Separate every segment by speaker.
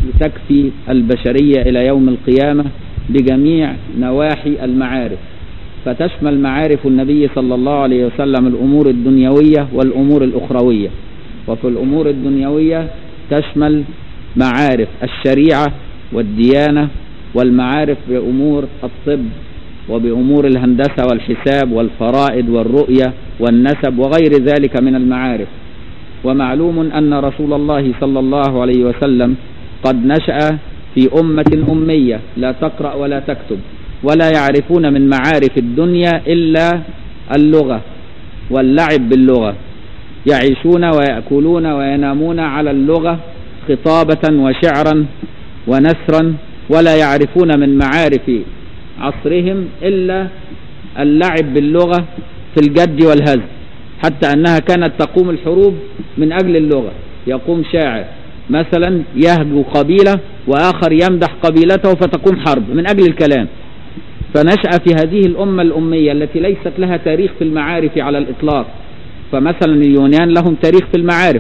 Speaker 1: تكفي البشرية إلى يوم القيامة بجميع نواحي المعارف فتشمل معارف النبي صلى الله عليه وسلم الأمور الدنيوية والأمور الأخروية وفي الأمور الدنيوية تشمل معارف الشريعة والديانة والمعارف بأمور الطب وبأمور الهندسة والحساب والفرائض والرؤية والنسب وغير ذلك من المعارف ومعلوم أن رسول الله صلى الله عليه وسلم قد نشأ في أمة أمية لا تقرأ ولا تكتب ولا يعرفون من معارف الدنيا إلا اللغة واللعب باللغة يعيشون ويأكلون وينامون على اللغة خطابة وشعرا ونثرا ولا يعرفون من معارف عصرهم إلا اللعب باللغة في الجد والهزل حتى أنها كانت تقوم الحروب من أجل اللغة يقوم شاعر مثلا يهجو قبيلة وآخر يمدح قبيلته فتقوم حرب من أجل الكلام فنشأ في هذه الأمة الأمية التي ليست لها تاريخ في المعارف على الإطلاق فمثلا اليونان لهم تاريخ في المعارف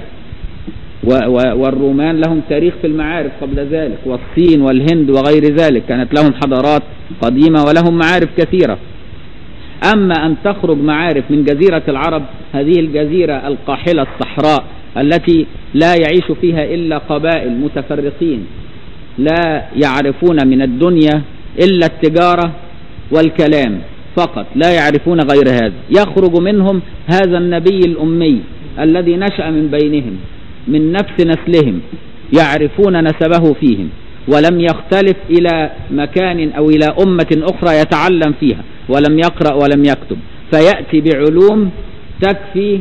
Speaker 1: والرومان لهم تاريخ في المعارف قبل ذلك والصين والهند وغير ذلك كانت لهم حضارات قديمة ولهم معارف كثيرة أما أن تخرج معارف من جزيرة العرب هذه الجزيرة القاحلة الصحراء التي لا يعيش فيها إلا قبائل متفرقين لا يعرفون من الدنيا إلا التجارة والكلام فقط لا يعرفون غير هذا يخرج منهم هذا النبي الأمي الذي نشأ من بينهم من نفس نسلهم يعرفون نسبه فيهم ولم يختلف إلى مكان أو إلى أمة أخرى يتعلم فيها ولم يقرأ ولم يكتب فيأتي بعلوم تكفي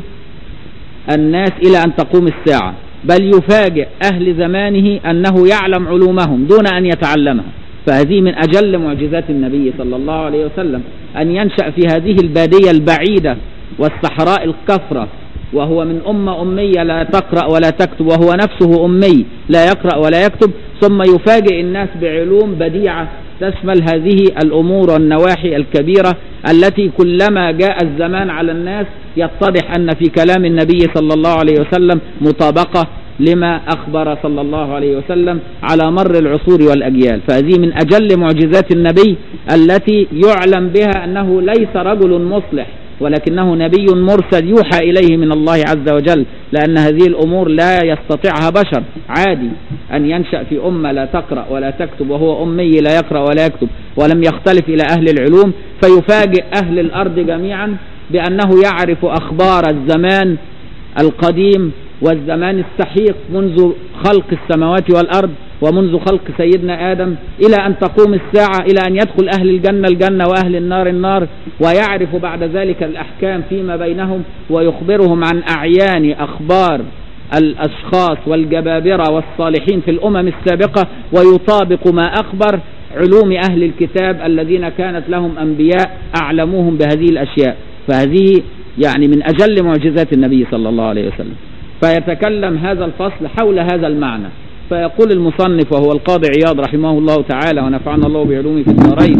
Speaker 1: الناس إلى أن تقوم الساعة بل يفاجئ أهل زمانه أنه يعلم علومهم دون أن يتعلمها فهذه من أجل معجزات النبي صلى الله عليه وسلم أن ينشأ في هذه البادية البعيدة والصحراء الكفرة وهو من أمة أمية لا تقرأ ولا تكتب وهو نفسه أمي لا يقرأ ولا يكتب ثم يفاجئ الناس بعلوم بديعة تشمل هذه الأمور والنواحي الكبيرة التي كلما جاء الزمان على الناس يتضح أن في كلام النبي صلى الله عليه وسلم مطابقة لما أخبر صلى الله عليه وسلم على مر العصور والأجيال فهذه من أجل معجزات النبي التي يعلم بها أنه ليس رجل مصلح ولكنه نبي مرسل يوحى إليه من الله عز وجل لأن هذه الأمور لا يستطيعها بشر عادي أن ينشأ في أمة لا تقرأ ولا تكتب وهو أمي لا يقرأ ولا يكتب ولم يختلف إلى أهل العلوم فيفاجئ أهل الأرض جميعا بأنه يعرف أخبار الزمان القديم والزمان السحيق منذ خلق السماوات والأرض ومنذ خلق سيدنا آدم إلى أن تقوم الساعة إلى أن يدخل أهل الجنة الجنة وأهل النار النار ويعرف بعد ذلك الأحكام فيما بينهم ويخبرهم عن أعيان أخبار الأشخاص والجبابرة والصالحين في الأمم السابقة ويطابق ما أخبر علوم أهل الكتاب الذين كانت لهم أنبياء أعلموهم بهذه الأشياء فهذه يعني من أجل معجزات النبي صلى الله عليه وسلم فيتكلم هذا الفصل حول هذا المعنى فيقول المصنف وهو القاضي عياض رحمه الله تعالى ونفعنا الله بعلومه في الدارين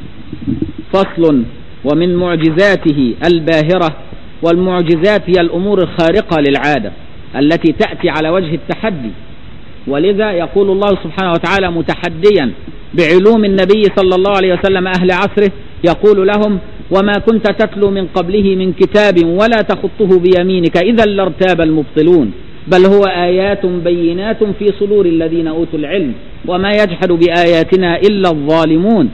Speaker 1: فصل ومن معجزاته الباهرة والمعجزات هي الأمور الخارقة للعادة التي تأتي على وجه التحدي ولذا يقول الله سبحانه وتعالى متحديا بعلوم النبي صلى الله عليه وسلم أهل عصره يقول لهم وما كنت تتلو من قبله من كتاب ولا تخطه بيمينك إذا لارتاب المبطلون بل هو آيات بينات في صدور الذين أوتوا العلم وما يجحد بآياتنا إلا الظالمون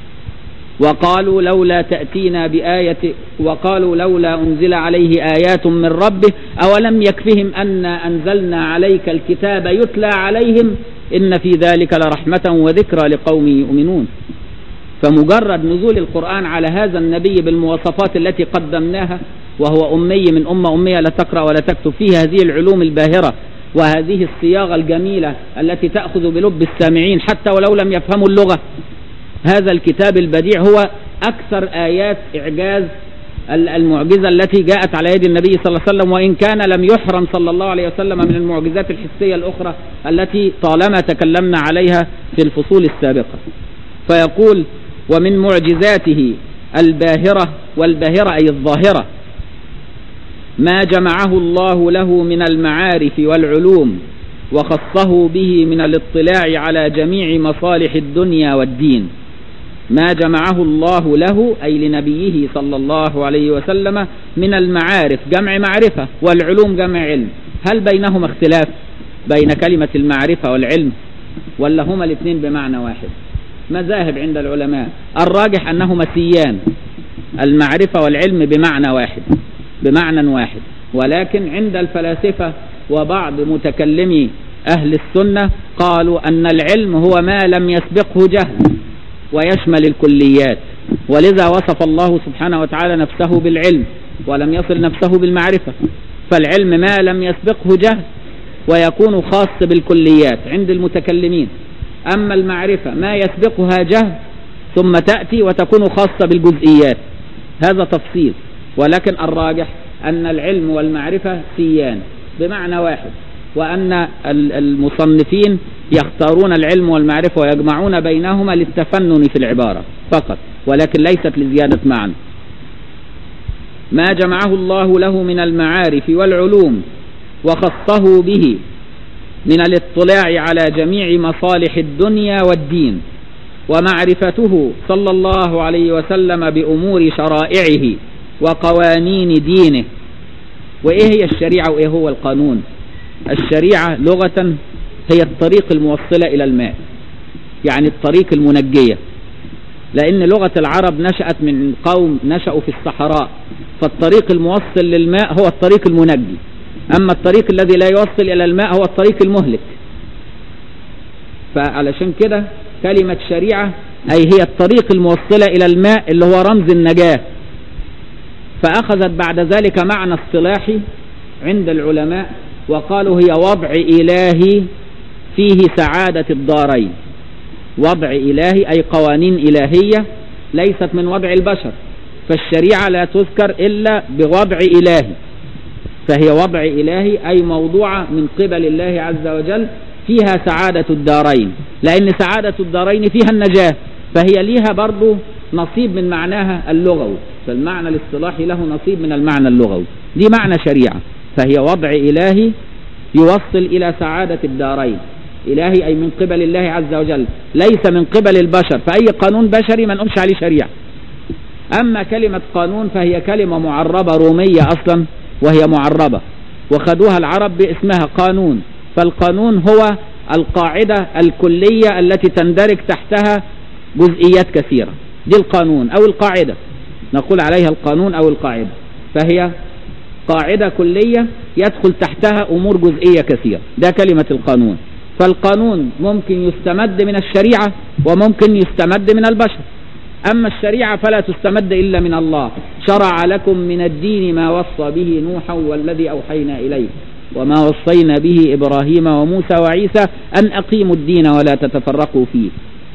Speaker 1: وقالوا لولا تأتينا بآية وقالوا لولا أنزل عليه آيات من ربه أولم يكفهم أن أنزلنا عليك الكتاب يتلى عليهم إن في ذلك لرحمة وذكرى لقوم يؤمنون فمجرد نزول القرآن على هذا النبي بالمواصفات التي قدمناها وهو أمي من أمة أمية لا تقرأ ولا تكتب فيه هذه العلوم الباهرة وهذه الصياغة الجميلة التي تأخذ بلب السامعين حتى ولو لم يفهموا اللغة هذا الكتاب البديع هو أكثر آيات إعجاز المعجزة التي جاءت على يد النبي صلى الله عليه وسلم وإن كان لم يحرم صلى الله عليه وسلم من المعجزات الحسية الأخرى التي طالما تكلمنا عليها في الفصول السابقة فيقول ومن معجزاته الباهرة والباهرة أي الظاهرة ما جمعه الله له من المعارف والعلوم وخصه به من الاطلاع على جميع مصالح الدنيا والدين ما جمعه الله له أي لنبيه صلى الله عليه وسلم من المعارف جمع معرفة والعلوم جمع علم هل بينهما اختلاف بين كلمة المعرفة والعلم ولا هما الاثنين بمعنى واحد مذاهب عند العلماء الراجح أنهما سيان المعرفة والعلم بمعنى واحد بمعنى واحد ولكن عند الفلاسفة وبعض متكلمي أهل السنة قالوا أن العلم هو ما لم يسبقه جهل ويشمل الكليات ولذا وصف الله سبحانه وتعالى نفسه بالعلم ولم يصل نفسه بالمعرفة فالعلم ما لم يسبقه جهل ويكون خاص بالكليات عند المتكلمين أما المعرفة ما يسبقها جهل ثم تأتي وتكون خاصة بالجزئيات هذا تفصيل ولكن الراجح أن العلم والمعرفة سيان بمعنى واحد وأن المصنفين يختارون العلم والمعرفة ويجمعون بينهما للتفنن في العبارة فقط ولكن ليست لزيادة معنى ما جمعه الله له من المعارف والعلوم وخصه به من الاطلاع على جميع مصالح الدنيا والدين ومعرفته صلى الله عليه وسلم بأمور شرائعه وقوانين دينه وإيه هي الشريعة وإيه هو القانون الشريعة لغة هي الطريق الموصلة إلى الماء يعني الطريق المنجية لأن لغة العرب نشأت من قوم نشأوا في الصحراء فالطريق الموصل للماء هو الطريق المنجي أما الطريق الذي لا يوصل إلى الماء هو الطريق المهلك فعلشان كده كلمة شريعة أي هي الطريق الموصلة إلى الماء اللي هو رمز النجاة فأخذت بعد ذلك معنى اصطلاحي عند العلماء وقالوا هي وضع إلهي فيه سعادة الدارين وضع إلهي أي قوانين إلهية ليست من وضع البشر فالشريعة لا تذكر إلا بوضع إلهي فهي وضع إلهي أي موضوعة من قبل الله عز وجل فيها سعادة الدارين لأن سعادة الدارين فيها النجاة فهي ليها برضو نصيب من معناها اللغوي فالمعنى الاصطلاحي له نصيب من المعنى اللغوي دي معنى شريعة فهي وضع إلهي يوصل إلى سعادة الدارين إلهي أي من قبل الله عز وجل ليس من قبل البشر فأي قانون بشري ما نقولش عليه شريعة أما كلمة قانون فهي كلمة معربة رومية أصلا وهي معربة وخدوها العرب باسمها قانون فالقانون هو القاعدة الكلية التي تندرج تحتها جزئيات كثيرة دي القانون أو القاعدة نقول عليها القانون أو القاعدة فهي قاعدة كلية يدخل تحتها أمور جزئية كثيرة ده كلمة القانون فالقانون ممكن يستمد من الشريعة وممكن يستمد من البشر أما الشريعة فلا تستمد إلا من الله شرع لكم من الدين ما وصى به نوحا والذي أوحينا إليه وما وصينا به إبراهيم وموسى وعيسى أن أقيموا الدين ولا تتفرقوا فيه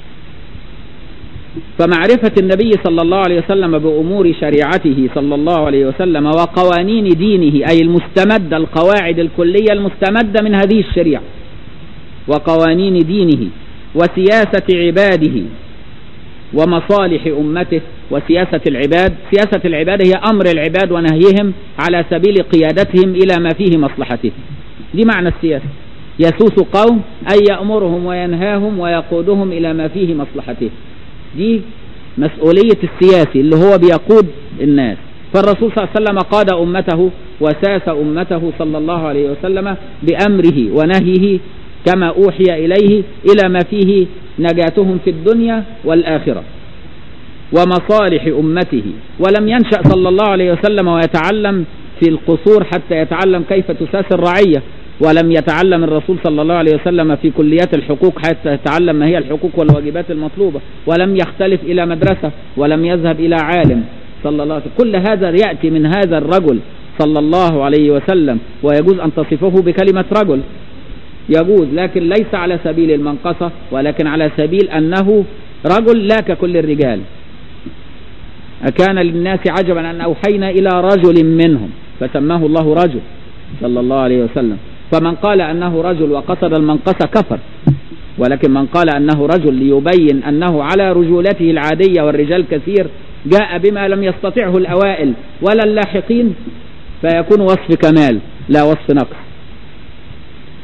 Speaker 1: فمعرفة النبي صلى الله عليه وسلم بأمور شريعته صلى الله عليه وسلم وقوانين دينه أي المستمدة القواعد الكلية المستمدة من هذه الشريعة وقوانين دينه وسياسة عباده ومصالح أمته وسياسة العباد سياسة العباد هي أمر العباد ونهيهم على سبيل قيادتهم إلى ما فيه مصلحته دي معنى السياسة يسوس قوم أي يأمرهم وينهاهم ويقودهم إلى ما فيه مصلحته دي مسؤولية السياسي اللي هو بيقود الناس فالرسول صلى الله عليه وسلم قاد أمته وساس أمته صلى الله عليه وسلم بأمره ونهيه كما أوحي إليه إلى ما فيه نجاتهم في الدنيا والآخرة ومصالح أمته ولم ينشأ صلى الله عليه وسلم ويتعلم في القصور حتى يتعلم كيف تساس الرعية ولم يتعلم الرسول صلى الله عليه وسلم في كليات الحقوق حتى يتعلم ما هي الحقوق والواجبات المطلوبة ولم يختلف إلى مدرسة ولم يذهب إلى عالم صلى الله عليه وسلم كل هذا يأتي من هذا الرجل صلى الله عليه وسلم ويجوز أن تصفه بكلمة رجل يجوز لكن ليس على سبيل المنقصة ولكن على سبيل أنه رجل لا ككل الرجال أكان للناس عجبا أن أوحينا إلى رجل منهم فسماه الله رجل صلى الله عليه وسلم فمن قال أنه رجل وقصد المنقصة كفر ولكن من قال أنه رجل ليبين أنه على رجولته العادية والرجال كثير جاء بما لم يستطعه الأوائل ولا اللاحقين فيكون وصف كمال لا وصف نقص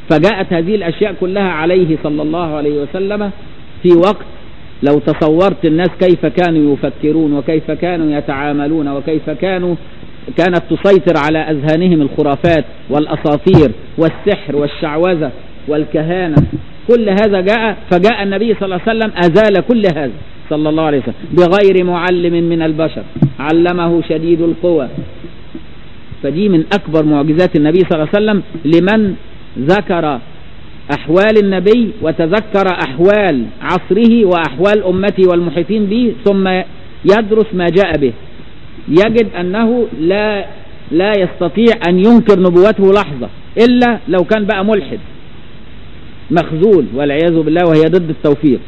Speaker 1: فجاءت هذه الأشياء كلها عليه صلى الله عليه وسلم في وقت لو تصورت الناس كيف كانوا يفكرون وكيف كانوا يتعاملون وكيف كانوا كانت تسيطر على أذهانهم الخرافات والأساطير والسحر والشعوذة والكهانة كل هذا جاء فجاء النبي صلى الله عليه وسلم أزال كل هذا صلى الله عليه وسلم بغير معلم من البشر علمه شديد القوى فدي من أكبر معجزات النبي صلى الله عليه وسلم لمن ذكر أحوال النبي وتذكر أحوال عصره وأحوال أمته والمحيطين به ثم يدرس ما جاء به يجد أنه لا لا يستطيع أن ينكر نبوته لحظة إلا لو كان بقى ملحد مخذول والعياذ بالله وهي ضد التوفيق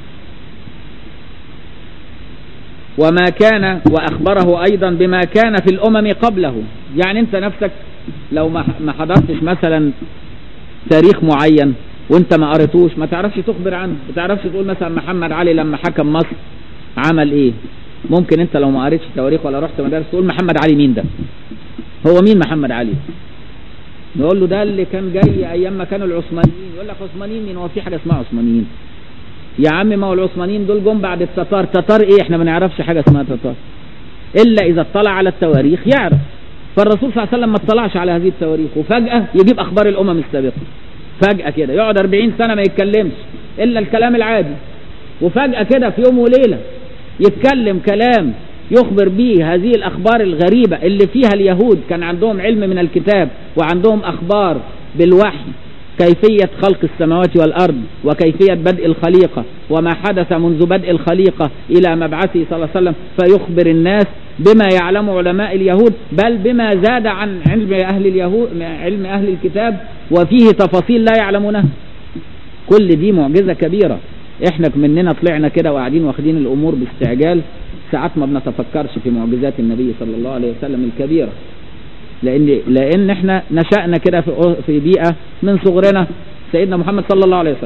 Speaker 1: وما كان وأخبره أيضا بما كان في الأمم قبله يعني أنت نفسك لو ما حضرتش مثلا تاريخ معين وانت ما قريتوش ما تعرفش تخبر عنه ما تعرفش تقول مثلا محمد علي لما حكم مصر عمل ايه ممكن انت لو ما قريتش تواريخ ولا رحت مدارس تقول محمد علي مين ده هو مين محمد علي نقول له ده اللي كان جاي ايام ما كانوا العثمانيين يقول لك عثمانيين مين هو في حاجه اسمها عثمانيين يا عم ما هو العثمانيين دول جم بعد التتار تتار ايه احنا ما نعرفش حاجه اسمها تتار الا اذا اطلع على التواريخ يعرف فالرسول صلى الله عليه وسلم ما اطلعش على هذه التواريخ وفجأة يجيب أخبار الأمم السابقة فجأة كده يقعد 40 سنة ما يتكلمش إلا الكلام العادي وفجأة كده في يوم وليلة يتكلم كلام يخبر به هذه الأخبار الغريبة اللي فيها اليهود كان عندهم علم من الكتاب وعندهم أخبار بالوحي كيفية خلق السماوات والأرض وكيفية بدء الخليقة وما حدث منذ بدء الخليقة إلى مبعثه صلى الله عليه وسلم فيخبر الناس بما يعلم علماء اليهود بل بما زاد عن علم أهل اليهود علم أهل الكتاب وفيه تفاصيل لا يعلمونها كل دي معجزة كبيرة احنا مننا طلعنا كده وقاعدين واخدين الأمور باستعجال ساعات ما بنتفكرش في معجزات النبي صلى الله عليه وسلم الكبيرة لان لان احنا نشأنا كده في في بيئة من صغرنا سيدنا محمد صلى الله عليه وسلم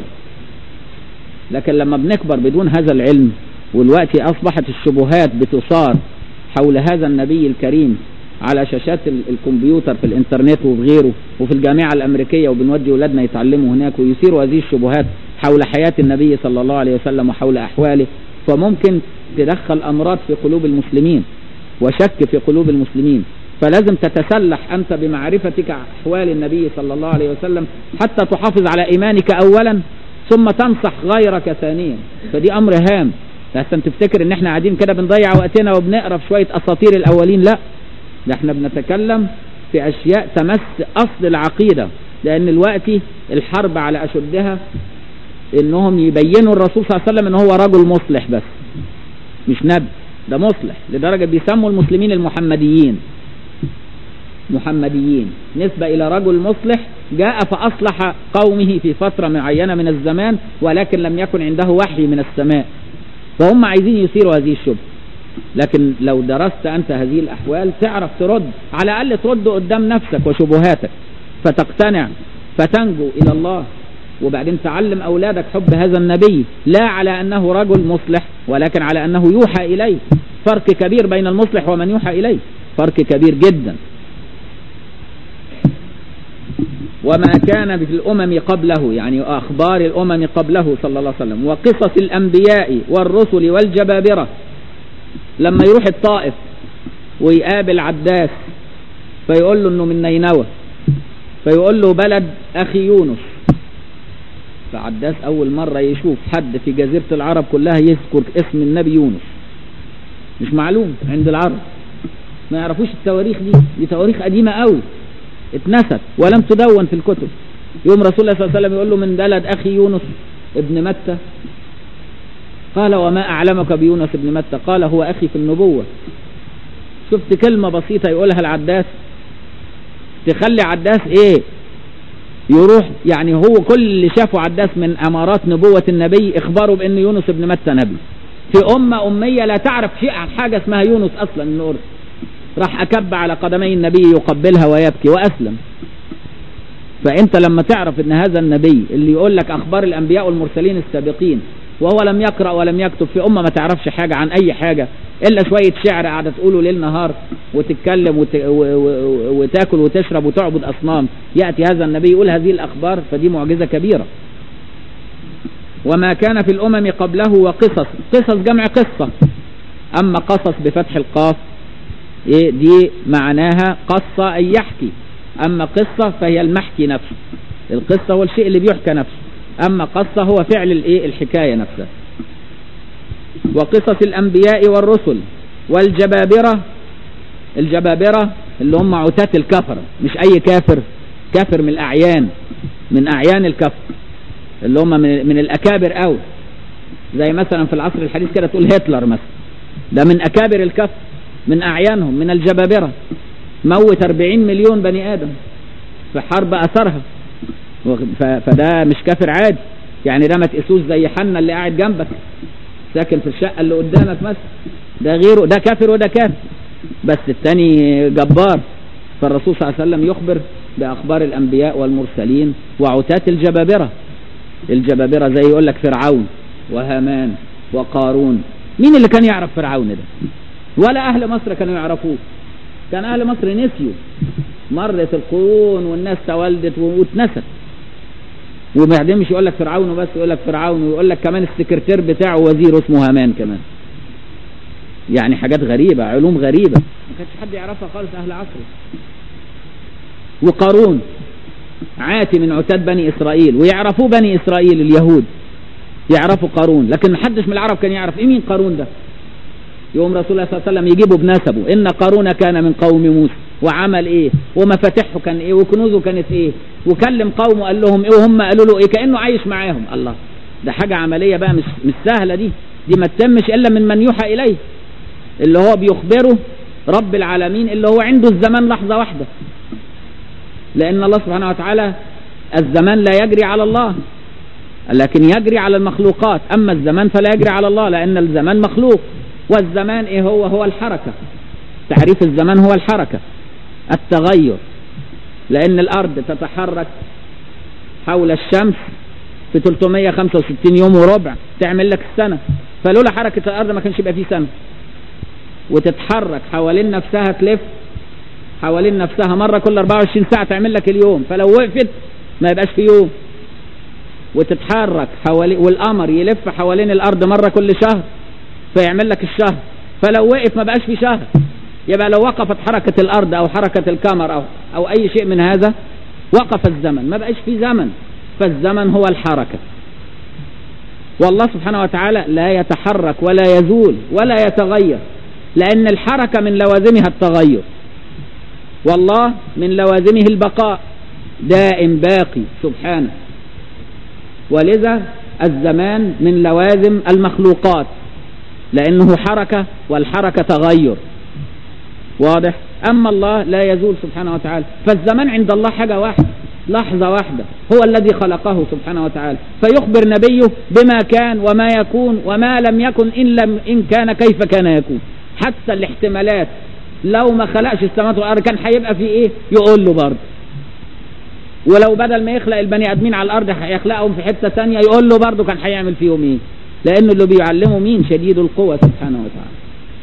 Speaker 1: لكن لما بنكبر بدون هذا العلم والوقت اصبحت الشبهات بتصار حول هذا النبي الكريم على شاشات الكمبيوتر في الانترنت وفي غيره وفي الجامعة الامريكية وبنودي ولادنا يتعلموا هناك ويثيروا هذه الشبهات حول حياة النبي صلى الله عليه وسلم وحول احواله فممكن تدخل امراض في قلوب المسلمين وشك في قلوب المسلمين فلازم تتسلح أنت بمعرفتك أحوال النبي صلى الله عليه وسلم حتى تحافظ على إيمانك أولا ثم تنصح غيرك ثانيا فدي أمر هام لحسن تفتكر ان احنا قاعدين كده بنضيع وقتنا وبنقرا في شويه اساطير الاولين لا ده احنا بنتكلم في اشياء تمس اصل العقيده لان الوقت الحرب على اشدها انهم يبينوا الرسول صلى الله عليه وسلم ان هو رجل مصلح بس مش نبي ده مصلح لدرجه بيسموا المسلمين المحمديين محمديين نسبة إلى رجل مصلح جاء فأصلح قومه في فترة معينة من الزمان ولكن لم يكن عنده وحي من السماء فهم عايزين يثيروا هذه الشبهة لكن لو درست أنت هذه الأحوال تعرف ترد على الأقل ترد قدام نفسك وشبهاتك فتقتنع فتنجو إلى الله وبعدين تعلم أولادك حب هذا النبي لا على أنه رجل مصلح ولكن على أنه يوحى إليه فرق كبير بين المصلح ومن يوحى إليه فرق كبير جدا وما كان في الأمم قبله يعني أخبار الأمم قبله صلى الله عليه وسلم وقصص الأنبياء والرسل والجبابرة لما يروح الطائف ويقابل عداس فيقول له انه من نينوى فيقول له بلد اخي يونس فعداس اول مرة يشوف حد في جزيرة العرب كلها يذكر اسم النبي يونس مش معلوم عند العرب ما يعرفوش التواريخ دي دي تواريخ قديمة قوي اتنست ولم تدون في الكتب يوم رسول الله صلى الله عليه وسلم يقول له من بلد اخي يونس ابن متى قال وما اعلمك بيونس ابن متى قال هو اخي في النبوة شفت كلمة بسيطة يقولها العداس تخلي عداس ايه يروح يعني هو كل اللي شافه عداس من امارات نبوة النبي اخباره بان يونس ابن متى نبي في امة امية لا تعرف شيء عن حاجة اسمها يونس اصلا النور راح أكب على قدمي النبي يقبلها ويبكي وأسلم فأنت لما تعرف أن هذا النبي اللي يقول لك أخبار الأنبياء والمرسلين السابقين وهو لم يقرأ ولم يكتب في أمة ما تعرفش حاجة عن أي حاجة إلا شوية شعر قاعدة تقوله ليل نهار وتتكلم وت... و... و... وتاكل وتشرب وتعبد أصنام يأتي هذا النبي يقول هذه الأخبار فدي معجزة كبيرة وما كان في الأمم قبله وقصص قصص جمع قصة أما قصص بفتح القاف إيه دي معناها قصة أي يحكي أما قصة فهي المحكي نفسه القصة هو الشيء اللي بيحكى نفسه أما قصة هو فعل الإيه الحكاية نفسها وقصص الأنبياء والرسل والجبابرة الجبابرة اللي هم عتاة الكفر مش أي كافر كافر من الأعيان من أعيان الكفر اللي هم من, من الأكابر أوي زي مثلا في العصر الحديث كده تقول هتلر مثلا ده من أكابر الكفر من أعيانهم من الجبابرة موت 40 مليون بني آدم في حرب أثرها فده مش كافر عادي يعني ده ما تقيسوش زي حنا اللي قاعد جنبك ساكن في الشقة اللي قدامك مثلا ده غيره ده كافر وده كافر بس التاني جبار فالرسول صلى الله عليه وسلم يخبر بأخبار الأنبياء والمرسلين وعتاة الجبابرة الجبابرة زي يقول لك فرعون وهامان وقارون مين اللي كان يعرف فرعون ده ولا أهل مصر كانوا يعرفوه كان أهل مصر نسيوا مرت القرون والناس تولدت واتنست وبعدين مش يقول لك فرعون وبس يقول لك فرعون ويقول لك كمان السكرتير بتاعه وزير اسمه هامان كمان يعني حاجات غريبة علوم غريبة ما كانش حد يعرفها خالص أهل عصره وقارون عاتي من عتاد بني إسرائيل ويعرفوه بني إسرائيل اليهود يعرفوا قارون لكن محدش من العرب كان يعرف ايه مين قارون ده يوم رسول الله صلى الله عليه وسلم يجيبه بنسبه ان قارون كان من قوم موسى وعمل ايه ومفاتيحه كان ايه وكنوزه كانت ايه وكلم قومه قال لهم ايه وهم قالوا له ايه كانه عايش معاهم الله ده حاجه عمليه بقى مش مش سهله دي دي ما تتمش الا من من يوحى اليه اللي هو بيخبره رب العالمين اللي هو عنده الزمان لحظه واحده لان الله سبحانه وتعالى الزمان لا يجري على الله لكن يجري على المخلوقات اما الزمان فلا يجري على الله لان الزمان مخلوق والزمان ايه هو هو الحركة تعريف الزمان هو الحركة التغير لان الارض تتحرك حول الشمس في 365 يوم وربع تعمل لك السنة فلولا حركة الارض ما كانش يبقى فيه سنة وتتحرك حوالين نفسها تلف حوالين نفسها مرة كل 24 ساعة تعمل لك اليوم فلو وقفت ما يبقاش في يوم وتتحرك حوالين والقمر يلف حوالين الارض مرة كل شهر فيعمل لك الشهر فلو وقف ما بقاش في شهر يبقى لو وقفت حركة الأرض أو حركة الكامر أو, أو أي شيء من هذا وقف الزمن ما بقاش في زمن فالزمن هو الحركة والله سبحانه وتعالى لا يتحرك ولا يزول ولا يتغير لأن الحركة من لوازمها التغير والله من لوازمه البقاء دائم باقي سبحانه ولذا الزمان من لوازم المخلوقات لأنه حركة والحركة تغير واضح أما الله لا يزول سبحانه وتعالى فالزمان عند الله حاجة واحدة لحظة واحدة هو الذي خلقه سبحانه وتعالى فيخبر نبيه بما كان وما يكون وما لم يكن إن, لم إن كان كيف كان يكون حتى الاحتمالات لو ما خلقش السماوات والأرض كان هيبقى في إيه يقول له برضه ولو بدل ما يخلق البني آدمين على الأرض هيخلقهم في حتة تانية يقول له برضه كان هيعمل فيهم إيه لأنه اللي بيعلمه مين شديد القوة سبحانه وتعالى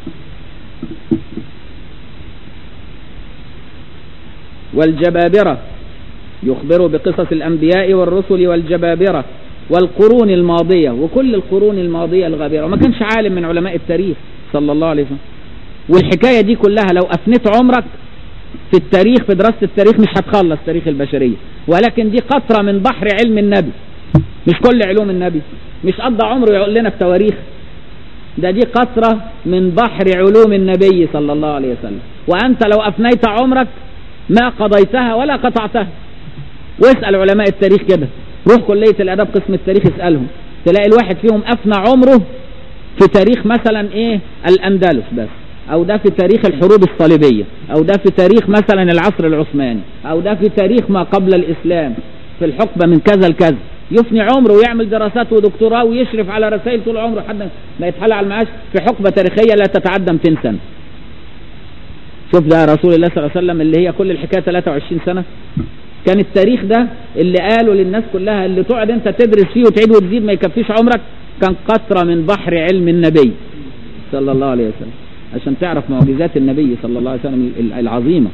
Speaker 1: والجبابرة يخبر بقصص الأنبياء والرسل والجبابرة والقرون الماضية وكل القرون الماضية الغابرة وما كانش عالم من علماء التاريخ صلى الله عليه وسلم والحكاية دي كلها لو أفنيت عمرك في التاريخ في دراسة التاريخ مش هتخلص تاريخ البشرية ولكن دي قطرة من بحر علم النبي مش كل علوم النبي مش قضى عمره يقول لنا التواريخ ده دي قطرة من بحر علوم النبي صلى الله عليه وسلم وأنت لو أفنيت عمرك ما قضيتها ولا قطعتها واسأل علماء التاريخ كده روح كلية الأداب قسم التاريخ اسألهم تلاقي الواحد فيهم أفنى عمره في تاريخ مثلا إيه الأندلس بس أو ده في تاريخ الحروب الصليبية أو ده في تاريخ مثلا العصر العثماني أو ده في تاريخ ما قبل الإسلام في الحقبة من كذا لكذا يفني عمره ويعمل دراسات ودكتوراه ويشرف على رسائل طول عمره لحد ما يتحل على المعاش في حقبة تاريخية لا تتعدى 200 سنة شوف ده رسول الله صلى الله عليه وسلم اللي هي كل الحكاية 23 سنة كان التاريخ ده اللي قالوا للناس كلها اللي تقعد انت تدرس فيه وتعيد وتزيد ما يكفيش عمرك كان قطرة من بحر علم النبي صلى الله عليه وسلم عشان تعرف معجزات النبي صلى الله عليه وسلم العظيمة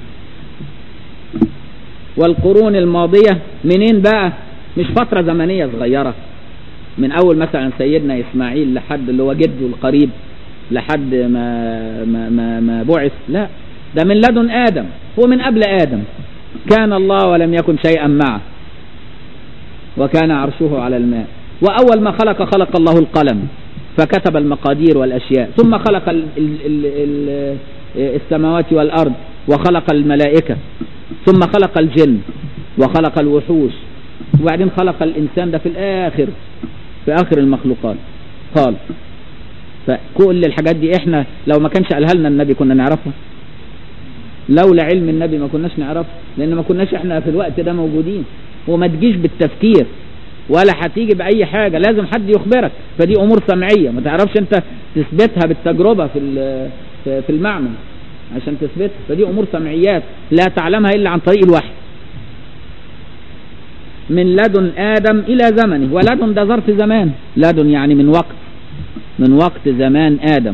Speaker 1: والقرون الماضية منين بقى مش فترة زمنية صغيرة من أول مثلا سيدنا إسماعيل لحد اللي هو جده القريب لحد ما ما ما, ما بعث لا ده من لدن آدم هو من قبل آدم كان الله ولم يكن شيئا معه وكان عرشه على الماء وأول ما خلق خلق الله القلم فكتب المقادير والأشياء ثم خلق ال ال ال ال السماوات والأرض وخلق الملائكة ثم خلق الجن وخلق الوحوش وبعدين خلق الإنسان ده في الآخر في آخر المخلوقات قال فكل الحاجات دي احنا لو ما كانش قالها لنا النبي كنا نعرفها لولا علم النبي ما كناش نعرفها لان ما كناش احنا في الوقت ده موجودين وما تجيش بالتفكير ولا هتيجي باي حاجه لازم حد يخبرك فدي امور سمعيه ما تعرفش انت تثبتها بالتجربه في في المعمل عشان تثبتها فدي امور سمعيات لا تعلمها الا عن طريق الوحي من لدن ادم الى زمنه ولدن ده ظرف زمان لدن يعني من وقت من وقت زمان ادم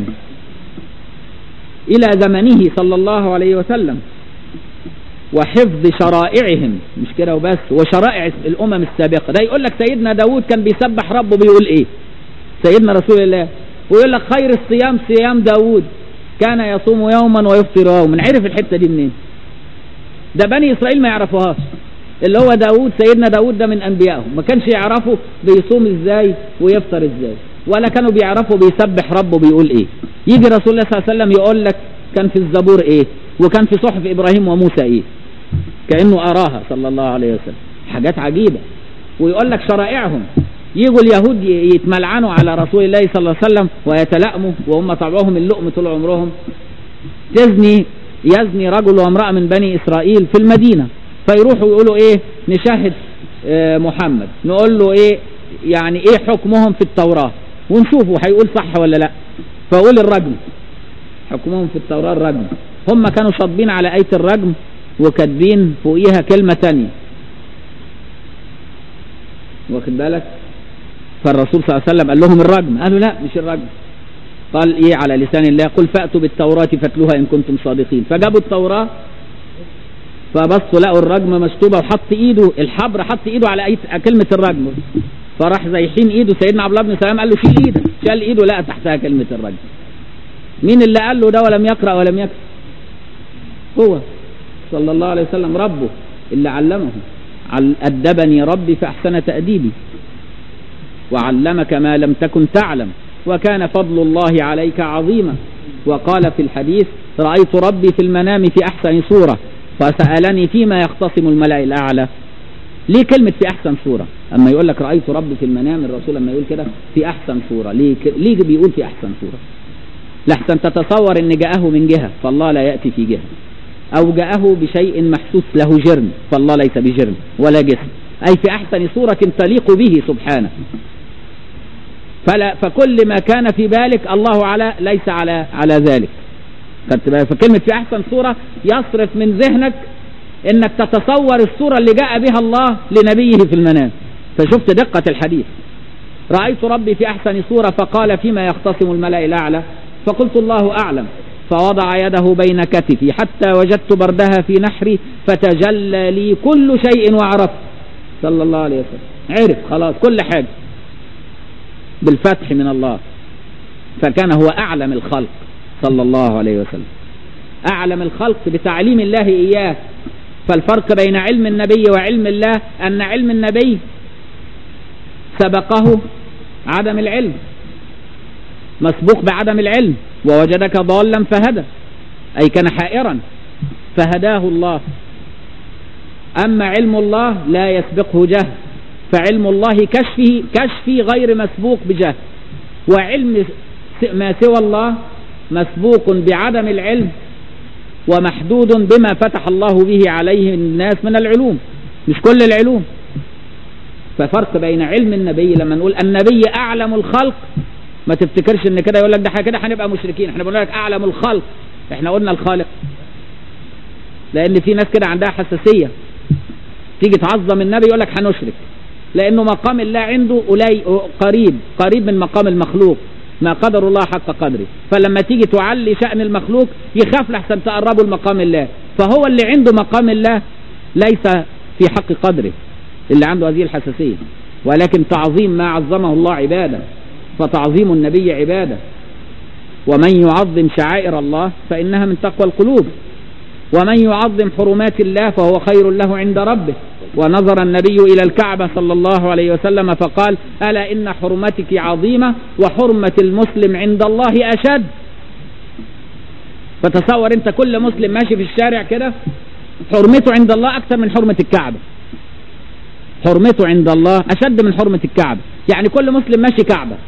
Speaker 1: الى زمنه صلى الله عليه وسلم وحفظ شرائعهم مش كده وبس وشرائع الامم السابقه ده يقول لك سيدنا داود كان بيسبح ربه بيقول ايه سيدنا رسول الله ويقول لك خير الصيام صيام داود كان يصوم يوما ويفطر يوما عرف الحته دي منين ده بني اسرائيل ما يعرفوهاش اللي هو داود سيدنا داود ده من انبيائهم ما كانش يعرفوا بيصوم ازاي ويفطر ازاي ولا كانوا بيعرفوا بيسبح ربه بيقول ايه يجي رسول الله صلى الله عليه وسلم يقول لك كان في الزبور ايه وكان في صحف ابراهيم وموسى ايه كانه اراها صلى الله عليه وسلم حاجات عجيبه ويقول لك شرائعهم يجوا اليهود يتملعنوا على رسول الله صلى الله عليه وسلم ويتلأموا وهم طبعهم اللؤم طول عمرهم تزني يزني رجل وامرأة من بني إسرائيل في المدينة فيروحوا يقولوا ايه نشاهد اه محمد نقول له ايه يعني ايه حكمهم في التوراة ونشوفه هيقول صح ولا لا فقول الرجم حكمهم في التوراة الرجم هم كانوا شاطبين على آية الرجم وكاتبين فوقيها كلمة تانية واخد بالك فالرسول صلى الله عليه وسلم قال لهم الرجم قالوا لا مش الرجم قال ايه على لسان الله قل فأتوا بالتوراة فاتلوها إن كنتم صادقين فجابوا التوراة فبصوا لقوا الرجم مكتوبة وحط ايده الحبر حط ايده على أي كلمة الرجم فراح زيحين ايده سيدنا عبد الله بن سلام قال له شيل ايدك شال ايده لقى تحتها كلمة الرجم مين اللي قال له ده ولم يقرأ ولم يكتب هو صلى الله عليه وسلم ربه اللي علمه أدبني ربي فأحسن تأديبي وعلمك ما لم تكن تعلم وكان فضل الله عليك عظيما وقال في الحديث رأيت ربي في المنام في أحسن صورة فسألني فيما يختصم الملأ الأعلى ليه كلمة في أحسن صورة أما يقول لك رأيت ربي في المنام الرسول لما يقول كده في أحسن صورة ليه, ك... ليه بيقول في أحسن صورة لحسن تتصور أن جاءه من جهة فالله لا يأتي في جهة أو جاءه بشيء محسوس له جرم فالله ليس بجرم ولا جسم أي في أحسن صورة تليق به سبحانه فلا فكل ما كان في بالك الله على ليس على على ذلك فكلمة في أحسن صورة يصرف من ذهنك انك تتصور الصورة اللي جاء بها الله لنبيه في المنام فشفت دقة الحديث رأيت ربي في أحسن صورة فقال فيما يختصم الملأ الأعلى فقلت الله أعلم فوضع يده بين كتفي حتى وجدت بردها في نحري فتجلى لي كل شيء وعرفت صلى الله عليه وسلم عرف خلاص كل حاجة بالفتح من الله فكان هو أعلم الخلق صلى الله عليه وسلم أعلم الخلق بتعليم الله إياه فالفرق بين علم النبي وعلم الله أن علم النبي سبقه عدم العلم مسبوق بعدم العلم ووجدك ضالا فهدى أي كان حائرا فهداه الله أما علم الله لا يسبقه جهل فعلم الله كشفه كشفي غير مسبوق بجهل وعلم ما سوى الله مسبوق بعدم العلم ومحدود بما فتح الله به عليه الناس من العلوم مش كل العلوم ففرق بين علم النبي لما نقول النبي أعلم الخلق ما تفتكرش ان كده يقول لك ده احنا كده هنبقى مشركين احنا بنقول لك أعلم الخلق احنا قلنا الخالق لأن في ناس كده عندها حساسية تيجي تعظم النبي يقول لك هنشرك لأنه مقام الله عنده قليل قريب قريب من مقام المخلوق ما قدر الله حق قدره فلما تيجي تعلي شأن المخلوق يخاف لحسن تقربوا لمقام الله فهو اللي عنده مقام الله ليس في حق قدره اللي عنده هذه الحساسية ولكن تعظيم ما عظمه الله عبادة فتعظيم النبي عبادة ومن يعظم شعائر الله فإنها من تقوى القلوب ومن يعظم حرمات الله فهو خير له عند ربه ونظر النبي إلى الكعبة صلى الله عليه وسلم فقال ألا إن حرمتك عظيمة وحرمة المسلم عند الله أشد فتصور أنت كل مسلم ماشي في الشارع كده حرمته عند الله أكثر من حرمة الكعبة حرمته عند الله أشد من حرمة الكعبة يعني كل مسلم ماشي كعبة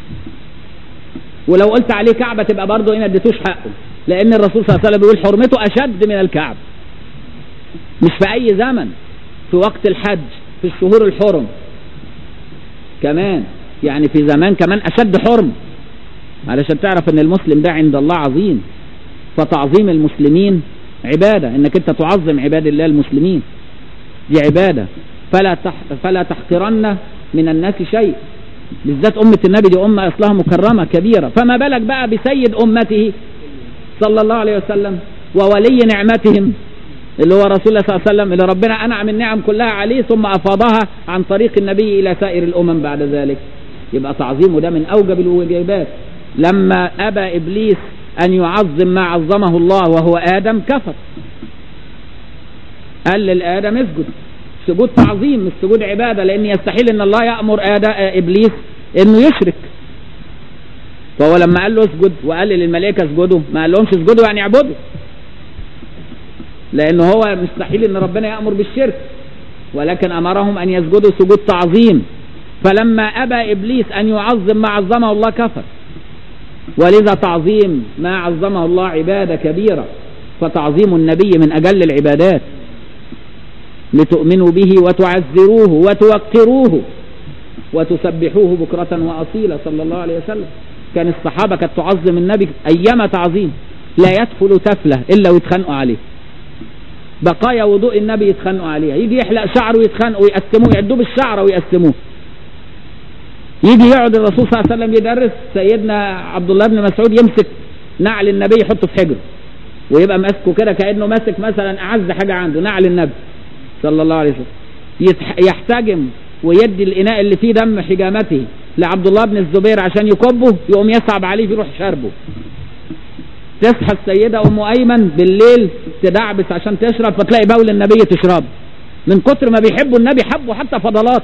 Speaker 1: ولو قلت عليه كعبة تبقى برضه هنا اديتوش حقه لأن الرسول صلى الله عليه وسلم بيقول حرمته أشد من الكعبة مش في أي زمن في وقت الحج في الشهور الحرم كمان يعني في زمان كمان أشد حرم علشان تعرف ان المسلم ده عند الله عظيم فتعظيم المسلمين عبادة انك انت تعظم عباد الله المسلمين دي عبادة فلا تح فلا تحقرن من الناس شيء بالذات أمة النبي دي أمة أصلها مكرمة كبيرة فما بالك بقى بسيد أمته صلى الله عليه وسلم وولي نعمتهم اللي هو رسول الله صلى الله عليه وسلم اللي ربنا أنعم النعم كلها عليه ثم أفاضها عن طريق النبي إلى سائر الأمم بعد ذلك يبقى تعظيمه ده من أوجب الواجبات لما أبى إبليس أن يعظم ما عظمه الله وهو آدم كفر قال للآدم اسجد سجود تعظيم مش سجود عبادة لأن يستحيل أن الله يأمر آدم إبليس أنه يشرك فهو لما قال له اسجد وقال للملائكة اسجدوا ما قال لهمش اسجدوا يعني اعبدوا لأنه هو مستحيل أن ربنا يأمر بالشرك ولكن أمرهم أن يسجدوا سجود تعظيم فلما أبى إبليس أن يعظم ما عظمه الله كفر ولذا تعظيم ما عظمه الله عبادة كبيرة فتعظيم النبي من أجل العبادات لتؤمنوا به وتعزروه وتوقروه وتسبحوه بكرة وأصيلا صلى الله عليه وسلم كان الصحابة كانت تعظم النبي أيام تعظيم لا يدخل تفلة إلا ويتخانقوا عليه بقايا وضوء النبي يتخانقوا عليها يجي يحلق شعره ويتخانقوا ويقسموه يعدوه بالشعر ويقسموه يجي يقعد الرسول صلى الله عليه وسلم يدرس سيدنا عبد الله بن مسعود يمسك نعل النبي يحطه في حجره ويبقى ماسكه كده كانه ماسك مثلا اعز حاجه عنده نعل النبي صلى الله عليه وسلم يحتجم ويدي الاناء اللي فيه دم حجامته لعبد الله بن الزبير عشان يكبه يقوم يصعب عليه يروح شربه تصحى السيدة أم أيمن بالليل تدعبس عشان تشرب فتلاقي بول النبي تشرب من كتر ما بيحبوا النبي حبوا حتى فضلات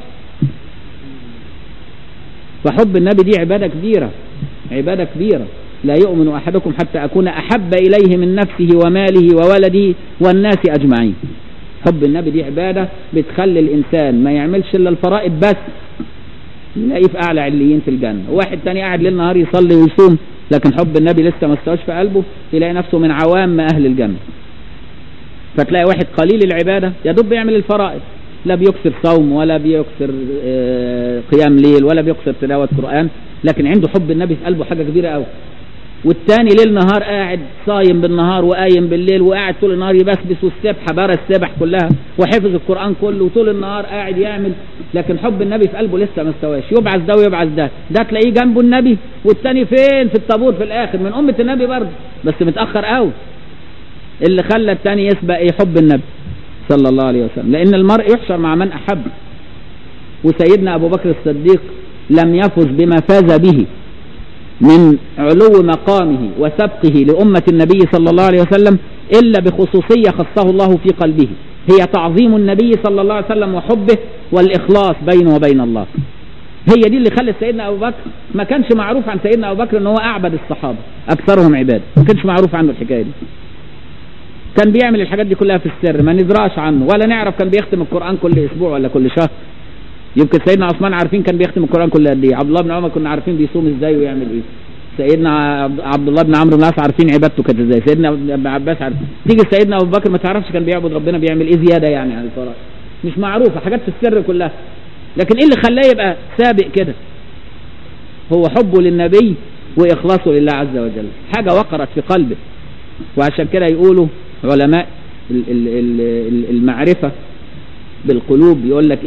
Speaker 1: فحب النبي دي عبادة كبيرة عبادة كبيرة لا يؤمن أحدكم حتى أكون أحب إليه من نفسه وماله وولده والناس أجمعين حب النبي دي عبادة بتخلي الإنسان ما يعملش إلا الفرائض بس يلاقيه في أعلى عليين في الجنة واحد تاني قاعد ليل نهار يصلي ويصوم لكن حب النبي لسه ما استواش في قلبه يلاقي نفسه من عوام أهل الجنة فتلاقي واحد قليل العبادة يا دوب بيعمل الفرائض لا بيكسر صوم ولا بيكسر قيام ليل ولا بيكسر تلاوة قرآن لكن عنده حب النبي في قلبه حاجة كبيرة قوي والتاني ليل نهار قاعد صايم بالنهار وقايم بالليل وقاعد طول النهار يبسبس والسبحة بارى السبح كلها وحفظ القرآن كله وطول النهار قاعد يعمل لكن حب النبي في قلبه لسه ما استواش يبعث ده ويبعث ده ده تلاقيه جنبه النبي والتاني فين في الطابور في الآخر من أمة النبي برضه بس متأخر قوي اللي خلى التاني يسبق ايه حب النبي صلى الله عليه وسلم لأن المرء يحشر مع من أحب وسيدنا أبو بكر الصديق لم يفز بما فاز به من علو مقامه وسبقه لأمة النبي صلى الله عليه وسلم إلا بخصوصية خصه الله في قلبه هي تعظيم النبي صلى الله عليه وسلم وحبه والإخلاص بينه وبين الله هي دي اللي خلت سيدنا أبو بكر ما كانش معروف عن سيدنا أبو بكر أنه هو أعبد الصحابة أكثرهم عباد ما كانش معروف عنه الحكاية دي كان بيعمل الحاجات دي كلها في السر ما ندراش عنه ولا نعرف كان بيختم القرآن كل أسبوع ولا كل شهر يمكن سيدنا عثمان عارفين كان بيختم القرآن كل قد ايه عبد الله بن عمر كنا عارفين بيصوم ازاي ويعمل ايه سيدنا عبد الله بن عمرو بن العاص عارفين عبادته كانت ازاي سيدنا ابن عباس عارف تيجي سيدنا ابو بكر ما تعرفش كان بيعبد ربنا بيعمل ايه زياده يعني عن الفرائض مش معروفه حاجات في السر كلها لكن ايه اللي خلاه يبقى سابق كده هو حبه للنبي واخلاصه لله عز وجل حاجه وقرت في قلبه وعشان كده يقولوا علماء المعرفه بالقلوب يقول لك ايه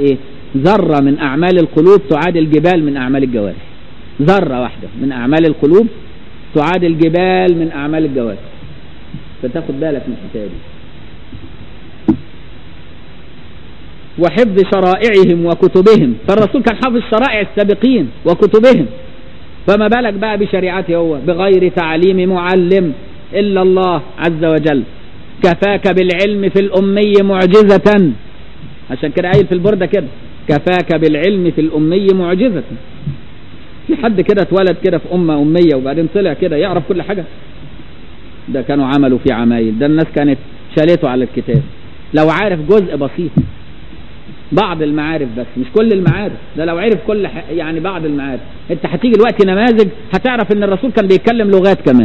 Speaker 1: ذرة من أعمال القلوب تعادل جبال من أعمال الجوارح ذرة واحدة من أعمال القلوب تعادل جبال من أعمال الجوارح فتاخد بالك من الحكاية دي وحفظ شرائعهم وكتبهم فالرسول كان حافظ شرائع السابقين وكتبهم فما بالك بقى بشريعته هو بغير تعليم معلم إلا الله عز وجل كفاك بالعلم في الأمي معجزة عشان كده قايل في البردة كده كفاك بالعلم في الأمي معجزة في حد كده اتولد كده في أمة أمية وبعدين طلع كده يعرف كل حاجة ده كانوا عملوا في عمايل ده الناس كانت شالته على الكتاب لو عارف جزء بسيط بعض المعارف بس مش كل المعارف ده لو عرف كل ح... يعني بعض المعارف انت هتيجي دلوقتي نماذج هتعرف ان الرسول كان بيتكلم لغات كمان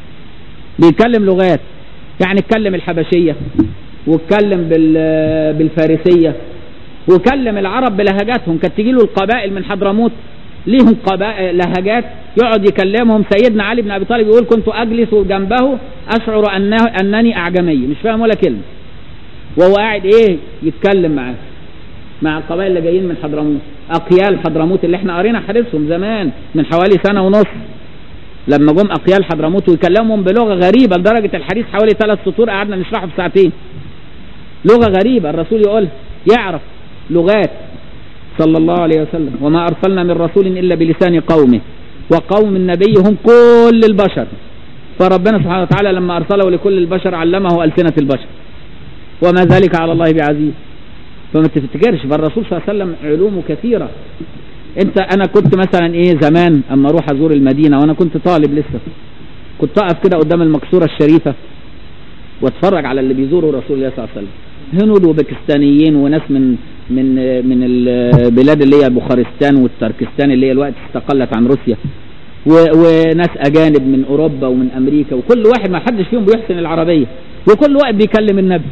Speaker 1: بيتكلم لغات يعني اتكلم الحبشية واتكلم بال... بالفارسية وكلم العرب بلهجاتهم كانت تجي له القبائل من حضرموت ليهم قبائل لهجات يقعد يكلمهم سيدنا علي بن ابي طالب يقول كنت اجلس جنبه اشعر انه انني اعجمي مش فاهم ولا كلمه وهو قاعد ايه يتكلم معاه مع القبائل اللي جايين من حضرموت اقيال حضرموت اللي احنا قرينا حديثهم زمان من حوالي سنه ونص لما جم اقيال حضرموت ويكلمهم بلغه غريبه لدرجه الحديث حوالي ثلاث سطور قعدنا نشرحه في ساعتين لغه غريبه الرسول يقول يعرف لغات صلى الله عليه وسلم وما ارسلنا من رسول الا بلسان قومه وقوم النبي هم كل البشر فربنا سبحانه وتعالى لما ارسله لكل البشر علمه السنه البشر وما ذلك على الله بعزيز فما تفتكرش فالرسول صلى الله عليه وسلم علومه كثيرة انت انا كنت مثلا ايه زمان اما اروح ازور المدينة وانا كنت طالب لسه كنت اقف كده قدام المقصورة الشريفة واتفرج على اللي بيزوروا رسول الله صلى الله عليه وسلم هنود وباكستانيين وناس من من من البلاد اللي هي بخارستان والتركستان اللي هي الوقت استقلت عن روسيا وناس اجانب من اوروبا ومن امريكا وكل واحد ما حدش فيهم بيحسن العربيه وكل واحد بيكلم النبي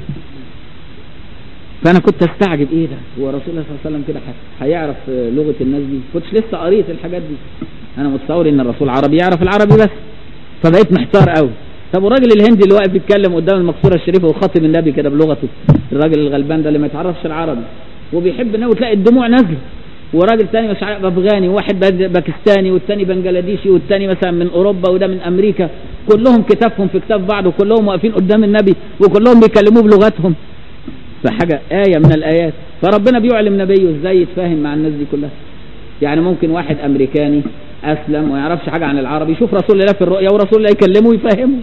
Speaker 1: فانا كنت استعجب ايه ده هو رسول الله صلى الله عليه وسلم كده هيعرف لغه الناس دي كنتش لسه قريت الحاجات دي انا متصور ان الرسول عربي يعرف العربي بس فبقيت محتار قوي طب والراجل الهندي اللي واقف بيتكلم قدام المقصوره الشريفه وخاطب النبي كده بلغته الراجل الغلبان ده اللي ما يتعرفش العربي وبيحب النبي وتلاقي الدموع نازله وراجل تاني مش عارف افغاني وواحد باكستاني والتاني بنجلاديشي والتاني مثلا من اوروبا وده من امريكا كلهم كتافهم في كتاف بعض وكلهم واقفين قدام النبي وكلهم بيكلموه بلغتهم فحاجة آية من الآيات فربنا بيعلم نبيه ازاي يتفاهم مع الناس دي كلها يعني ممكن واحد أمريكاني أسلم وما يعرفش حاجة عن العرب يشوف رسول الله في الرؤيا ورسول الله يكلمه ويفهمه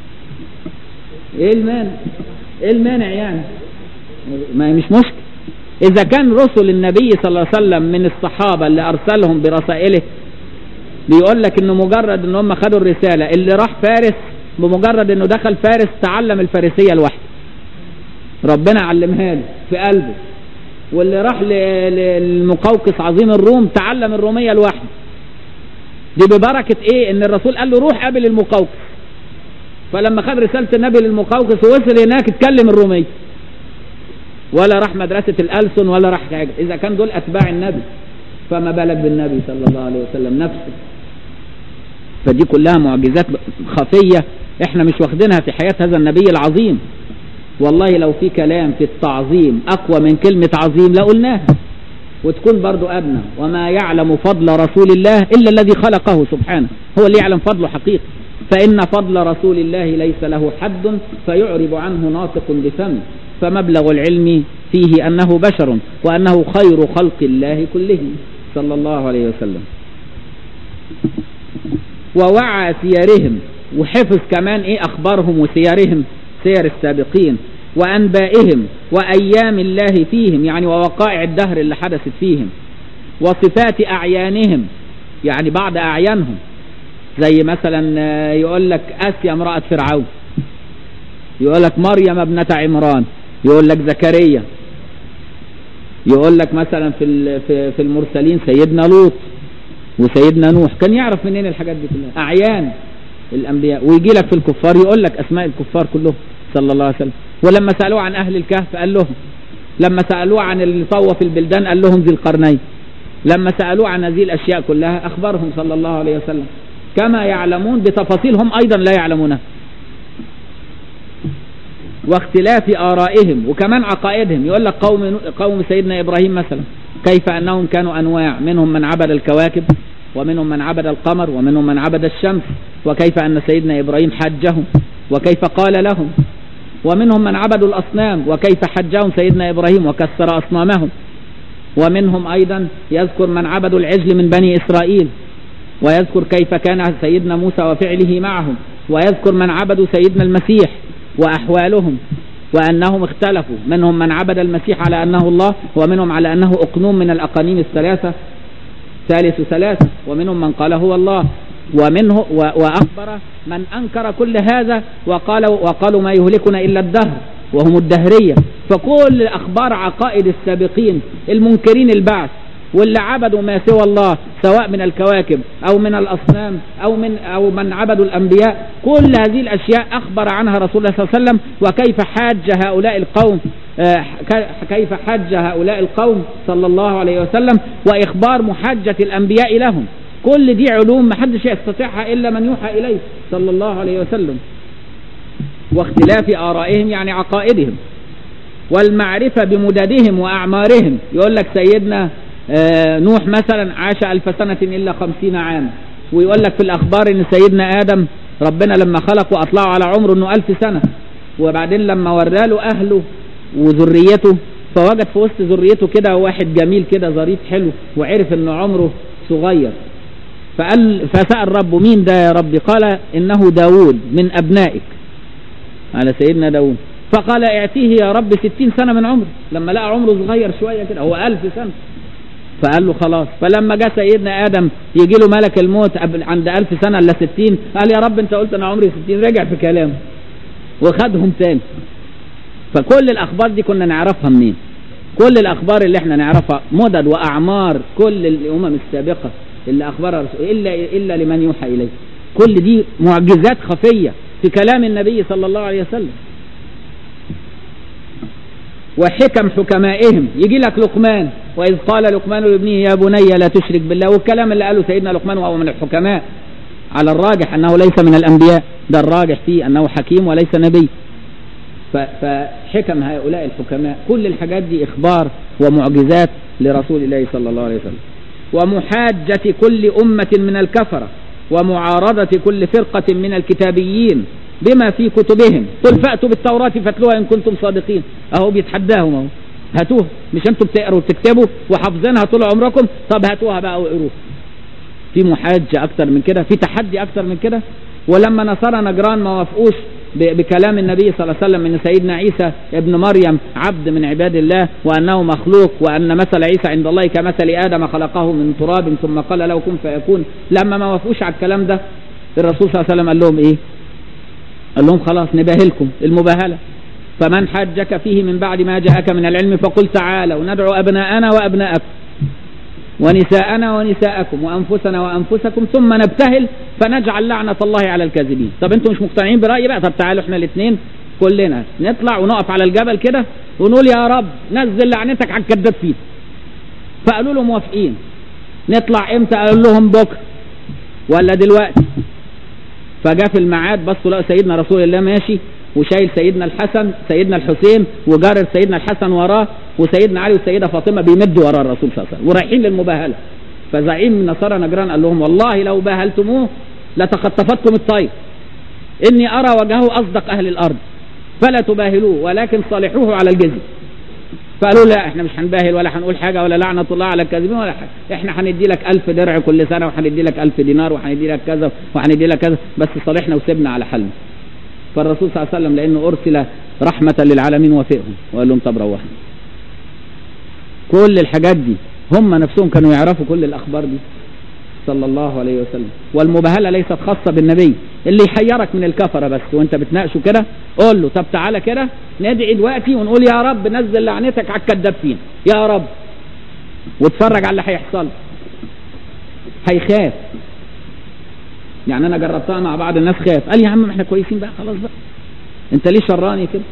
Speaker 1: ايه المانع ايه المانع يعني ما مش مشكل اذا كان رسل النبي صلى الله عليه وسلم من الصحابة اللي ارسلهم برسائله بيقول لك انه مجرد ان هم خدوا الرسالة اللي راح فارس بمجرد انه دخل فارس تعلم الفارسية لوحده ربنا علمها له في قلبه واللي راح للمقوقس عظيم الروم تعلم الرومية لوحده دي ببركة ايه ان الرسول قال له روح قابل المقوقس فلما خد رسالة النبي للمقوقس ووصل هناك اتكلم الرومية ولا راح مدرسة الألسن ولا راح حاجة إذا كان دول أتباع النبي فما بالك بالنبي صلى الله عليه وسلم نفسه فدي كلها معجزات خفية احنا مش واخدينها في حياة هذا النبي العظيم والله لو في كلام في التعظيم أقوى من كلمة عظيم لقلناها وتكون برضو أدنى وما يعلم فضل رسول الله إلا الذي خلقه سبحانه هو اللي يعلم فضله حقيقة فإن فضل رسول الله ليس له حد فيعرب عنه ناطق بفمه فمبلغ العلم فيه أنه بشر وأنه خير خلق الله كلهم صلى الله عليه وسلم ووعى سيرهم وحفظ كمان ايه اخبارهم وسيرهم سير السابقين وانبائهم وايام الله فيهم يعني ووقائع الدهر اللي حدثت فيهم وصفات اعيانهم يعني بعض اعيانهم زي مثلا يقول لك اسيا امرأة فرعون يقول لك مريم ابنة عمران يقول لك زكريا يقول لك مثلا في في المرسلين سيدنا لوط وسيدنا نوح كان يعرف منين الحاجات دي كلها اعيان الانبياء ويجي لك في الكفار يقول لك اسماء الكفار كلهم صلى الله عليه وسلم ولما سالوه عن اهل الكهف قال لهم لما سالوه عن اللي طوف البلدان قال لهم ذي القرنين لما سالوه عن هذه الاشياء كلها اخبرهم صلى الله عليه وسلم كما يعلمون بتفاصيل هم ايضا لا يعلمونها واختلاف آرائهم وكمان عقائدهم يقول لك قوم قوم سيدنا إبراهيم مثلا كيف أنهم كانوا أنواع منهم من عبد الكواكب ومنهم من عبد القمر ومنهم من عبد الشمس وكيف أن سيدنا إبراهيم حجهم وكيف قال لهم ومنهم من عبدوا الأصنام وكيف حجهم سيدنا إبراهيم وكسر أصنامهم ومنهم أيضا يذكر من عبدوا العجل من بني إسرائيل ويذكر كيف كان سيدنا موسى وفعله معهم ويذكر من عبدوا سيدنا المسيح وأحوالهم وأنهم اختلفوا منهم من عبد المسيح على أنه الله ومنهم على أنه أقنوم من الأقانيم الثلاثة ثالث ثلاثة ومنهم من قال هو الله ومنه وأخبر من أنكر كل هذا وقال وقالوا ما يهلكنا إلا الدهر وهم الدهرية فكل أخبار عقائد السابقين المنكرين البعث واللي عبدوا ما سوى الله سواء من الكواكب أو من الأصنام أو من أو من عبدوا الأنبياء كل هذه الأشياء أخبر عنها رسول الله صلى الله عليه وسلم وكيف حاج هؤلاء القوم كيف حج هؤلاء القوم صلى الله عليه وسلم وإخبار محجة الأنبياء لهم كل دي علوم ما حدش يستطيعها إلا من يوحى إليه صلى الله عليه وسلم واختلاف آرائهم يعني عقائدهم والمعرفة بمددهم وأعمارهم يقول لك سيدنا نوح مثلا عاش ألف سنة إلا خمسين عام ويقول لك في الأخبار إن سيدنا آدم ربنا لما خلقه أطلعه على عمره إنه ألف سنة وبعدين لما وراله أهله وذريته فوجد في وسط ذريته كده واحد جميل كده ظريف حلو وعرف إن عمره صغير فقال فسأل ربه مين ده يا ربي قال إنه داود من أبنائك على سيدنا داود فقال اعطيه يا رب ستين سنة من عمره لما لقى عمره صغير شوية كده هو ألف سنة فقال له خلاص فلما جاء سيدنا آدم يجي له ملك الموت عند ألف سنة إلا ستين قال يا رب أنت قلت أنا عمري ستين رجع في كلامه وخدهم تاني فكل الأخبار دي كنا نعرفها منين كل الأخبار اللي احنا نعرفها مدد وأعمار كل الأمم السابقة اللي أخبرها رسول إلا, إلا لمن يوحى إليه كل دي معجزات خفية في كلام النبي صلى الله عليه وسلم وحكم حكمائهم يجي لك لقمان وإذ قال لقمان لابنه يا بني لا تشرك بالله والكلام اللي قاله سيدنا لقمان وهو من الحكماء على الراجح أنه ليس من الأنبياء ده الراجح فيه أنه حكيم وليس نبي فحكم هؤلاء الحكماء كل الحاجات دي إخبار ومعجزات لرسول الله صلى الله عليه وسلم ومحاجة كل أمة من الكفرة ومعارضة كل فرقة من الكتابيين بما في كتبهم قل فأتوا بالتوراة فاتلوها إن كنتم صادقين أهو بيتحداهم أهو هاتوها مش أنتم بتقروا وتكتبوا وحافظينها طول عمركم طب هاتوها بقى واقروها في محاجة أكتر من كده في تحدي أكتر من كده ولما نصارى نجران ما وافقوش بكلام النبي صلى الله عليه وسلم ان سيدنا عيسى ابن مريم عبد من عباد الله وانه مخلوق وان مثل عيسى عند الله كمثل ادم خلقه من تراب ثم قال له كن فيكون لما ما وافقوش على الكلام ده الرسول صلى الله عليه وسلم قال لهم ايه قال لهم خلاص نباهلكم المباهله فمن حجك فيه من بعد ما جاءك من العلم فقل تعالوا ندعو ابناءنا وابناءكم ونساءنا ونساءكم وانفسنا وانفسكم ثم نبتهل فنجعل لعنه الله على الكاذبين طب انتم مش مقتنعين برايي بقى طب تعالوا احنا الاثنين كلنا نطلع ونقف على الجبل كده ونقول يا رب نزل لعنتك على الكذاب فيه فقالوا له موافقين نطلع امتى قالوا لهم بكره ولا دلوقتي فجاء في الميعاد بصوا لقوا سيدنا رسول الله ماشي وشايل سيدنا الحسن سيدنا الحسين وجارر سيدنا الحسن وراه وسيدنا علي والسيده فاطمه بيمدوا ورا الرسول صلى الله عليه وسلم ورايحين للمباهله فزعيم من نصارى نجران قال لهم والله لو باهلتموه لتخطفتكم الطير اني ارى وجهه اصدق اهل الارض فلا تباهلوه ولكن صالحوه على الجزي فقالوا لا احنا مش هنباهل ولا هنقول حاجه ولا لعنه الله على الكاذبين ولا حاجه احنا هندي لك 1000 درع كل سنه وهندي لك 1000 دينار وهندي لك كذا وهندي لك كذا بس صالحنا وسيبنا على حالنا فالرسول صلى الله عليه وسلم لانه ارسل رحمه للعالمين وفقهم وقال لهم طب روحوا كل الحاجات دي هم نفسهم كانوا يعرفوا كل الاخبار دي صلى الله عليه وسلم والمباهله ليست خاصه بالنبي اللي يحيرك من الكفره بس وانت بتناقشه كده قول له طب تعالى كده ندعي دلوقتي ونقول يا رب نزل لعنتك على الكذابين يا رب واتفرج على اللي هيحصل هيخاف يعني انا جربتها مع بعض الناس خاف قال يا عم احنا كويسين بقى خلاص بقى انت ليه شراني كده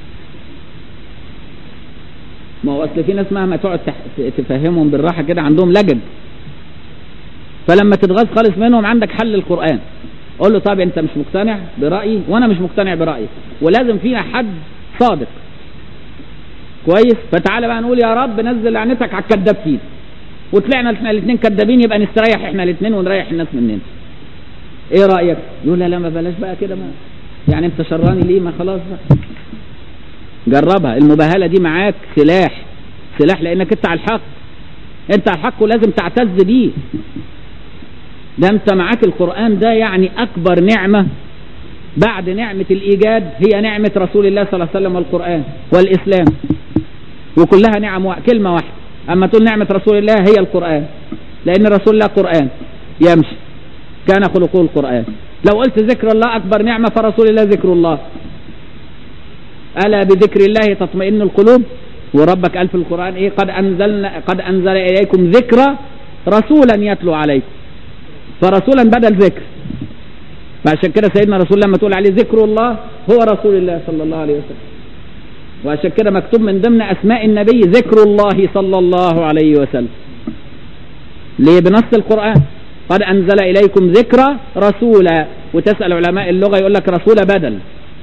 Speaker 1: ما هو اصل في ناس مهما تقعد تفهمهم بالراحه كده عندهم لجد فلما تتغاظ خالص منهم عندك حل القران قول له طب انت مش مقتنع برايي وانا مش مقتنع برايك ولازم فينا حد صادق كويس فتعالى بقى نقول يا رب نزل لعنتك على الكذاب فينا وطلعنا احنا الاثنين كذابين يبقى نستريح احنا الاثنين ونريح الناس مننا ايه رايك يقول لا لا ما بلاش بقى كده ما يعني انت شراني ليه ما خلاص بقى جربها المباهله دي معاك سلاح سلاح لانك انت على الحق انت على الحق ولازم تعتز بيه ده انت معاك القرآن ده يعني اكبر نعمة بعد نعمة الايجاد هي نعمة رسول الله صلى الله عليه وسلم والقرآن والاسلام وكلها نعم واحد كلمة واحدة اما تقول نعمة رسول الله هي القرآن لان رسول الله قرآن يمشي كان خلقه القرآن لو قلت ذكر الله اكبر نعمة فرسول الله ذكر الله ألا بذكر الله تطمئن القلوب وربك قال في القرآن إيه قد أنزلنا قد أنزل إليكم ذكرى رسولا يتلو عليكم فرسولا بدل ذكر فعشان كده سيدنا رسول الله لما تقول عليه ذكر الله هو رسول الله صلى الله عليه وسلم وعشان كده مكتوب من ضمن أسماء النبي ذكر الله صلى الله عليه وسلم ليه بنص القرآن قد أنزل إليكم ذكرى رسولا وتسأل علماء اللغة يقول لك رسول بدل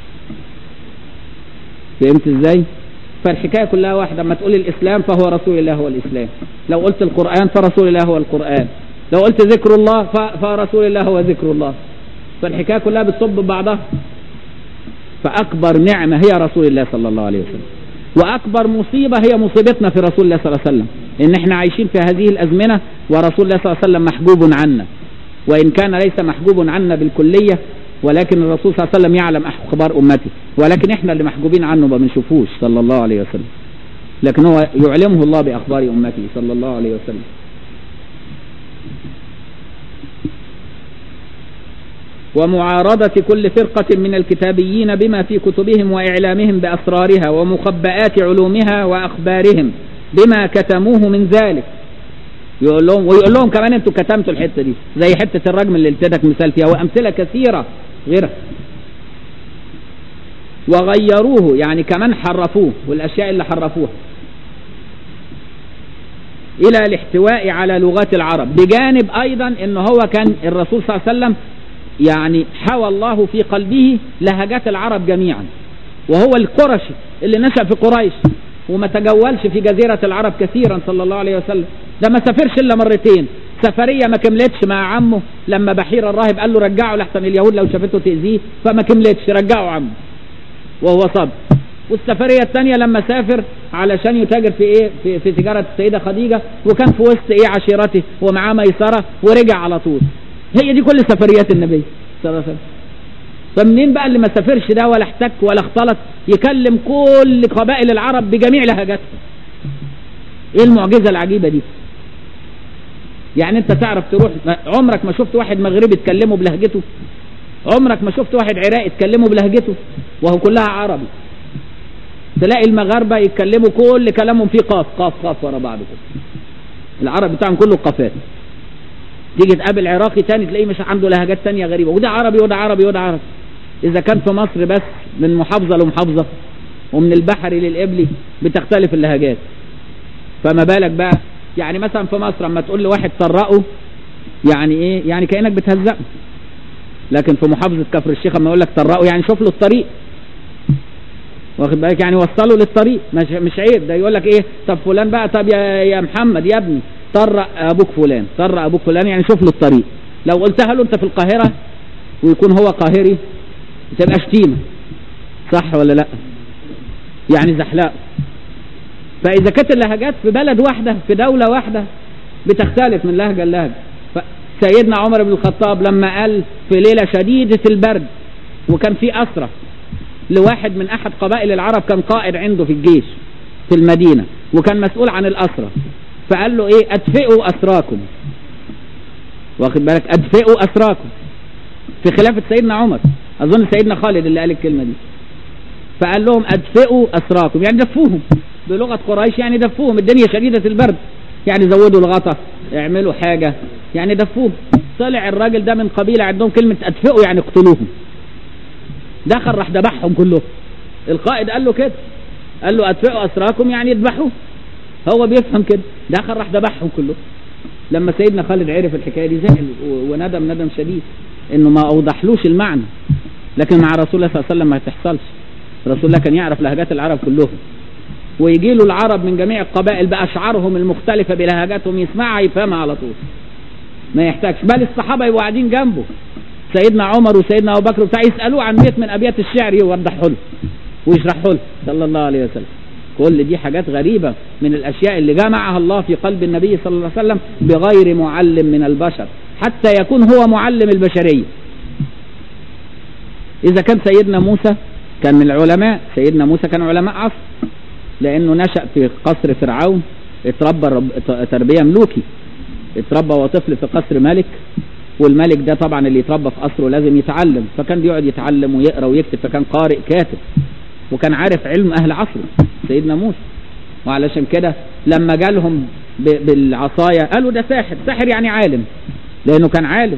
Speaker 1: فهمت ازاي فالحكاية كلها واحدة اما تقول الإسلام فهو رسول الله هو الإسلام لو قلت القرآن فرسول الله هو القرآن لو قلت ذكر الله فرسول الله هو ذكر الله فالحكاية كلها بتصب بعضها فأكبر نعمة هي رسول الله صلى الله عليه وسلم وأكبر مصيبة هي مصيبتنا في رسول الله صلى الله عليه وسلم إن إحنا عايشين في هذه الأزمنة ورسول الله صلى الله عليه وسلم محجوب عنا وإن كان ليس محجوب عنا بالكلية ولكن الرسول صلى الله عليه وسلم يعلم أخبار أمته ولكن إحنا اللي محجوبين عنه ما بنشوفوش صلى الله عليه وسلم لكن هو يعلمه الله بأخبار أمته صلى الله عليه وسلم ومعارضة كل فرقة من الكتابيين بما في كتبهم وإعلامهم بأسرارها ومخبئات علومها وأخبارهم بما كتموه من ذلك يقول لهم ويقول لهم كمان انتوا كتمتوا الحته دي زي حته الرجم اللي اديتك مثال فيها وامثله كثيره غيرها وغيروه يعني كمان حرفوه والاشياء اللي حرفوها الى الاحتواء على لغات العرب بجانب ايضا ان هو كان الرسول صلى الله عليه وسلم يعني حوى الله في قلبه لهجات العرب جميعا وهو القرشي اللي نشأ في قريش وما تجولش في جزيرة العرب كثيرا صلى الله عليه وسلم ده ما سافرش الا مرتين سفرية ما كملتش مع عمه لما بحير الراهب قال له رجعه لحسن اليهود لو شافته تأذيه فما كملتش رجعه عمه وهو صبر والسفرية الثانية لما سافر علشان يتاجر في ايه في, في تجارة السيدة خديجة وكان في وسط ايه عشيرته ومعاه ميسرة ورجع على طول هي دي كل سفريات النبي صلى الله عليه وسلم فمنين بقى اللي ما سافرش ده ولا احتك ولا اختلط يكلم كل قبائل العرب بجميع لهجاتهم ايه المعجزة العجيبة دي يعني انت تعرف تروح عمرك ما شفت واحد مغربي تكلمه بلهجته عمرك ما شفت واحد عراقي تكلمه بلهجته وهو كلها عربي تلاقي المغاربة يتكلموا كل كلامهم فيه قاف قاف قاف ورا بعض كده العرب بتاعهم كله قافات تيجي تقابل عراقي تاني تلاقيه مش عنده لهجات تانية غريبة وده عربي وده عربي وده عربي إذا كان في مصر بس من محافظة لمحافظة ومن البحري للإبلي بتختلف اللهجات فما بالك بقى يعني مثلا في مصر اما تقول لواحد طرقه يعني ايه يعني كأنك بتهزقه لكن في محافظة كفر الشيخ اما يقول لك طرقه يعني شوف له الطريق واخد بالك يعني وصله للطريق مش مش عيب ده يقول لك ايه طب فلان بقى طب يا يا محمد يا ابني طرق ابوك فلان طرق ابوك فلان يعني شوف له الطريق لو قلتها له انت في القاهرة ويكون هو قاهري تبقى شتيمة صح ولا لا يعني زحلاء فإذا كانت اللهجات في بلد واحدة في دولة واحدة بتختلف من لهجة لهجة سيدنا عمر بن الخطاب لما قال في ليلة شديدة البرد وكان في أسرة لواحد من أحد قبائل العرب كان قائد عنده في الجيش في المدينة وكان مسؤول عن الأسرة فقال له إيه أدفئوا أسراكم واخد بالك أدفئوا أسراكم في خلافة سيدنا عمر أظن سيدنا خالد اللي قال الكلمة دي فقال لهم أدفئوا أسراكم يعني دفوهم بلغة قريش يعني دفوهم الدنيا شديدة البرد يعني زودوا الغطا اعملوا حاجة يعني دفوهم طلع الراجل ده من قبيلة عندهم كلمة أدفئوا يعني اقتلوهم دخل راح ذبحهم كلهم القائد قال له كده قال له أدفئوا أسراكم يعني يذبحوا هو بيفهم كده دخل راح ذبحهم كلهم لما سيدنا خالد عرف الحكاية دي زعل وندم ندم شديد انه ما اوضحلوش المعنى لكن مع رسول الله صلى الله عليه وسلم ما تحصلش رسول الله كان يعرف لهجات العرب كلهم ويجي له العرب من جميع القبائل بأشعارهم المختلفة بلهجاتهم يسمعها يفهمها على طول ما يحتاجش بل الصحابة يبقوا قاعدين جنبه سيدنا عمر وسيدنا أبو بكر بتاع يسألوه عن بيت من أبيات الشعر يوضحه له ويشرحه له صلى الله عليه وسلم كل دي حاجات غريبة من الأشياء اللي جمعها الله في قلب النبي صلى الله عليه وسلم بغير معلم من البشر حتى يكون هو معلم البشرية إذا كان سيدنا موسى كان من العلماء سيدنا موسى كان علماء عصر لأنه نشأ في قصر فرعون اتربى تربية ملوكي اتربى وطفل في قصر ملك والملك ده طبعا اللي يتربى في قصره لازم يتعلم فكان بيقعد يتعلم ويقرا ويكتب فكان قارئ كاتب وكان عارف علم اهل عصره سيدنا موسى وعلشان كده لما جالهم بالعصايه قالوا ده ساحر ساحر يعني عالم لانه كان عالم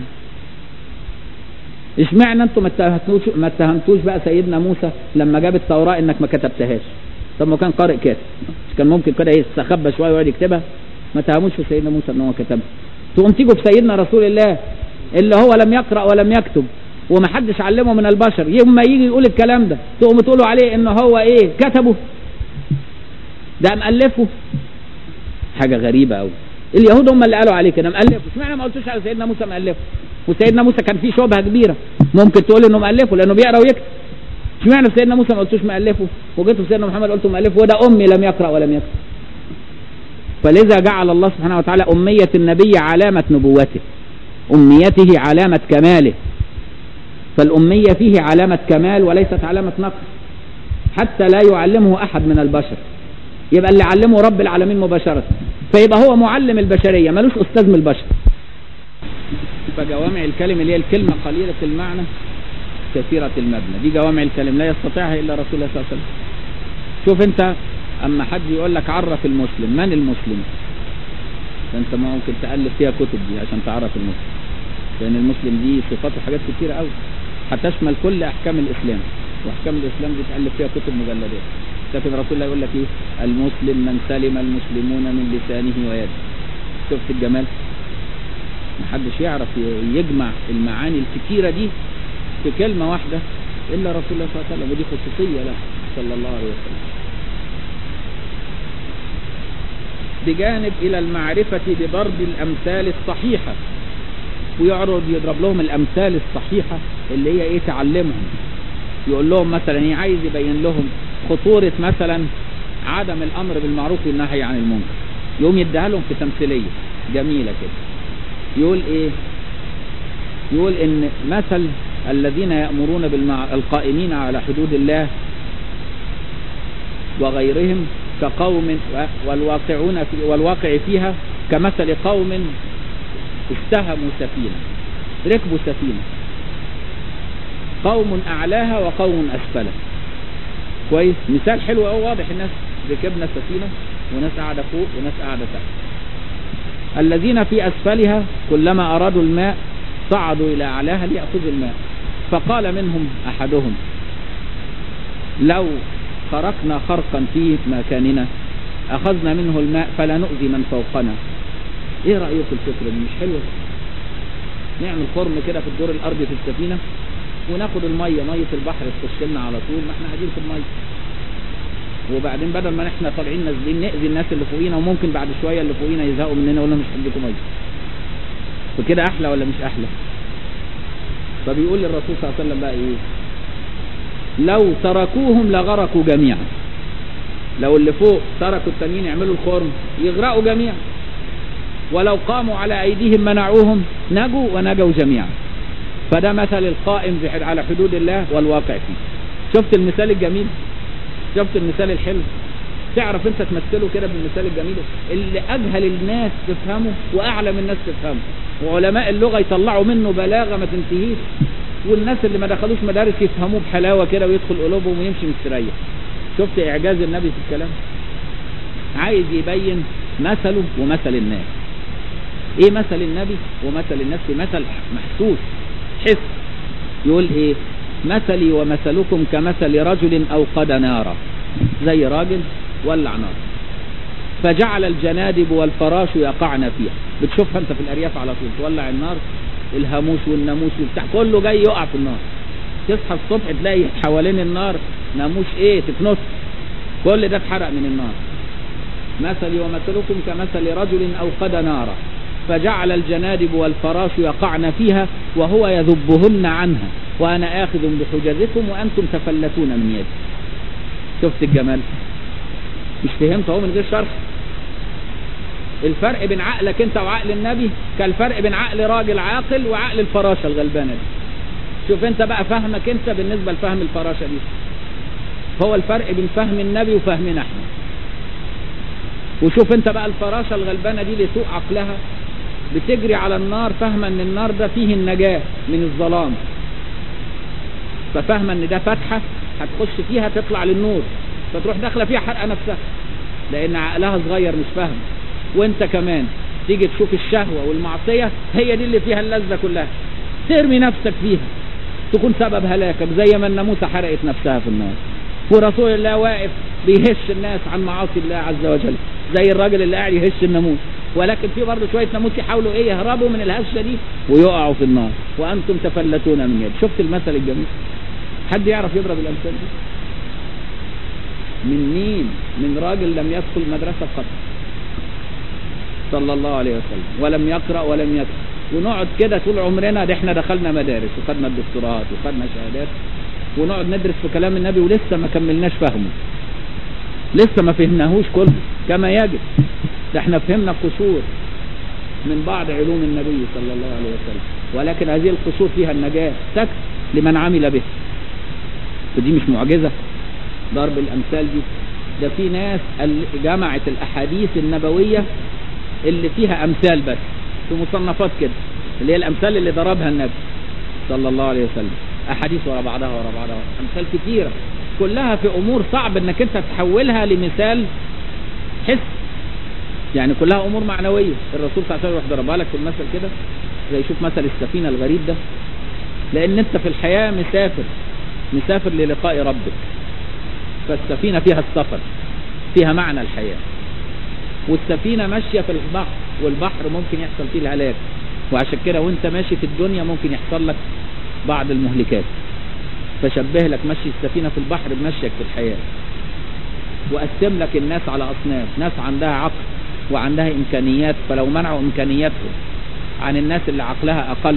Speaker 1: اشمعنى انتم ما اتهمتوش ما اتهمتوش بقى سيدنا موسى لما جاب التوراه انك ما كتبتهاش طب ما كان قارئ كاتب مش كان ممكن كده يستخبى شويه ويقعد يكتبها ما تهموش في سيدنا موسى ان هو كتبها تقوم تيجوا في سيدنا رسول الله اللي هو لم يقرا ولم يكتب وما حدش علمه من البشر يوم ما يجي يقول الكلام ده تقوموا تقولوا عليه ان هو ايه كتبه ده مألفه حاجة غريبة قوي اليهود هم اللي قالوا عليه كده مألفه اشمعنى ما قلتوش على سيدنا موسى مألفه وسيدنا موسى كان فيه شبهة كبيرة ممكن تقول انه مألفه لانه بيقرا ويكتب اشمعنى سيدنا موسى ما قلتوش مألفه وجيتوا سيدنا محمد قلتوا مألفه وده امي لم يقرا ولم يكتب فلذا جعل الله سبحانه وتعالى أمية النبي علامة نبوته أميته علامة كماله فالأمية فيه علامة كمال وليست علامة نقص حتى لا يعلمه أحد من البشر يبقى اللي علمه رب العالمين مباشرة فيبقى هو معلم البشرية ملوش أستاذ من البشر فجوامع الكلم اللي هي الكلمة قليلة المعنى كثيرة المبنى دي جوامع الكلم لا يستطيعها إلا رسول الله صلى الله عليه وسلم شوف أنت أما حد يقول لك عرف المسلم من المسلم فأنت ممكن تألف فيها كتب دي عشان تعرف المسلم لأن المسلم دي صفاته حاجات كتيرة قوي هتشمل كل أحكام الإسلام وأحكام الإسلام دي تألف فيها كتب مجلدات لكن رسول الله يقول لك إيه المسلم من سلم المسلمون من لسانه ويده شفت الجمال محدش يعرف يجمع المعاني الكتيرة دي في كلمة واحدة إلا رسول الله صلى الله عليه وسلم ودي خصوصية له صلى الله عليه وسلم بجانب إلى المعرفة بضرب الأمثال الصحيحة ويعرض يضرب لهم الأمثال الصحيحة اللي هي إيه تعلمهم يقول لهم مثلا إيه عايز يبين لهم خطورة مثلا عدم الأمر بالمعروف والنهي عن المنكر يقوم يديها لهم في تمثيلية جميلة كده يقول إيه يقول إن مثل الذين يأمرون بالمع... القائمين على حدود الله وغيرهم كقوم والواقعون في والواقع فيها كمثل قوم استهموا سفينة ركبوا سفينة قوم أعلاها وقوم أسفلها كويس مثال حلو أو واضح الناس ركبنا سفينة وناس قاعدة فوق وناس قاعدة تحت الذين في أسفلها كلما أرادوا الماء صعدوا إلى أعلاها ليأخذوا الماء فقال منهم أحدهم لو خرقنا خرقا في مكاننا أخذنا منه الماء فلا نؤذي من فوقنا ايه رأيك في الفكرة دي مش حلوة نعمل خرم كده في الدور الارضي في السفينة وناخد المية مية البحر تخش لنا على طول ما احنا قاعدين في المية وبعدين بدل ما احنا طالعين نازلين نأذي الناس اللي فوقينا وممكن بعد شوية اللي فوقينا يزهقوا مننا ولا مش هديكم مية فكده احلى ولا مش احلى فبيقول للرسول صلى الله عليه وسلم بقى ايه لو تركوهم لغرقوا جميعا لو اللي فوق تركوا التانيين يعملوا الخرم يغرقوا جميعا ولو قاموا على أيديهم منعوهم نجوا ونجوا جميعا فده مثل القائم على حدود الله والواقع فيه شفت المثال الجميل شفت المثال الحلو تعرف انت تمثله كده بالمثال الجميل اللي اجهل الناس تفهمه واعلم الناس تفهمه وعلماء اللغه يطلعوا منه بلاغه ما تنتهيش والناس اللي ما دخلوش مدارس يفهموه بحلاوه كده ويدخل قلوبهم ويمشي مستريح شفت اعجاز النبي في الكلام عايز يبين مثله ومثل الناس ايه مثل النبي ومثل الناس مثل محسوس حس يقول ايه مثلي ومثلكم كمثل رجل اوقد نارا زي راجل ولع نار فجعل الجنادب والفراش يقعن فيها بتشوفها انت في الارياف على طول تولع النار الهاموس والناموس وبتاع كله جاي يقع في النار تصحى الصبح تلاقي حوالين النار ناموس ايه تكنس كل ده اتحرق من النار مثلي ومثلكم كمثل رجل أوقد نارا فجعل الجنادب والفراش يقعن فيها وهو يذبهن عنها وأنا آخذ بحجزكم وأنتم تفلتون من يدي شفت الجمال مش فهمت اهو من غير شرح الفرق بين عقلك انت وعقل النبي كالفرق بين عقل راجل عاقل وعقل الفراشة الغلبانة دي شوف انت بقى فهمك انت بالنسبة لفهم الفراشة دي هو الفرق بين فهم النبي وفهمنا احنا وشوف انت بقى الفراشة الغلبانة دي لسوء عقلها بتجري على النار فاهمة ان النار ده فيه النجاة من الظلام ففاهمة ان ده فتحة هتخش فيها تطلع للنور فتروح داخلة فيها حرقة نفسها لان عقلها صغير مش فاهم وانت كمان تيجي تشوف الشهوة والمعصية هي دي اللي فيها اللذة كلها ترمي نفسك فيها تكون سبب هلاكك زي ما الناموسة حرقت نفسها في النار ورسول الله واقف بيهش الناس عن معاصي الله عز وجل زي الراجل اللي قاعد يهش الناموس ولكن في برضه شويه ناموس يحاولوا ايه يهربوا من الهشه دي ويقعوا في النار وانتم تفلتون من يد شفت المثل الجميل حد يعرف يضرب الامثال دي من مين من راجل لم يدخل مدرسه قط صلى الله عليه وسلم ولم يقرا ولم يكتب ونقعد كده طول عمرنا ده احنا دخلنا مدارس وخدنا الدكتوراه وخدنا شهادات ونقعد ندرس في كلام النبي ولسه ما كملناش فهمه لسه ما فهمناهوش كله كما يجب ده احنا فهمنا قصور من بعض علوم النبي صلى الله عليه وسلم ولكن هذه القصور فيها النجاة تكفي لمن عمل به ودي مش معجزة ضرب الأمثال دي ده في ناس جمعت الأحاديث النبوية اللي فيها أمثال بس في مصنفات كده اللي هي الأمثال اللي ضربها النبي صلى الله عليه وسلم أحاديث ورا بعضها ورا بعضها أمثال كتيرة كلها في أمور صعب إنك أنت تحولها لمثال حس يعني كلها امور معنويه الرسول صلى الله عليه وسلم ضربها لك في المثل كده زي شوف مثل السفينه الغريب ده لان انت في الحياه مسافر مسافر للقاء ربك فالسفينه فيها السفر فيها معنى الحياه والسفينه ماشيه في البحر والبحر ممكن يحصل فيه الهلاك وعشان كده وانت ماشي في الدنيا ممكن يحصل لك بعض المهلكات فشبه لك مشي السفينه في البحر بمشيك في الحياه وقسم لك الناس على اصناف ناس عندها عقل وعندها امكانيات فلو منعوا امكانياتهم عن الناس اللي عقلها اقل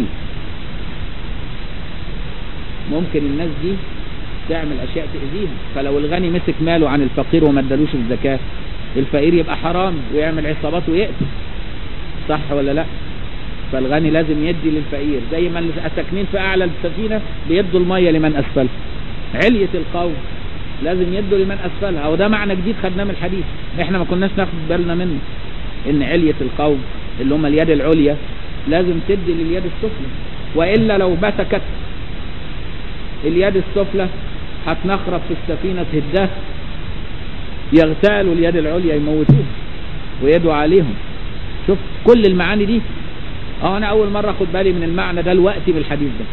Speaker 1: ممكن الناس دي تعمل اشياء تاذيهم فلو الغني مسك ماله عن الفقير وما ادالوش الزكاه الفقير يبقى حرام ويعمل عصابات ويقتل صح ولا لا فالغني لازم يدي للفقير زي ما الساكنين في اعلى السفينه بيدوا الميه لمن اسفلها عليه القوم لازم يدوا لمن اسفلها وده معنى جديد خدناه من الحديث احنا ما كناش ناخد بالنا منه ان علية القوم اللي هم اليد العليا لازم تدي لليد السفلى والا لو بتكت اليد السفلى هتنخرب في السفينه تهدها يغتالوا اليد العليا يموتوه ويدعوا عليهم شوف كل المعاني دي اه انا اول مره اخد بالي من المعنى ده الوقت بالحديث ده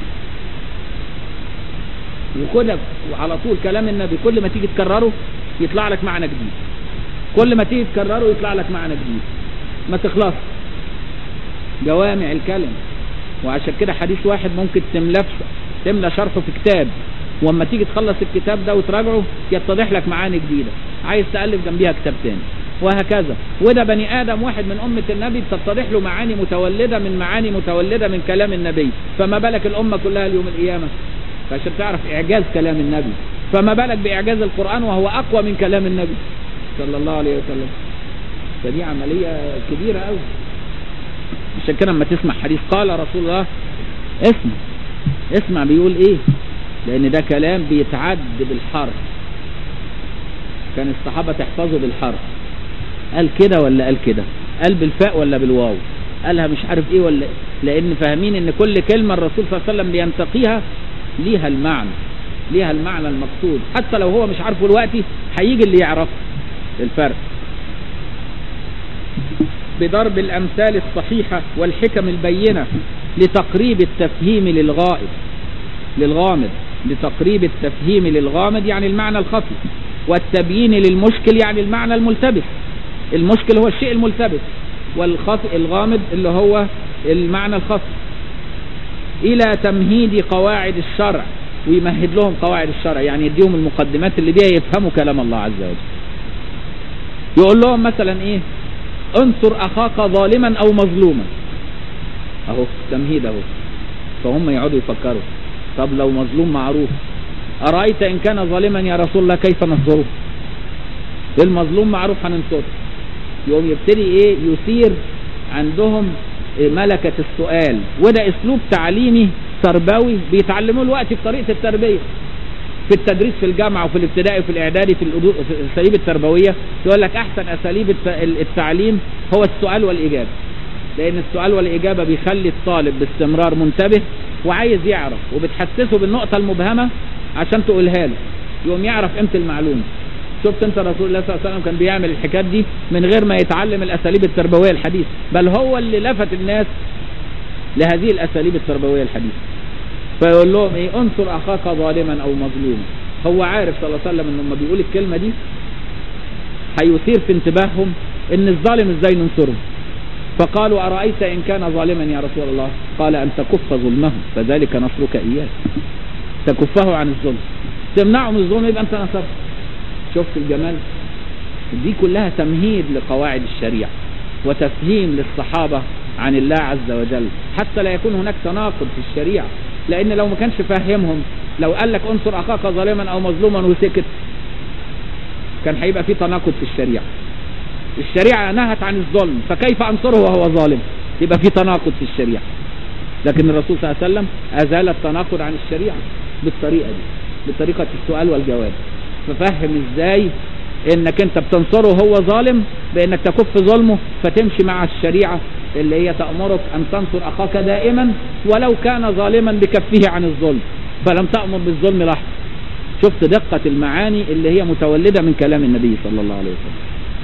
Speaker 1: وكده على طول كلام النبي كل ما تيجي تكرره يطلع لك معنى جديد كل ما تيجي تكرره يطلع لك معنى جديد ما تخلص جوامع الكلم وعشان كده حديث واحد ممكن تملى تملى شرحه في كتاب واما تيجي تخلص الكتاب ده وتراجعه يتضح لك معاني جديده عايز تالف جنبيها كتاب تاني وهكذا وده بني ادم واحد من امه النبي بتتضح له معاني متولده من معاني متولده من كلام النبي فما بالك الامه كلها اليوم القيامه فعشان تعرف اعجاز كلام النبي فما بالك باعجاز القران وهو اقوى من كلام النبي صلى الله عليه وسلم فدي عمليه كبيره قوي عشان كده لما تسمع حديث قال رسول الله اسمع اسمع بيقول ايه لان ده كلام بيتعد بالحرف كان الصحابه تحفظه بالحرف قال كده ولا قال كده قال بالفاء ولا بالواو قالها مش عارف ايه ولا لان فاهمين ان كل كلمه الرسول صلى الله عليه وسلم بينتقيها ليها المعنى ليها المعنى المقصود حتى لو هو مش عارفه دلوقتي هيجي اللي يعرف الفرق بضرب الامثال الصحيحه والحكم البينه لتقريب التفهيم للغائب للغامض لتقريب التفهيم للغامض يعني المعنى الخفي والتبيين للمشكل يعني المعنى الملتبس المشكل هو الشيء الملتبس والخفي الغامض اللي هو المعنى الخفي إلى تمهيد قواعد الشرع ويمهد لهم قواعد الشرع يعني يديهم المقدمات اللي بيها يفهموا كلام الله عز وجل يقول لهم مثلا ايه انصر اخاك ظالما او مظلوما اهو تمهيد اهو فهم يقعدوا يفكروا طب لو مظلوم معروف ارايت ان كان ظالما يا رسول الله كيف ننصره المظلوم معروف هننصره يقوم يبتدي ايه يثير عندهم ملكة السؤال وده اسلوب تعليمي تربوي بيتعلموه الوقت في طريقة التربية في التدريس في الجامعة وفي الابتدائي وفي الاعدادي في الأدو- في الاساليب التربوية يقول لك احسن اساليب الت- التعليم هو السؤال والاجابة لان السؤال والاجابة بيخلي الطالب باستمرار منتبه وعايز يعرف وبتحسسه بالنقطة المبهمة عشان تقولها له يقوم يعرف قيمة المعلومة شفت انت رسول الله صلى الله عليه وسلم كان بيعمل الحكايات دي من غير ما يتعلم الاساليب التربويه الحديثه بل هو اللي لفت الناس لهذه الاساليب التربويه الحديثه فيقول لهم ايه انصر اخاك ظالما او مظلوما هو عارف صلى الله عليه وسلم ان لما بيقول الكلمه دي هيثير في انتباههم ان الظالم ازاي ننصره فقالوا ارايت ان كان ظالما يا رسول الله قال ان تكف ظلمه فذلك نصرك اياه تكفه عن الظلم تمنعه من الظلم يبقى انت نصرت شفت الجمال دي كلها تمهيد لقواعد الشريعة وتفهيم للصحابة عن الله عز وجل حتى لا يكون هناك تناقض في الشريعة لأن لو ما كانش فاهمهم لو قال لك انصر أخاك ظالما أو مظلوما وسكت كان هيبقى في تناقض في الشريعة الشريعة نهت عن الظلم فكيف أنصره وهو ظالم يبقى في تناقض في الشريعة لكن الرسول صلى الله عليه وسلم أزال التناقض عن الشريعة بالطريقة دي بطريقة السؤال والجواب ففهم ازاي انك انت بتنصره هو ظالم بانك تكف ظلمه فتمشي مع الشريعة اللي هي تأمرك ان تنصر اخاك دائما ولو كان ظالما بكفه عن الظلم فلم تأمر بالظلم لحظة شفت دقة المعاني اللي هي متولدة من كلام النبي صلى الله عليه وسلم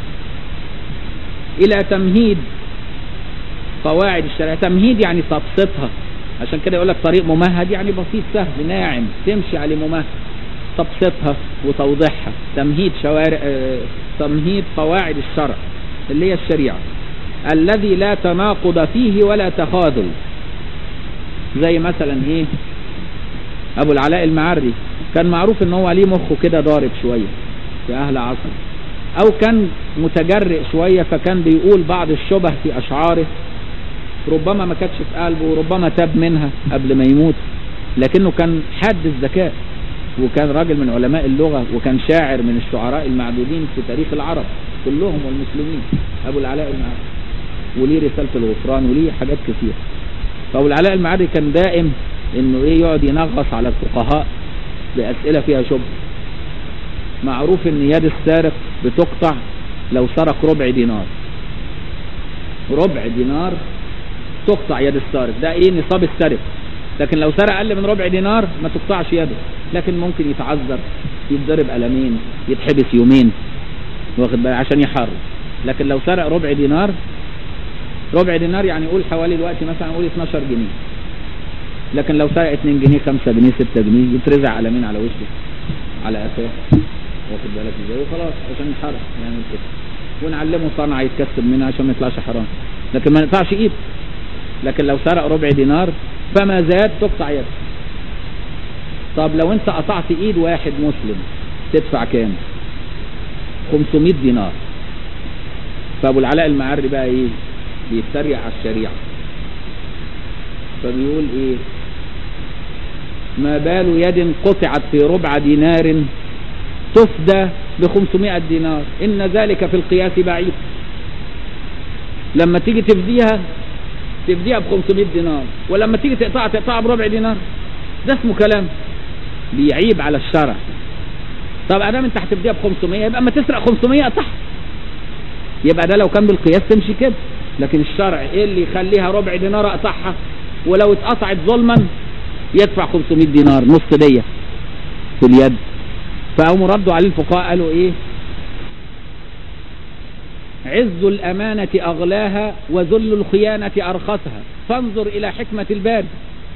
Speaker 1: الى تمهيد قواعد الشريعة تمهيد يعني تبسيطها عشان كده يقول لك طريق ممهد يعني بسيط سهل ناعم تمشي عليه ممهد تبسيطها وتوضيحها تمهيد شوارع آه، تمهيد قواعد الشرع اللي هي الشريعة الذي لا تناقض فيه ولا تخاذل زي مثلا ايه ابو العلاء المعري كان معروف ان هو ليه مخه كده ضارب شوية في اهل عصره او كان متجرئ شوية فكان بيقول بعض الشبه في اشعاره ربما ما كانتش في قلبه وربما تاب منها قبل ما يموت لكنه كان حاد الذكاء وكان راجل من علماء اللغة وكان شاعر من الشعراء المعدودين في تاريخ العرب كلهم والمسلمين أبو العلاء المعري وليه رسالة الغفران وليه حاجات كثير فأبو العلاء المعري كان دائم إنه إيه يقعد ينغص على الفقهاء بأسئلة فيها شبه معروف إن يد السارق بتقطع لو سرق ربع دينار ربع دينار تقطع يد السارق ده ايه نصاب السرقه لكن لو سرق اقل من ربع دينار ما تقطعش يده لكن ممكن يتعذر يتضرب قلمين يتحبس يومين واخد بالك عشان يحرر لكن لو سرق ربع دينار ربع دينار يعني قول حوالي دلوقتي مثلا قول 12 جنيه لكن لو سرق 2 جنيه 5 جنيه 6 جنيه يترزع قلمين على وشه على قفاه واخد بالك ازاي وخلاص عشان يحرر يعمل كده ونعلمه صنعه يتكسب منها عشان ما يطلعش حرام لكن ما يقطعش ايد لكن لو سرق ربع دينار فما زاد تقطع يده طب لو انت قطعت ايد واحد مسلم تدفع كام 500 دينار فابو العلاء المعري بقى ايه بيتريق على الشريعه فبيقول ايه ما بال يد قطعت في ربع دينار تفدى ب 500 دينار ان ذلك في القياس بعيد لما تيجي تفديها تفديها ب 500 دينار ولما تيجي تقطعها تقطعها بربع دينار ده اسمه كلام بيعيب على الشرع طب ادام انت هتفديها ب 500 يبقى اما تسرق 500 اقطعها يبقى ده لو كان بالقياس تمشي كده لكن الشرع ايه اللي يخليها ربع دينار اقطعها ولو اتقطعت ظلما يدفع 500 دينار نص دية في اليد فقاموا ردوا عليه الفقهاء قالوا ايه عز الأمانة أغلاها وذل الخيانة أرخصها فانظر إلى حكمة الباري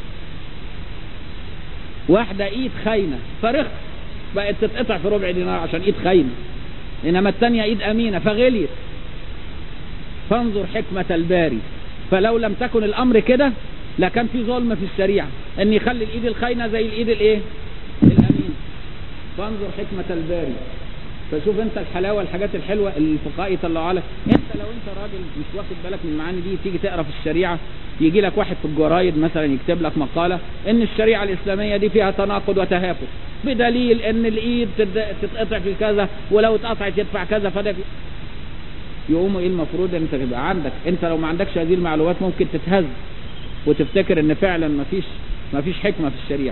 Speaker 1: واحدة إيد خاينة فرخ بقت تتقطع في ربع دينار عشان إيد خاينة إنما التانية إيد أمينة فغليت فانظر حكمة الباري فلو لم تكن الأمر كده لكان في ظلم في الشريعة إن يخلي الإيد الخاينة زي الإيد الإيه فانظر حكمة الباري فشوف انت الحلاوه الحاجات الحلوه اللي الفقهاء يطلعوا عليك انت لو انت راجل مش واخد بالك من المعاني دي تيجي تقرا في الشريعه يجي لك واحد في الجرايد مثلا يكتب لك مقاله ان الشريعه الاسلاميه دي فيها تناقض وتهافت بدليل ان الايد تد- تتقطع في كذا ولو اتقطعت يدفع كذا فده في- يقوموا ايه المفروض انت تبقى عندك انت لو ما عندكش هذه المعلومات ممكن تتهز وتفتكر ان فعلا ما فيش ما فيش حكمه في الشريعه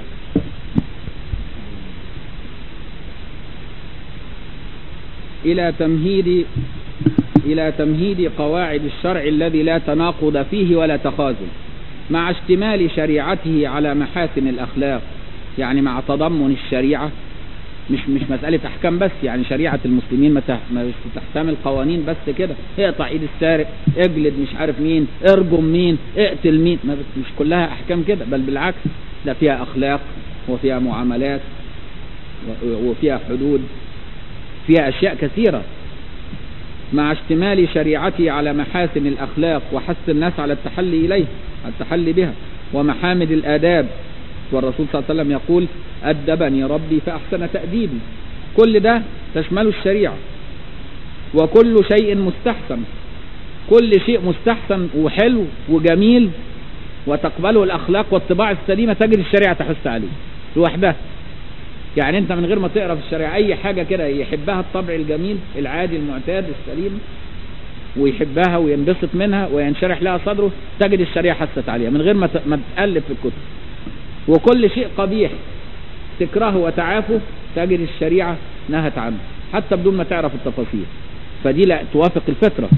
Speaker 1: إلى تمهيد إلى تمهيد قواعد الشرع الذي لا تناقض فيه ولا تخاذل مع اشتمال شريعته على محاسن الأخلاق يعني مع تضمن الشريعة مش مش مسألة أحكام بس يعني شريعة المسلمين ما تح- ما تحتمل قوانين بس كده اقطع إيد السارق اجلد مش عارف مين ارجم مين اقتل مين ما بس- مش كلها أحكام كده بل بالعكس ده فيها أخلاق وفيها معاملات و- وفيها حدود فيها أشياء كثيرة مع اشتمال شريعته على محاسن الأخلاق وحث الناس على التحلي إليه على التحلي بها ومحامد الآداب والرسول صلى الله عليه وسلم يقول أدبني ربي فأحسن تأديبي كل ده تشمله الشريعة وكل شيء مستحسن كل شيء مستحسن وحلو وجميل وتقبله الأخلاق والطباع السليمة تجد الشريعة تحث عليه لوحدها يعني انت من غير ما تقرا في الشريعه اي حاجه كده يحبها الطبع الجميل العادي المعتاد السليم ويحبها وينبسط منها وينشرح لها صدره تجد الشريعه حثت عليها من غير ما ت- ما تقلب في الكتب وكل شيء قبيح تكرهه وتعافه تجد الشريعه نهت عنه حتى بدون ما تعرف التفاصيل فدي لا توافق الفطره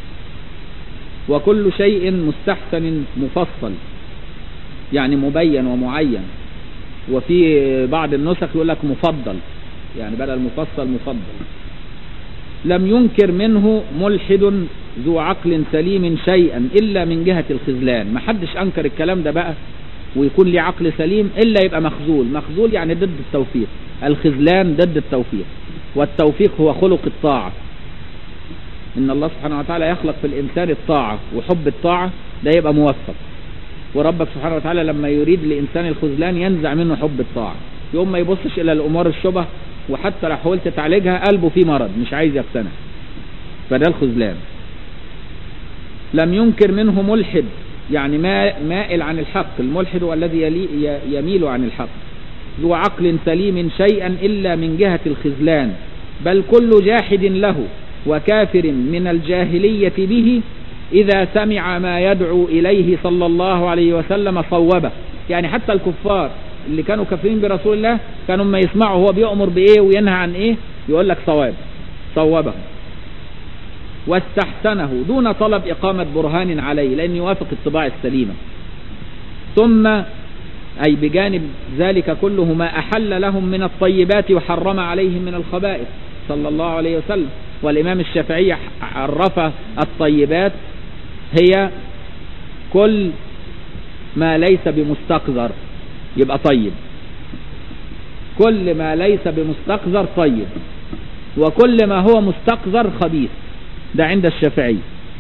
Speaker 1: وكل شيء مستحسن مفصل يعني مبين ومعين وفي بعض النسخ يقول لك مفضل يعني بدل مفصل مفضل لم ينكر منه ملحد ذو عقل سليم شيئا إلا من جهة الخذلان ما حدش أنكر الكلام ده بقى ويكون لي عقل سليم إلا يبقى مخذول مخذول يعني ضد التوفيق الخذلان ضد التوفيق والتوفيق هو خلق الطاعة إن الله سبحانه وتعالى يخلق في الإنسان الطاعة وحب الطاعة ده يبقى موفق وربك سبحانه وتعالى لما يريد لإنسان الخذلان ينزع منه حب الطاعة يوم ما يبصش إلى الأمور الشبه وحتى لو حاولت تعالجها قلبه فيه مرض مش عايز يقتنع فده الخذلان لم ينكر منه ملحد يعني ما مائل عن الحق الملحد هو الذي يلي ي- يميل عن الحق ذو عقل سليم شيئا إلا من جهة الخذلان بل كل جاحد له وكافر من الجاهلية به إذا سمع ما يدعو إليه صلى الله عليه وسلم صوبه يعني حتى الكفار اللي كانوا كافرين برسول الله كانوا ما يسمعوا هو بيأمر بإيه وينهى عن إيه يقول لك صواب صوبه واستحسنه دون طلب إقامة برهان عليه لأن يوافق الطباع السليمة ثم أي بجانب ذلك كله ما أحل لهم من الطيبات وحرم عليهم من الخبائث صلى الله عليه وسلم والإمام الشافعي عرف الطيبات هي كل ما ليس بمستقذر يبقى طيب كل ما ليس بمستقذر طيب وكل ما هو مستقذر خبيث ده عند الشافعي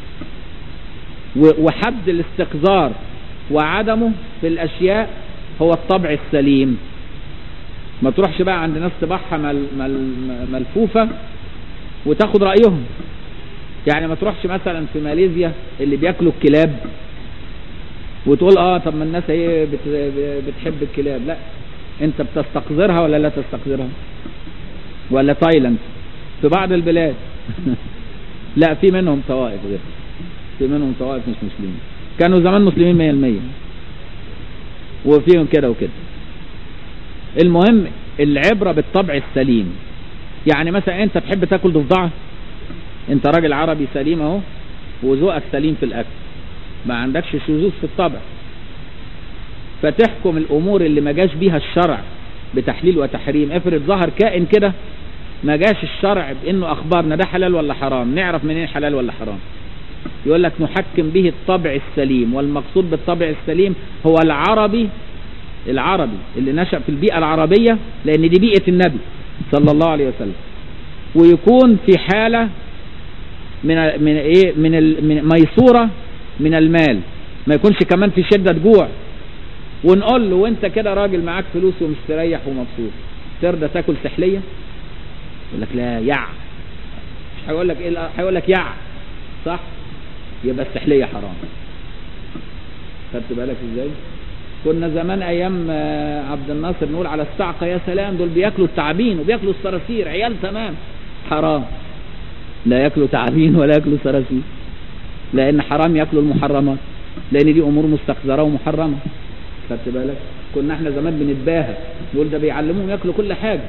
Speaker 1: و- وحد الاستقذار وعدمه في الأشياء هو الطبع السليم ما تروحش بقى عند ناس طباعها مل مل ملفوفة وتاخد رأيهم يعني ما تروحش مثلا في ماليزيا اللي بياكلوا الكلاب وتقول اه طب ما الناس ايه بت بتحب الكلاب لا انت بتستقذرها ولا لا تستقذرها ولا تايلاند في بعض البلاد لا في منهم طوائف غير في منهم طوائف مش مسلمين كانوا زمان مسلمين 100% وفيهم كده وكده المهم العبرة بالطبع السليم يعني مثلا انت تحب تاكل ضفدعة انت راجل عربي سليم اهو وذوقك سليم في الاكل ما عندكش شذوذ في الطبع فتحكم الامور اللي ما جاش بيها الشرع بتحليل وتحريم افرض ظهر كائن كده ما جاش الشرع بانه اخبارنا ده حلال ولا حرام نعرف منين حلال ولا حرام يقول لك نحكم به الطبع السليم والمقصود بالطبع السليم هو العربي العربي اللي نشأ في البيئة العربية لأن دي بيئة النبي صلى الله عليه وسلم ويكون في حالة من من ايه من, ال- من ميسورة من المال ما يكونش كمان في شدة جوع ونقول له وانت كده راجل معاك فلوس ومستريح ومبسوط ترضى تاكل سحليه يقول لك لا يع مش هيقول لك ايه هيقول لك يع صح يبقى السحليه حرام خدت بالك ازاي كنا زمان ايام عبد الناصر نقول على الصعقه يا سلام دول بياكلوا التعابين وبياكلوا الصراصير عيال تمام حرام لا ياكلوا تعابين ولا ياكلوا صراصير لان حرام ياكلوا المحرمات لان دي امور مستقذره ومحرمه خدت بالك كنا احنا زمان بنتباهى نقول ده بيعلموهم ياكلوا كل حاجه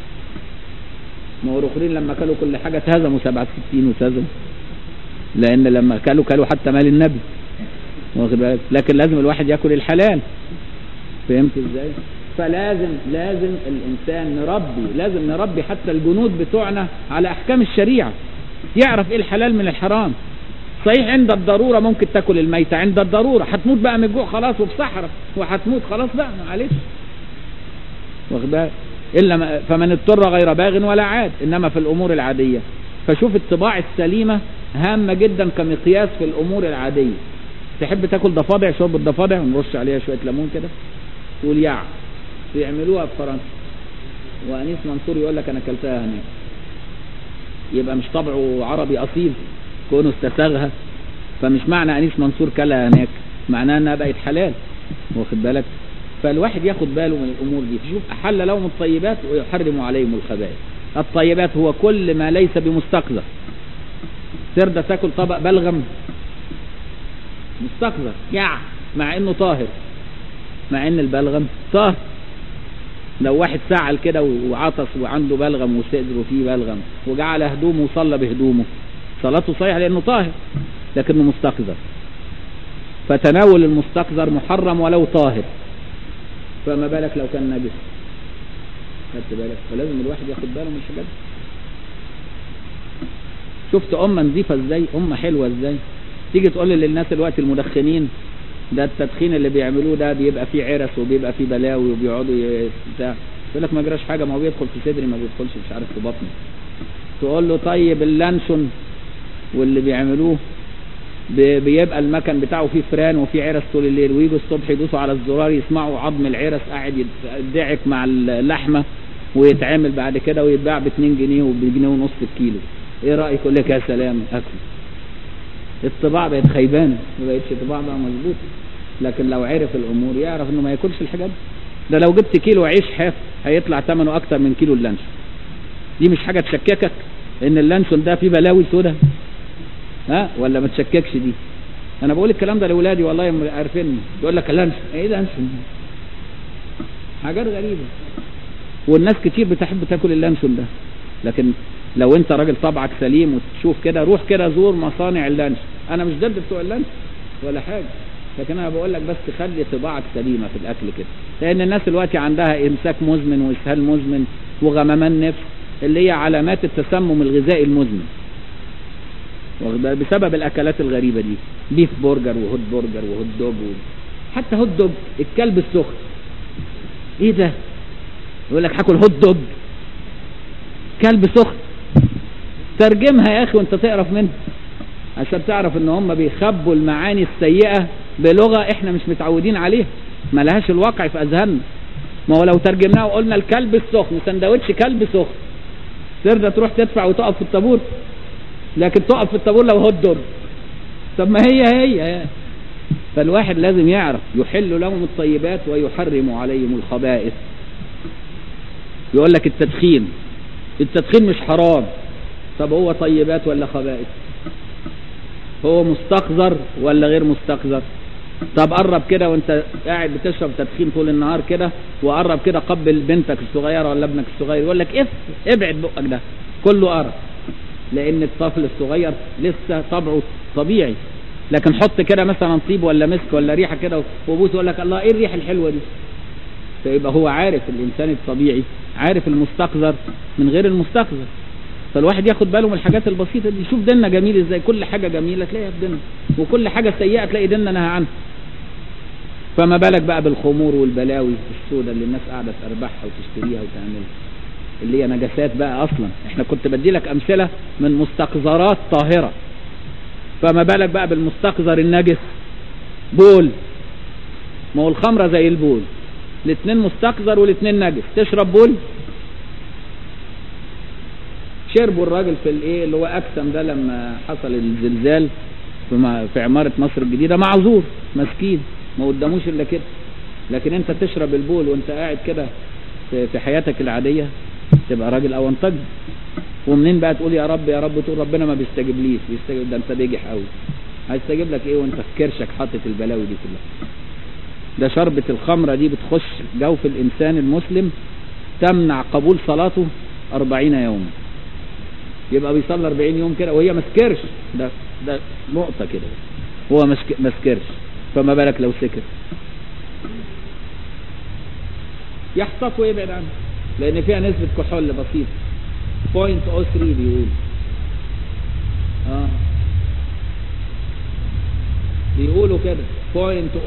Speaker 1: ما هو الاخرين لما كلوا كل حاجه اتهزموا 67 واتهزموا لان لما كلوا كلوا حتى مال النبي واخد بالك لكن لازم الواحد ياكل الحلال فهمت ازاي فلازم لازم الانسان نربي لازم نربي حتى الجنود بتوعنا على احكام الشريعه يعرف ايه الحلال من الحرام صحيح عند الضروره ممكن تاكل الميته عند الضروره هتموت بقى من الجوع خلاص وفي صحراء وهتموت خلاص بقى معلش واخد بالك الا فمن اضطر غير باغ ولا عاد انما في الامور العاديه فشوف الطباع السليمه هامه جدا كمقياس في الامور العاديه تحب تاكل ضفادع شرب الضفادع ونرش عليها شويه ليمون كده تقول يع بيعملوها في فرنسا وانيس منصور يقول لك انا اكلتها هناك يبقى مش طبعه عربي اصيل كونه استساغها فمش معنى انيس منصور كلها هناك معناها انها بقت حلال واخد بالك فالواحد ياخد باله من الامور دي تشوف احل لهم الطيبات ويحرم عليهم الخبائث الطيبات هو كل ما ليس بمستقذر ترضى تاكل طبق بلغم مستقذر يع مع انه طاهر مع ان البلغم طاهر لو واحد سعل كده وعطس وعنده بلغم وصدره فيه بلغم وجعل هدومه وصلى بهدومه صلاته صحيحه لانه طاهر لكنه مستقذر فتناول المستقذر محرم ولو طاهر فما بالك لو كان نجس خدت بالك فلازم الواحد ياخد باله من الحاجات شفت امه نظيفه ازاي امه حلوه ازاي تيجي تقول للناس الوقت المدخنين ده التدخين اللي بيعملوه ده بيبقى فيه عرس وبيبقى فيه بلاوي وبيقعدوا بتاع يقول لك ما جراش حاجه ما هو بيدخل في صدري ما بيدخلش مش عارف في بطني تقول له طيب اللانشون واللي بيعملوه بيبقى المكن بتاعه فيه فران وفيه عرس طول الليل ويجوا الصبح يدوسوا على الزرار يسمعوا عظم العرس قاعد يدعك مع اللحمه ويتعمل بعد كده ويتباع ب 2 جنيه وبجنيه ونص الكيلو ايه رايك يقول لك يا سلام اكل الطباع بقت خيبانه ما بقتش طباع بقى مظبوط لكن لو عرف الامور يعرف انه ما ياكلش الحاجات ده لو جبت كيلو عيش حاف هيطلع ثمنه اكتر من كيلو اللانشون دي مش حاجه تشككك ان اللانشون ده فيه بلاوي سودا ها ولا ما تشككش دي انا بقول الكلام ده لاولادي والله عارفيني يقول لك اللانشون ايه لانشون حاجات غريبه والناس كتير بتحب تاكل اللانشون ده لكن لو انت راجل طبعك سليم وتشوف كده روح كده زور مصانع اللانش انا مش ضد بتوع اللانش ولا حاجه لكن انا بقول لك بس تخلي طباعك سليمه في الاكل كده لان الناس دلوقتي عندها امساك مزمن واسهال مزمن وغممان نفس اللي هي علامات التسمم الغذائي المزمن بسبب الاكلات الغريبه دي بيف برجر وهوت برجر وهوت دوج و... حتى هوت دوج الكلب السخن ايه ده يقول لك هاكل هوت دوج كلب سخن ترجمها يا اخي وانت تعرف منها عشان تعرف ان هم بيخبوا المعاني السيئه بلغه احنا مش متعودين عليها ما لهاش الواقع في اذهاننا ما هو لو ترجمناها وقلنا الكلب السخن سندوتش كلب سخن ترضى تروح تدفع وتقف في الطابور لكن تقف في الطابور لو هوت دوج طب ما هي هي فالواحد لازم يعرف يحل لهم الطيبات ويحرم عليهم الخبائث يقول لك التدخين التدخين مش حرام طب هو طيبات ولا خبائث هو مستقذر ولا غير مستقذر طب قرب كده وانت قاعد بتشرب تدخين طول النهار كده وقرب كده قبل بنتك الصغيره ولا ابنك الصغير يقول لك اف ابعد بقك ده كله قرب لان الطفل الصغير لسه طبعه طبيعي لكن حط كده مثلا طيب ولا مسك ولا ريحه كده وبوس يقول لك الله ايه الريحه الحلوه دي فيبقى هو عارف الانسان الطبيعي عارف المستقذر من غير المستقذر فالواحد ياخد باله من الحاجات البسيطه دي شوف ديننا جميل ازاي كل حاجه جميله تلاقيها في ديننا وكل حاجه سيئه تلاقي ديننا نهى عنها فما بالك بقى بالخمور والبلاوي السوداء اللي الناس قاعده تربحها وتشتريها وتعملها اللي هي نجاسات بقى اصلا احنا كنت بدي لك امثله من مستقذرات طاهره فما بالك بقى بالمستقذر النجس بول ما هو الخمره زي البول الاثنين مستقذر والاثنين نجس تشرب بول شربوا الراجل في الايه اللي هو اكسم ده لما حصل الزلزال في م- في عماره مصر الجديده معذور مسكين ما قداموش الا كده لكن انت تشرب البول وانت قاعد كده في في حياتك العاديه تبقى راجل اونطج ومنين بقى تقول يا رب يا رب تقول ربنا ما بيستجيبليش بيستجيب ده انت بيجح قوي هيستجيب لك ايه وانت في كرشك حاطط البلاوي دي كلها ده شربة الخمرة دي بتخش جوف الإنسان المسلم تمنع قبول صلاته أربعين يوما يبقى بيصلي أربعين يوم كده وهي مسكرش ده ده نقطة كده هو مسك- مسكرش فما بالك لو سكر يحتاط ويبعد عنه لأن فيها نسبة كحول بسيطة 0.03 بيقول اه بيقولوا كده 0.007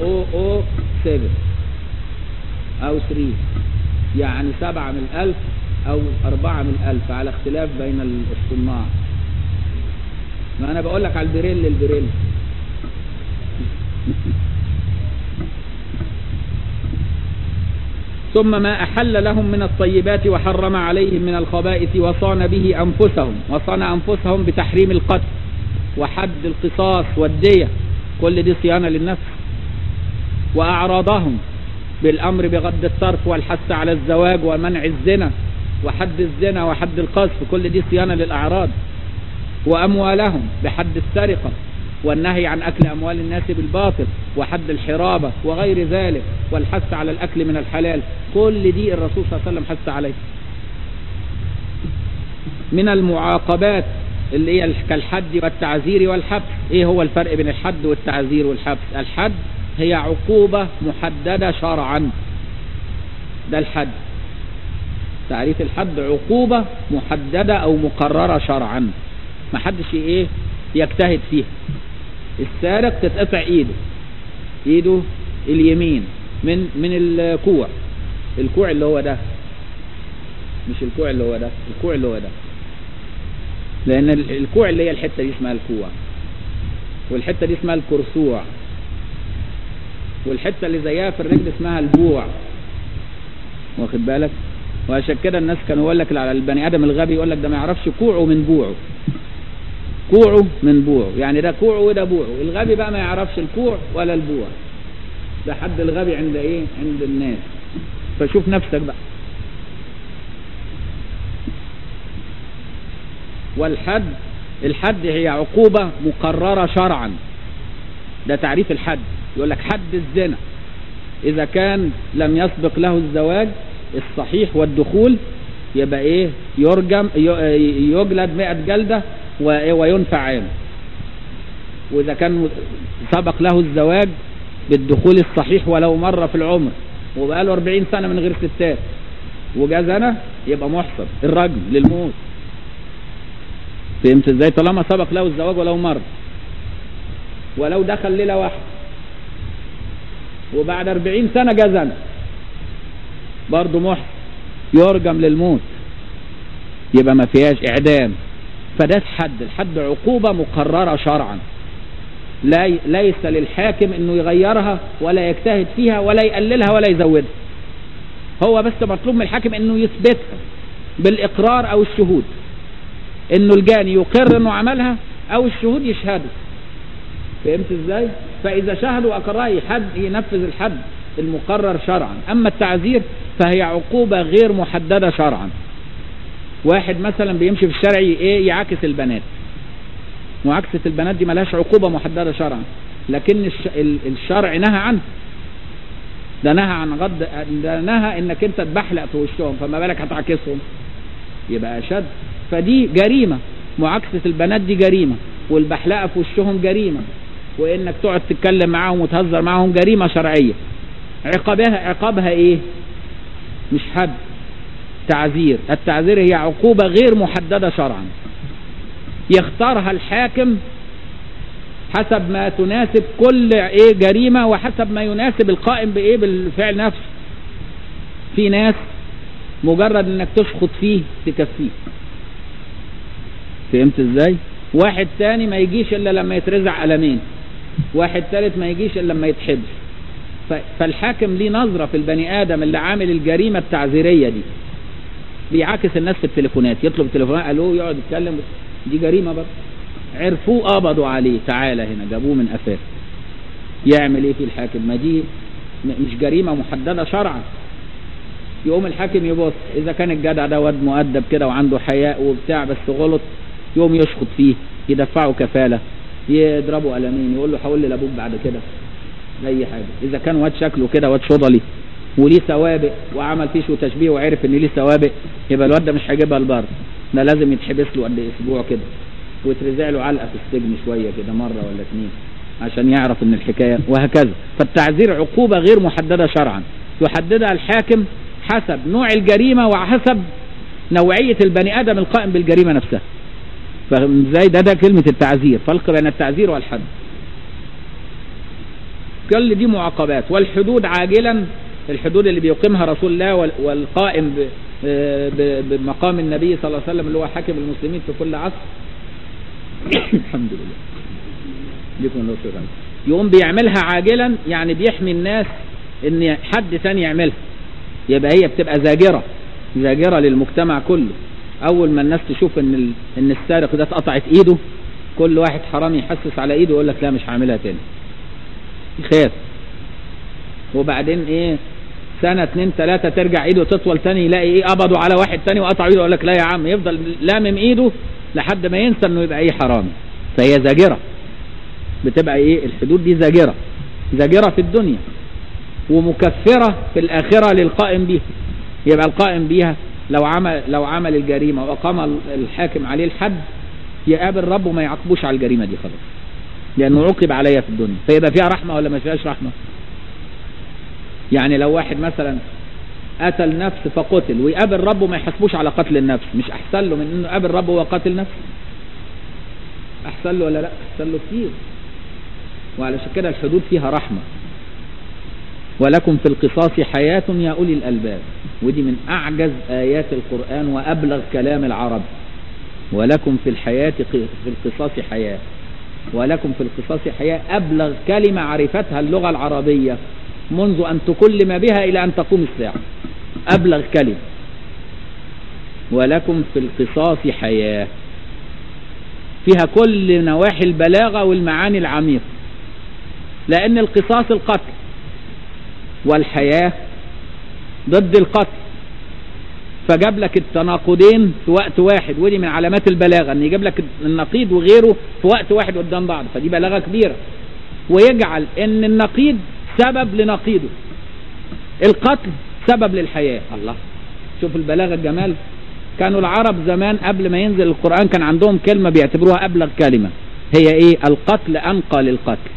Speaker 1: أو 3 يعني سبعة من الألف أو أربعة من الألف على اختلاف بين الصناع ما أنا بقول لك على البريل البريل ثم ما أحل لهم من الطيبات وحرم عليهم من الخبائث وصان به أنفسهم وصان أنفسهم بتحريم القتل وحد القصاص والدية كل دي صيانة للنفس وأعراضهم بالأمر بغض الطرف والحث على الزواج ومنع الزنا وحد الزنا وحد القذف كل دي صيانة للأعراض وأموالهم بحد السرقة والنهي عن أكل أموال الناس بالباطل وحد الحرابة وغير ذلك والحث على الأكل من الحلال كل دي الرسول صلى الله عليه وسلم حث عليه من المعاقبات اللي هي كالحد والتعزير والحبس ايه هو الفرق بين الحد والتعزير والحبس الحد هي عقوبة محددة شرعا ده الحد تعريف الحد عقوبة محددة او مقررة شرعا ما حدش ايه يجتهد فيها السارق تتقطع ايده ايده اليمين من من الكوع الكوع اللي هو ده مش الكوع اللي هو ده الكوع اللي هو ده لان ال- الكوع اللي هي الحته دي اسمها الكوع والحته دي اسمها الكرسوع والحته اللي زيها في الرجل اسمها البوع واخد بالك وعشان كده الناس كانوا يقول لك على البني ادم الغبي يقول لك ده ما يعرفش كوعه من بوعه كوعه من بوعه يعني ده كوعه وده بوعه الغبي بقى ما يعرفش الكوع ولا البوع ده حد الغبي عند ايه عند الناس فشوف نفسك بقى والحد الحد هي عقوبة مقررة شرعا ده تعريف الحد يقول لك حد الزنا إذا كان لم يسبق له الزواج الصحيح والدخول يبقى إيه يرجم ي- يجلد مئة جلدة و- وينفع عام وإذا كان سبق له الزواج بالدخول الصحيح ولو مرة في العمر وبقى له 40 سنة من غير ستات وجا زنا يبقى محصن الرجم للموت فهمت ازاي طالما سبق له الزواج ولو مرة ولو دخل ليلة واحدة وبعد 40 سنة جا زنا برضه محصن يرجم للموت يبقى ما فيهاش اعدام فده الحد الحد عقوبة مقررة شرعا لا ليس للحاكم انه يغيرها ولا يجتهد فيها ولا يقللها ولا يزودها هو بس مطلوب من الحاكم انه يثبتها بالاقرار او الشهود انه الجاني يقر انه عملها او الشهود يشهدوا فهمت ازاي فاذا شهدوا واقرها حد ينفذ الحد المقرر شرعا اما التعزير فهي عقوبة غير محددة شرعا واحد مثلا بيمشي في الشارع ايه يعاكس البنات معاكسة البنات دي ملهاش عقوبة محددة شرعا لكن الش... ال- الشرع نهى عنه ده نهى عن غض ده نهى انك انت تبحلق في وشهم فما بالك هتعاكسهم يبقى اشد فدي جريمة معاكسة البنات دي جريمة والبحلقة في وشهم جريمة وانك تقعد تتكلم معاهم وتهزر معاهم جريمة شرعية عقابها عقابها ايه مش حد تعذير التعذير هي عقوبة غير محددة شرعا يختارها الحاكم حسب ما تناسب كل ايه جريمة وحسب ما يناسب القائم بايه بالفعل نفسه في ناس مجرد انك تشخط فيه تكفيه فهمت ازاي واحد تاني ما يجيش الا لما يترزع قلمين واحد تالت ما يجيش الا لما يتحبس ف- فالحاكم ليه نظرة في البني ادم اللي عامل الجريمة التعذيرية دي بيعاكس الناس في التليفونات يطلب التليفونات الو يقعد يتكلم دي جريمه برضه عرفوه قبضوا عليه تعالى هنا جابوه من قفاه يعمل ايه في الحاكم ما دي م- مش جريمه محدده شرعا يقوم الحاكم يبص اذا كان الجدع ده واد مؤدب كده وعنده حياء وبتاع بس غلط يقوم يشخط فيه يدفعه كفاله يضربه قلمين يقول له حول لابوك بعد كده اي حاجه اذا كان واد شكله كده واد شضلي وليه سوابق وعمل فيه شو تشبيه وعرف ان ليه سوابق يبقى الواد ده مش هيجيبها البر ده لازم يتحبس له قد اسبوع كده ويترزع له علقه في السجن شويه كده مره ولا اتنين عشان يعرف ان الحكايه وهكذا فالتعذير عقوبه غير محدده شرعا يحددها الحاكم حسب نوع الجريمه وحسب نوعيه البني ادم القائم بالجريمه نفسها فاهم ازاي ده ده كلمه التعذير فرق بين التعذير والحد كل دي معاقبات والحدود عاجلا الحدود اللي بيقيمها رسول الله وال- والقائم ب- ب- بمقام النبي صلى الله عليه وسلم اللي هو حاكم المسلمين في كل عصر الحمد لله ليكم الله خيرا يقوم بيعملها عاجلا يعني بيحمي الناس ان حد تاني يعملها يبقى هي بتبقى زاجرة زاجرة للمجتمع كله اول ما الناس تشوف ان ال... ان السارق ده اتقطعت ايده كل واحد حرامي يحسس على ايده يقول لك لا مش هعملها تاني يخاف وبعدين ايه سنة اتنين تلاتة ترجع ايده تطول تاني يلاقي ايه قبضوا على واحد تاني وقطعوا ايده يقول لك لا يا عم يفضل لامم ايده لحد ما ينسى انه يبقى ايه حرامي فهي زاجرة بتبقى ايه الحدود دي زاجرة زاجرة في الدنيا ومكفرة في الآخرة للقائم بيها يبقى القائم بيها لو عمل لو عمل الجريمة وأقام الحاكم عليه الحد يقابل ربه وما يعاقبوش على الجريمة دي خلاص لأنه عوقب عليها في الدنيا فيبقى فيها رحمة ولا ما فيهاش رحمة يعني لو واحد مثلا قتل نفس فقتل ويقابل ربه ما يحاسبوش على قتل النفس مش أحسن له من إنه يقابل ربه وهو قاتل نفس أحسن له ولا لا أحسن له كتير وعلشان كده الحدود فيها رحمة ولكم في القصاص حياة يا أولي الألباب ودي من أعجز آيات القرآن وأبلغ كلام العرب ولكم في الحياة في القصاص حياة ولكم في القصاص حياة أبلغ كلمة عرفتها اللغة العربية منذ أن تكلم بها إلى أن تقوم الساعة أبلغ كلمة ولكم في القصاص حياة فيها كل نواحي البلاغة والمعاني العميقة لأن القصاص القتل والحياة ضد القتل فجاب لك التناقضين في وقت واحد ودي من علامات البلاغة ان يجيب لك النقيض وغيره في وقت واحد قدام بعض فدي بلاغة كبيرة ويجعل ان النقيض سبب لنقيضه القتل سبب للحياة الله شوف البلاغة الجمال كانوا العرب زمان قبل ما ينزل القرآن كان عندهم كلمة بيعتبروها أبلغ كلمة هي ايه القتل أنقى للقتل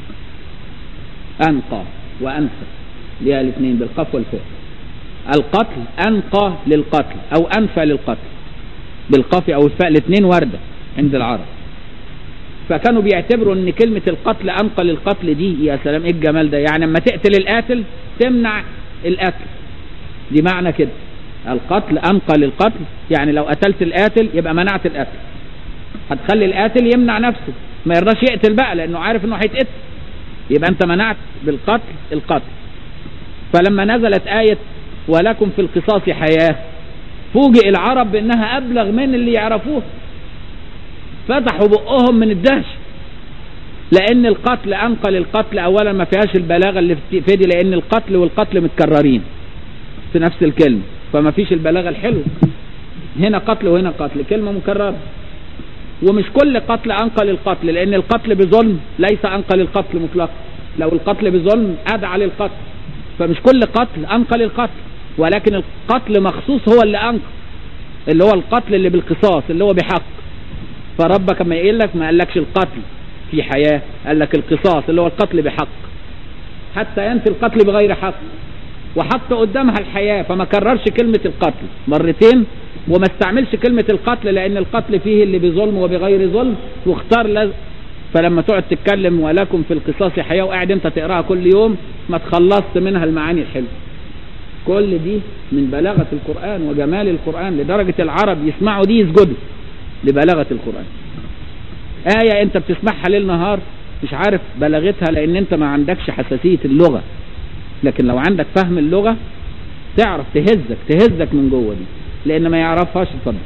Speaker 1: أنقى وأنفى ليها الاثنين بالقاف والفاء القتل أنقى للقتل أو أنفى للقتل بالقاف أو الفاء الاثنين وردة عند العرب فكانوا بيعتبروا ان كلمة القتل أنقى للقتل دي يا سلام ايه الجمال ده يعني اما تقتل القاتل تمنع القتل دي معنى كده القتل أنقى للقتل يعني لو قتلت القاتل يبقى منعت القتل هتخلي القاتل يمنع نفسه ما يرضاش يقتل بقى لأنه عارف انه هيتقتل يبقى انت منعت بالقتل القتل فلما نزلت آية ولكم في القصاص حياة فوجئ العرب بأنها أبلغ من اللي يعرفوه فتحوا بقهم من الدهش لأن القتل أنقى للقتل أولا ما فيهاش البلاغة اللي في دي لأن القتل والقتل متكررين في نفس الكلمة فما فيش البلاغة الحلوة هنا قتل وهنا قتل كلمة مكررة ومش كل قتل أنقى للقتل لأن القتل بظلم ليس أنقى للقتل مطلقا لو القتل بظلم أدعى للقتل فمش كل قتل أنقى للقتل ولكن القتل مخصوص هو اللي أنقى اللي هو القتل اللي بالقصاص اللي هو بحق فربك ما يقول لك ما قالكش القتل في حياة قال لك القصاص اللي هو القتل بحق حتى ينفي القتل بغير حق وحط قدامها الحياة فما كررش كلمة القتل مرتين وما استعملش كلمة القتل لأن القتل فيه اللي بظلم وبغير ظلم واختار لز... فلما تقعد تتكلم ولكم في القصاص حياة وقاعد انت تقراها كل يوم ما تخلصت منها المعاني الحلوة كل دي من بلاغة القرآن وجمال القرآن لدرجة العرب يسمعوا دي يسجدوا لبلاغة القرآن آية انت بتسمعها ليل نهار مش عارف بلاغتها لان انت ما عندكش حساسية اللغة لكن لو عندك فهم اللغة تعرف تهزك تهزك من جوه دي لان ما يعرفهاش اتفضل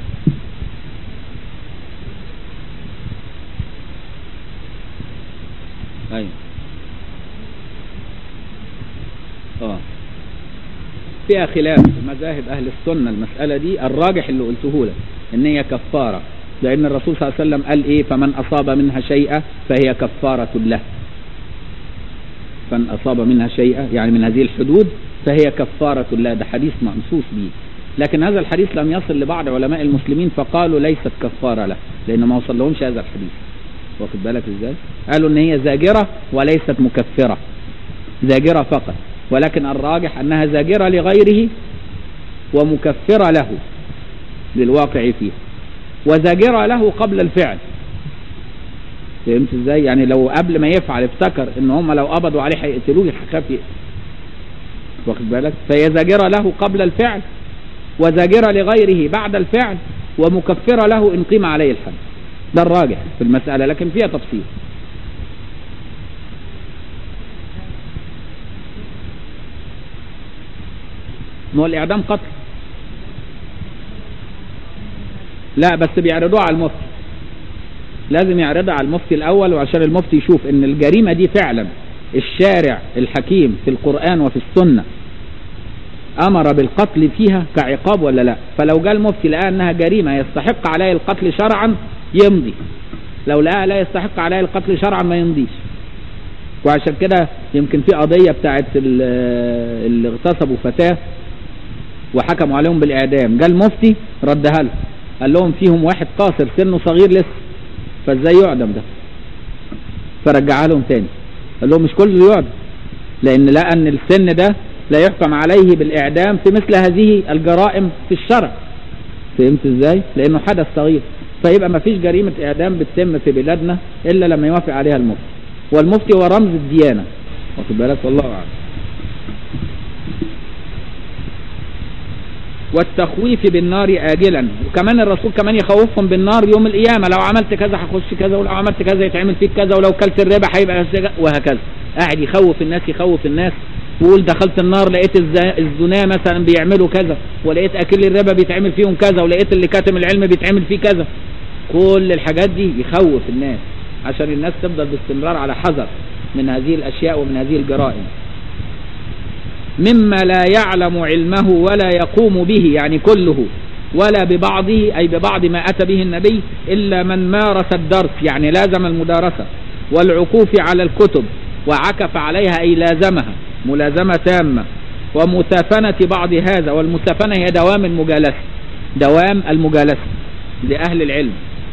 Speaker 1: ايوه اه فيها خلاف في مذاهب اهل السنه المساله دي الراجح اللي قلته لك ان هي كفاره لان الرسول صلى الله عليه وسلم قال ايه فمن اصاب منها شيئا فهي كفاره له فمن اصاب منها شيئا يعني من هذه الحدود فهي كفاره له ده حديث منصوص به لكن هذا الحديث لم يصل لبعض علماء المسلمين فقالوا ليست كفاره له لان ما وصل لهمش هذا الحديث واخد بالك ازاي قالوا ان هي زاجره وليست مكفره زاجره فقط ولكن الراجح انها زاجره لغيره ومكفره له للواقع فيه وزاجره له قبل الفعل فهمت ازاي يعني لو قبل ما يفعل افتكر ان هم لو قبضوا عليه هيقتلوه هيخاف يقتل واخد بالك فهي زاجره له قبل الفعل وزاجره لغيره بعد الفعل ومكفره له ان قيم عليه الحد ده الراجح في المساله لكن فيها تفصيل ما هو الاعدام قتل لا بس بيعرضوها على المفتي لازم يعرضها على المفتي الاول وعشان المفتي يشوف ان الجريمه دي فعلا الشارع الحكيم في القران وفي السنه امر بالقتل فيها كعقاب ولا لا فلو جاء المفتي لقى انها جريمه يستحق عليه القتل شرعا يمضي لو لقى لا يستحق عليه القتل شرعا ما يمضيش وعشان كده يمكن في قضيه بتاعت اللي اغتصبوا فتاه وحكموا عليهم بالاعدام جاء المفتي ردها له قال لهم فيهم واحد قاصر سنه صغير لسه فازاي يعدم ده فرجعها لهم تاني قال لهم مش كله يعدم لان لقى ان السن ده لا يحكم عليه بالاعدام في مثل هذه الجرائم في الشرع فهمت ازاي لانه حدث صغير فيبقى ما فيش جريمه اعدام بتتم في بلادنا الا لما يوافق عليها المفتي والمفتي هو رمز الديانه واخد بالك والله اعلم والتخويف بالنار آجلا وكمان الرسول كمان يخوفهم بالنار يوم القيامة لو عملت كذا هخش كذا ولو عملت كذا يتعمل فيك كذا ولو كلت الربا هيبقى وهكذا قاعد يخوف الناس يخوف الناس ويقول دخلت النار لقيت الزنا مثلا بيعملوا كذا ولقيت اكل الربا بيتعمل فيهم كذا ولقيت اللي كاتم العلم بيتعمل فيه كذا كل الحاجات دي يخوف الناس عشان الناس تفضل باستمرار على حذر من هذه الاشياء ومن هذه الجرائم مما لا يعلم علمه ولا يقوم به يعني كله ولا ببعضه أي ببعض ما أتى به النبي إلا من مارس الدرس يعني لازم المدارسة والعكوف على الكتب وعكف عليها أي لازمها ملازمة تامة ومتافنة بعض هذا والمتافنة هي دوام المجالسة دوام المجالسة لأهل العلم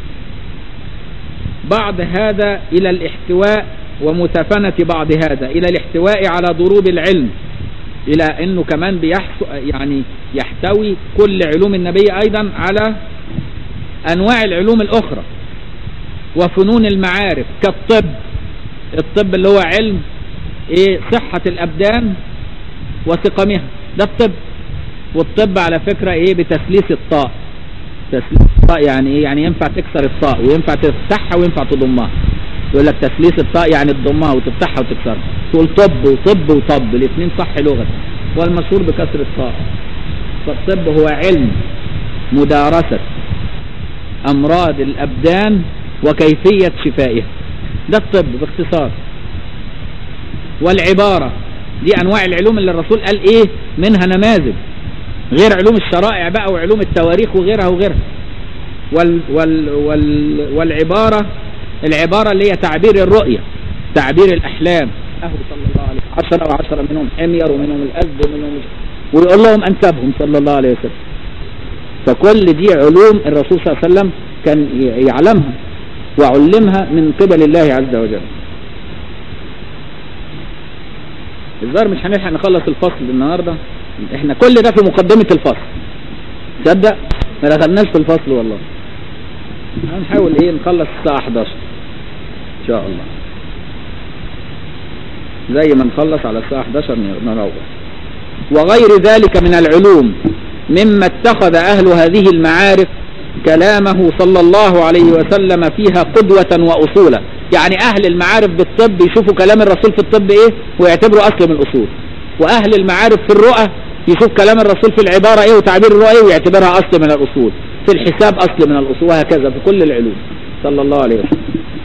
Speaker 1: بعض هذا إلى الاحتواء ومتافنة بعض هذا إلى الاحتواء على ضروب العلم الى انه كمان بيحصل يعني يحتوي كل علوم النبي ايضا على انواع العلوم الاخرى وفنون المعارف كالطب الطب اللي هو علم ايه صحة الابدان وسقمها ده الطب والطب على فكرة ايه بتسليس الطاء تسليس الطاء يعني ايه يعني ينفع تكسر الطاء وينفع تفتحها وينفع تضمها يقول لك تسليس الطاء يعني تضمها وتفتحها وتكسرها تقول طب وطب وطب الاثنين صح لغة والمشهور بكسر الطاء فالطب هو علم مدارسة أمراض الأبدان وكيفية شفائها ده الطب باختصار والعبارة دي أنواع العلوم اللي الرسول قال إيه منها نماذج غير علوم الشرائع بقى وعلوم التواريخ وغيرها وغيرها وال وال وال والعبارة العبارة اللي هي تعبير الرؤية تعبير الأحلام أهو صلى الله عليه وسلم عشرة وعشرة منهم حمير ومنهم الأسد ومنهم ويقول لهم أنسبهم صلى الله عليه وسلم فكل دي علوم الرسول صلى الله عليه وسلم كان يعلمها وعلمها من قبل الله عز وجل الظاهر مش هنلحق نخلص الفصل النهارده احنا كل ده في مقدمة الفصل تصدق ما دخلناش في الفصل والله هنحاول ايه نخلص الساعة 11 ان شاء الله زي ما نخلص على الساعة 11 نروح وغير ذلك من العلوم مما اتخذ أهل هذه المعارف كلامه صلى الله عليه وسلم فيها قدوة وأصولا يعني أهل المعارف بالطب يشوفوا كلام الرسول في الطب إيه ويعتبروا أصل من الأصول وأهل المعارف في الرؤى يشوف كلام الرسول في العبارة ايه وتعبير الرؤية ايه ويعتبرها اصل من الاصول في الحساب اصل من الاصول وهكذا في كل العلوم صلى الله عليه وسلم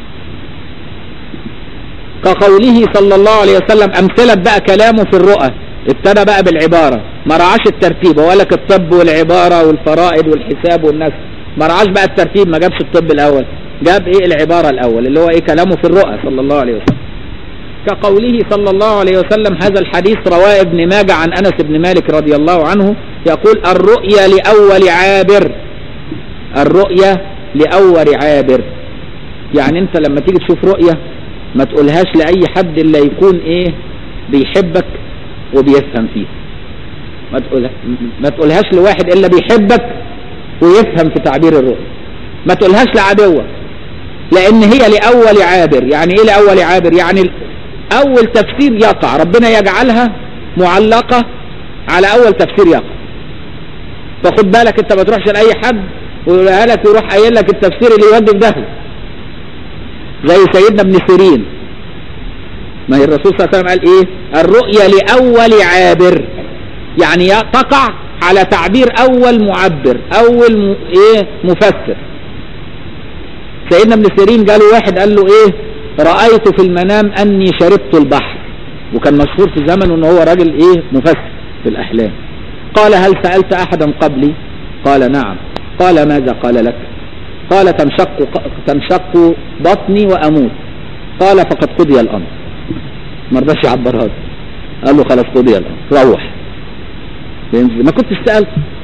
Speaker 1: كقوله صلى الله عليه وسلم امثلة بقى كلامه في الرؤى ابتدى بقى بالعبارة ما رعاش الترتيب هو لك الطب والعبارة والفرائض والحساب والنسب ما رعاش بقى الترتيب ما جابش الطب الاول جاب ايه العبارة الاول اللي هو ايه كلامه في الرؤى صلى الله عليه وسلم كقوله صلى الله عليه وسلم هذا الحديث رواه ابن ماجه عن انس بن مالك رضي الله عنه يقول الرؤيا لاول عابر الرؤيا لاول عابر يعني انت لما تيجي تشوف رؤية ما تقولهاش لاي حد الا يكون ايه بيحبك وبيفهم فيه ما تقولها ما تقولهاش لواحد الا بيحبك ويفهم في تعبير الرؤيا ما تقولهاش لعدوك لان هي لاول عابر يعني ايه لاول عابر يعني اول تفسير يقع ربنا يجعلها معلقة على اول تفسير يقع فخد بالك انت ما تروحش لاي حد ويقولها لك ويروح قايل لك التفسير اللي يودي في داهيه زي سيدنا ابن سيرين ما هي الرسول صلى الله عليه وسلم قال ايه الرؤيا لاول عابر يعني تقع على تعبير اول معبر اول م... ايه مفسر سيدنا ابن سيرين قالوا واحد قال له ايه رأيت في المنام اني شربت البحر وكان مشهور في زمنه ان هو راجل ايه مفسر في الاحلام قال هل سألت احدا قبلي قال نعم قال ماذا قال لك قال تنشق, تنشق بطني واموت قال فقد قضي الامر ما رضاش يعبرها له قال له خلاص قضي الامر روح ما كنتش سألت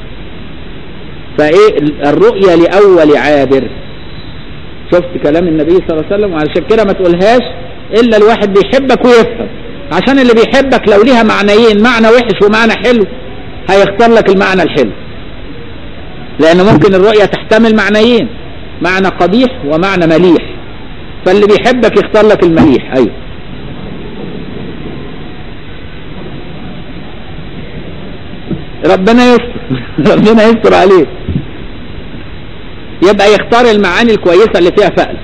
Speaker 1: فايه الرؤيا لاول عابر شفت كلام النبي صلى الله عليه وسلم وعلشان كده ما تقولهاش الا الواحد بيحبك ويفهم عشان اللي بيحبك لو ليها معنيين معنى وحش ومعنى حلو هيختار لك المعنى الحلو لان ممكن الرؤية تحتمل معنيين معنى قبيح ومعنى مليح فاللي بيحبك يختار لك المليح ايوه ربنا يستر ربنا يستر عليه يبقى يختار المعاني الكويسة اللي فيها فأل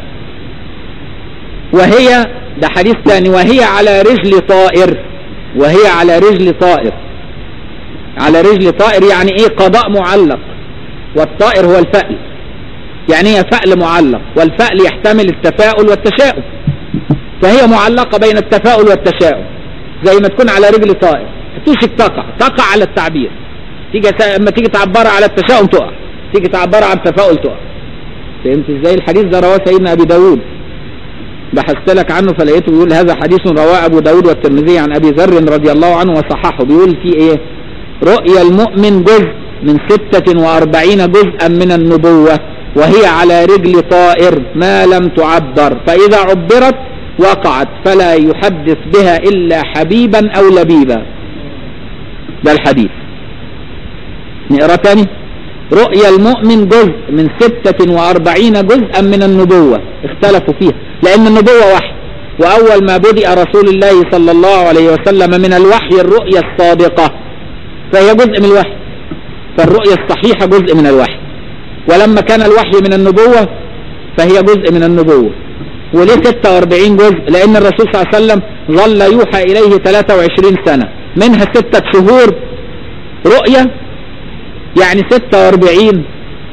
Speaker 1: وهي ده حديث ثاني وهي على رجل طائر وهي على رجل طائر على رجل طائر يعني ايه قضاء معلق والطائر هو الفأل يعني هي فأل معلق والفأل يحتمل التفاؤل والتشاؤم فهي معلقة بين التفاؤل والتشاؤم زي ما تكون على رجل طائر توشك تقع تقع على التعبير تيجي اما تيجي تعبرها على التشاؤم تقع تيجي تعبرها عن التفاؤل تقع فهمت ازاي الحديث ده رواه سيدنا ابي داود بحثت لك عنه فلقيته بيقول هذا حديث رواه ابو داود والترمذي عن ابي ذر رضي الله عنه وصححه بيقول فيه ايه رؤيا المؤمن جزء من ستة واربعين جزءا من النبوة وهي على رجل طائر ما لم تعبر فاذا عبرت وقعت فلا يحدث بها الا حبيبا او لبيبا ده الحديث نقرا تاني رؤيا المؤمن جزء من ستة واربعين جزءا من النبوة اختلفوا فيها لان النبوة وحي واول ما بدأ رسول الله صلى الله عليه وسلم من الوحي الرؤيا الصادقة فهي جزء من الوحي فالرؤيا الصحيحة جزء من الوحي ولما كان الوحي من النبوة فهي جزء من النبوة وليه 46 جزء لان الرسول صلى الله عليه وسلم ظل يوحى اليه 23 سنة منها ستة شهور رؤيا يعني 46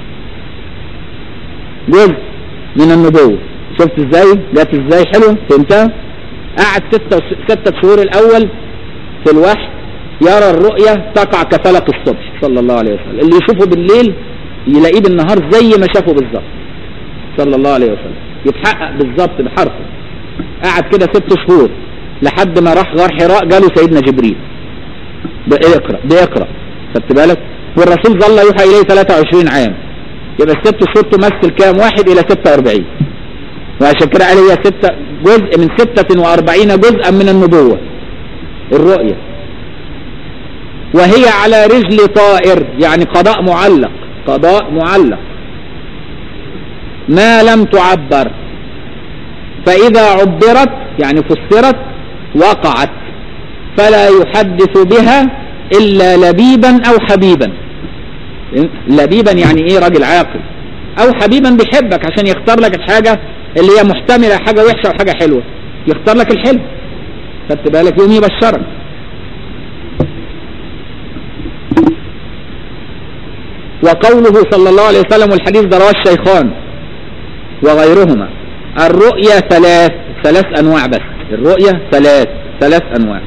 Speaker 1: جزء من النبوة شفت ازاي جت ازاي حلو فهمتها قعد ستة, ستة شهور الاول في الوحي يرى الرؤية تقع كفلق الصبح صلى الله عليه وسلم اللي يشوفه بالليل يلاقيه بالنهار زي ما شافه بالظبط صلى الله عليه وسلم يتحقق بالظبط بحرفه قعد كده ست شهور لحد ما راح غار حراء جاله سيدنا جبريل بيقرأ بيقرأ خدت بالك والرسول ظل يوحى اليه 23 عام يبقى الست شهور تمثل كام واحد الى 46 وعشان كده قال هي ستة جزء من 46 جزءا من النبوة الرؤية وهي على رجل طائر يعني قضاء معلق قضاء معلق ما لم تعبر فإذا عبرت يعني فسرت وقعت فلا يحدث بها إلا لبيبا أو حبيبا لبيبا يعني إيه راجل عاقل أو حبيبا بيحبك عشان يختار لك الحاجة اللي هي محتملة حاجة وحشة وحاجة حلوة يختار لك الحلو خدت بالك يوم يبشرك وقوله صلى الله عليه وسلم والحديث ده رواه الشيخان وغيرهما الرؤيا ثلاث ثلاث انواع بس الرؤيا ثلاث ثلاث انواع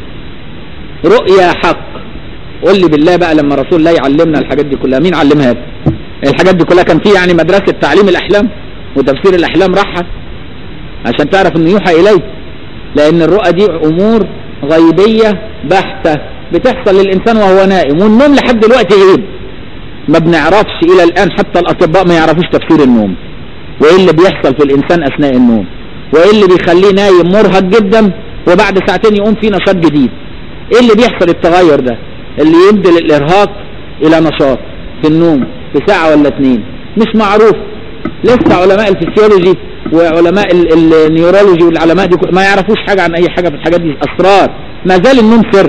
Speaker 1: رؤيا حق قول لي بالله بقى لما رسول الله يعلمنا الحاجات دي كلها مين علمها لك الحاجات دي كلها كان في يعني مدرسة تعليم الاحلام وتفسير الاحلام راحة عشان تعرف انه يوحى اليك لان الرؤى دي امور غيبية بحتة بتحصل للانسان وهو نائم والنوم لحد دلوقتي غيب ما بنعرفش الى الان حتى الاطباء ما يعرفوش تفسير النوم وايه اللي بيحصل في الانسان اثناء النوم وايه اللي بيخليه نايم مرهق جدا وبعد ساعتين يقوم فيه نشاط جديد ايه اللي بيحصل التغير ده اللي يبدل الارهاق الى نشاط في النوم في ساعة ولا اتنين مش معروف لسه علماء الفسيولوجي وعلماء النيورولوجي والعلماء دي ما يعرفوش حاجة عن اي حاجة في الحاجات دي اسرار ما زال النوم سر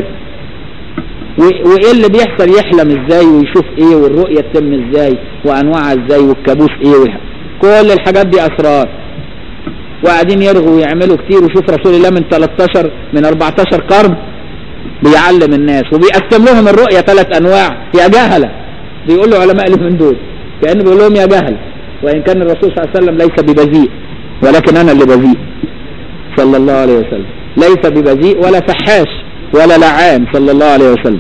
Speaker 1: وايه اللي بيحصل يحلم ازاي ويشوف ايه والرؤية تتم ازاي وانواعها ازاي والكابوس ايه والح... كل الحاجات دي اسرار وقاعدين يرغوا ويعملوا كتير وشوف رسول الله من 13 من 14 قرن بيعلم الناس وبيقسم لهم الرؤية ثلاث انواع يا جهلة بيقول له علماء اللي من دول كأنه بيقول لهم يا جهل وان كان الرسول صلى الله عليه وسلم ليس ببذيء ولكن انا اللي بذيء صلى الله عليه وسلم ليس ببذيء ولا فحاش ولا لعان صلى الله عليه وسلم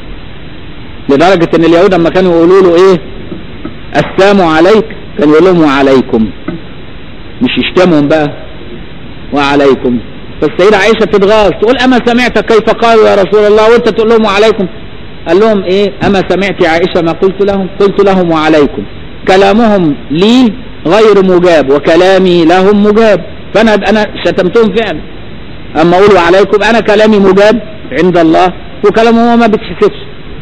Speaker 1: لدرجة ان اليهود لما كانوا يقولوا له ايه السلام عليك كان يقول لهم وعليكم مش يشتمهم بقى وعليكم فالسيدة عائشة تتغاظ تقول اما سمعت كيف قالوا يا رسول الله وانت تقول لهم وعليكم قال لهم ايه اما سمعت يا عائشة ما قلت لهم قلت لهم وعليكم كلامهم لي غير مجاب وكلامي لهم مجاب فانا انا شتمتهم فعلا اما اقول وعليكم انا كلامي مجاب عند الله وكلامهم ما بتحسبش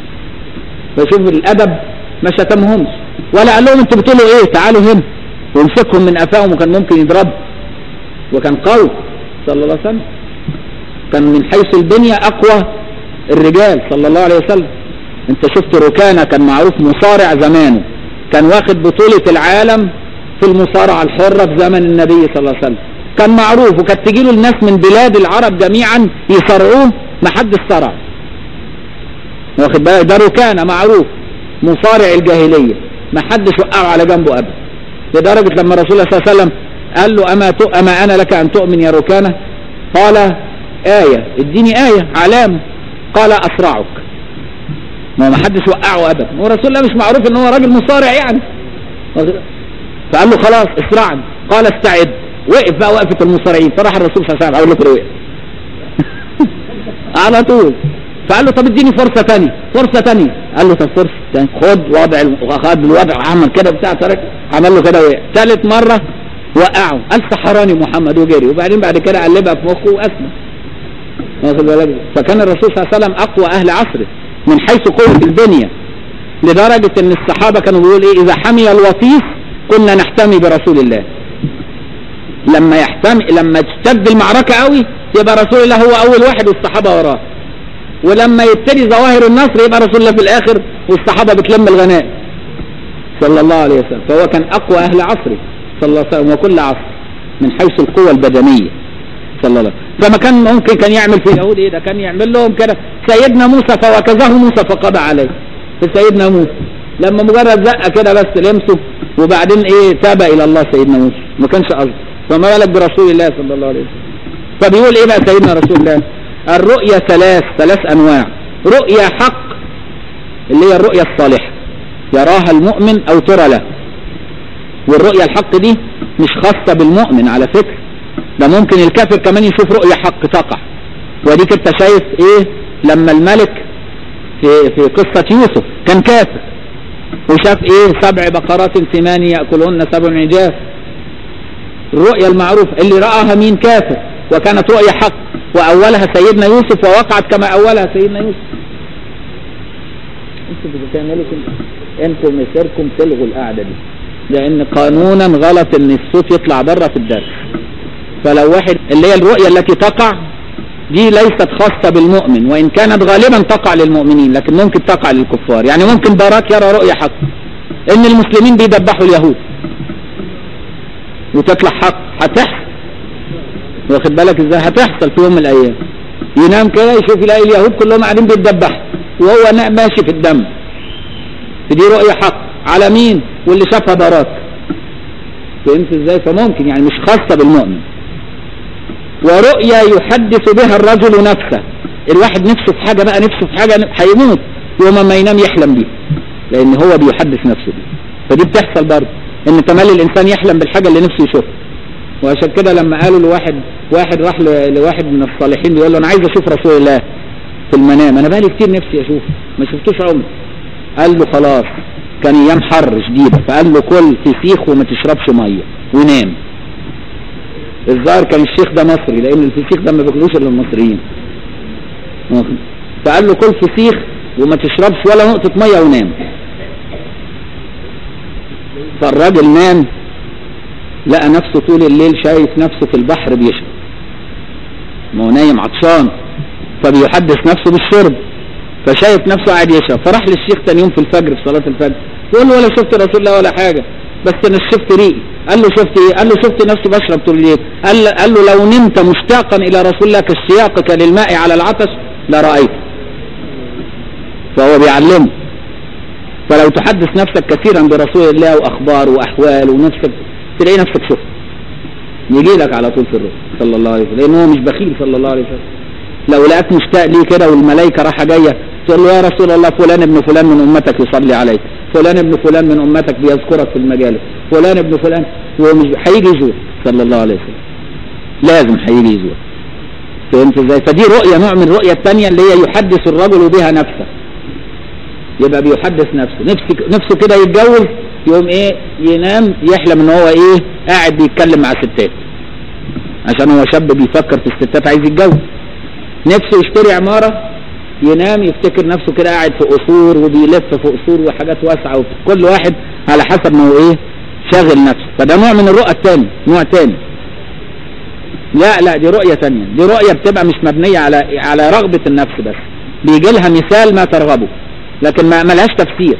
Speaker 1: فشوف الادب ما شتمهمش ولا قال لهم انتوا بتقولوا ايه تعالوا هنا ويمسكهم من قفاهم وكان ممكن يضرب وكان قوي صلى الله عليه وسلم كان من حيث البنية اقوى الرجال صلى الله عليه وسلم انت شفت ركانة كان معروف مصارع زمانه كان واخد بطولة العالم في المصارعة الحرة في زمن النبي صلى الله عليه وسلم كان معروف وكانت تجيله الناس من بلاد العرب جميعا يصارعوه ما حدش صرع واخد بالك ده ركانة معروف مصارع الجاهلية ما حدش وقعه على جنبه ابدا لدرجة لما رسول الله صلى الله عليه وسلم قال له أما, أما أنا لك أن تؤمن يا ركانة قال آية اديني آية علامة قال أسرعك ما ما حدش وقعه أبدا ورسول الله مش معروف ان هو راجل مصارع يعني فقال له خلاص اسرعني قال استعد وقف بقى وقفة المصارعين فراح الرسول صلى الله عليه وسلم اقول لكم وقف على طول فقال له طب اديني فرصة تانية فرصة تانية قال له طب فرصة تانية خد وضع خد الوضع وعمل كده بتاع ترك عمل له كده وقع ثالث مرة وقعه قال سحراني محمد وجري وبعدين بعد كده قلبها في مخه واسمع واخد بالك فكان الرسول صلى الله عليه وسلم اقوى اهل عصره من حيث قوة البنية لدرجة ان الصحابة كانوا بيقولوا ايه اذا حمي الوطيس كنا نحتمي برسول الله لما يحتمي لما تشتد المعركة قوي يبقى رسول الله هو اول واحد والصحابة وراه ولما يبتدي ظواهر النصر يبقى رسول الله في الاخر والصحابة بتلم الغنائم صلى الله عليه وسلم فهو كان اقوى اهل عصره صلى الله عليه وسلم وكل عصر من حيث القوة البدنية صلى الله عليه وسلم فما كان ممكن كان يعمل في اليهود ايه ده كان يعمل لهم كده سيدنا موسى فوكزه موسى فقضى عليه في سيدنا موسى لما مجرد زقه كده بس لمسه وبعدين ايه تاب الى الله سيدنا موسى ما كانش قصد فما بالك برسول الله صلى الله عليه وسلم فبيقول ايه بقى سيدنا رسول الله الرؤيا ثلاث ثلاث انواع رؤيا حق اللي هي الرؤيا الصالحه يراها المؤمن او ترى له والرؤيا الحق دي مش خاصه بالمؤمن على فكره ده ممكن الكافر كمان يشوف رؤيا حق تقع وديك انت شايف ايه لما الملك في في قصة يوسف كان كافر وشاف ايه سبع بقرات ثمان يأكلهن سبع عجاف الرؤيا المعروفة اللي رآها مين كافر وكانت رؤيا حق وأولها سيدنا يوسف ووقعت كما أولها سيدنا يوسف انتوا بتعملوا انتوا مسيركم تلغوا القعدة دي لأن قانونا غلط ان الصوت يطلع بره في الدرس فلو واحد اللي هي الرؤيا التي تقع دي ليست خاصة بالمؤمن وإن كانت غالبا تقع للمؤمنين لكن ممكن تقع للكفار يعني ممكن باراك يرى رؤيا حق إن المسلمين بيدبحوا اليهود وتطلع حق هتحصل واخد بالك ازاي هتحصل في يوم من الأيام ينام كده يشوف يلاقي اليهود كلهم قاعدين بيتدبحوا وهو ماشي في الدم فدي رؤية حق على مين واللي شافها دراك فهمت ازاي فممكن يعني مش خاصة بالمؤمن ورؤيا يحدث بها الرجل نفسه الواحد نفسه في حاجة بقى نفسه في حاجة هيموت يوم ما ينام يحلم بيها لان هو بيحدث نفسه بيها فدي بتحصل برضه ان تملي الانسان يحلم بالحاجة اللي نفسه يشوفها وعشان كده لما قالوا لواحد واحد راح لواحد من الصالحين بيقول له انا عايز اشوف رسول الله في المنام انا بقالي كتير نفسي اشوفه ما شفتوش عمري قال له خلاص كان ايام حر شديدة فقال له كل فسيخ وما تشربش مية ونام الظاهر كان الشيخ ده مصري لان الفسيخ ده ما بياكلوش الا المصريين فقال له كل فسيخ وما تشربش ولا نقطة مية ونام فالراجل نام لقى نفسه طول الليل شايف نفسه في البحر بيشرب ما هو نايم عطشان فبيحدث نفسه بالشرب فشايف نفسه قاعد يشرب فراح للشيخ تاني يوم في الفجر في صلاة الفجر يقول له ولا شفت رسول الله ولا حاجة بس انا شفت ريقي قال له شفت ايه قال له شفت نفسي بشرب طول الليل قال له, قال له لو نمت مشتاقا الى رسول الله كاشتياقك للماء على العطش لرأيته فهو بيعلمه فلو تحدث نفسك كثيرا برسول الله واخباره واحواله ونفسك تلاقي نفسك شفت يجي لك على طول في الروح صلى الله عليه وسلم لانه هو مش بخيل صلى الله عليه وسلم لو لقاك مشتاق ليه كده والملائكه رايحه جايه تقول له يا رسول الله فلان ابن فلان من امتك يصلي عليك فلان ابن فلان من امتك بيذكرك في المجالس فلان ابن فلان هو مش هيجي يزور صلى الله عليه وسلم لازم هيجي يزور فهمت ازاي فدي رؤيه نوع من الرؤيه الثانيه اللي هي يحدث الرجل بها نفسه يبقى بيحدث نفسه نفسه نفسه كده يتجوز يقوم ايه ينام يحلم ان هو ايه قاعد بيتكلم مع ستات عشان هو شاب بيفكر في الستات عايز يتجوز نفسه يشتري عمارة ينام يفتكر نفسه كده قاعد في قصور وبيلف في قصور وحاجات واسعة كل واحد على حسب ما هو ايه شاغل نفسه فده نوع من الرؤى الثاني نوع تاني لا لا دي رؤية تانية دي رؤية بتبقى مش مبنية على على رغبة النفس بس بيجي لها مثال ما ترغبه لكن ما ملهاش تفسير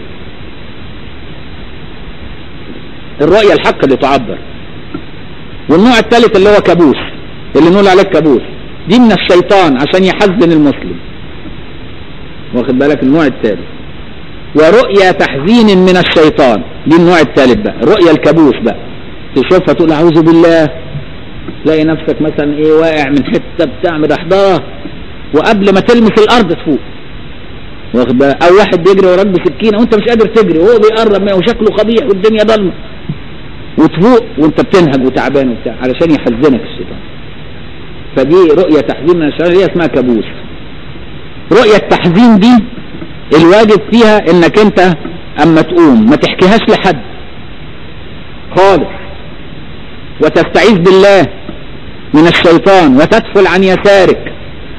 Speaker 1: الرؤية الحق اللي تعبر والنوع الثالث اللي هو كابوس اللي نقول عليه كابوس دي من الشيطان عشان يحزن المسلم واخد بالك النوع الثالث ورؤيا تحزين من الشيطان دي النوع الثالث بقى رؤيا الكابوس بقى تشوفها تقول اعوذ بالله تلاقي نفسك مثلا ايه واقع من حته بتعمل احضاره وقبل ما تلمس الارض تفوق واخد بالك او واحد بيجري وراك بسكينه وانت مش قادر تجري وهو بيقرب منه وشكله قبيح والدنيا ضلمه وتفوق وانت بتنهج وتعبان وبتاع علشان يحزنك الشيطان فدي رؤية تحزين من الشيطان هي اسمها كابوس رؤية التحزين دي الواجب فيها انك انت اما تقوم ما تحكيهاش لحد خالص وتستعيذ بالله من الشيطان وتدخل عن يسارك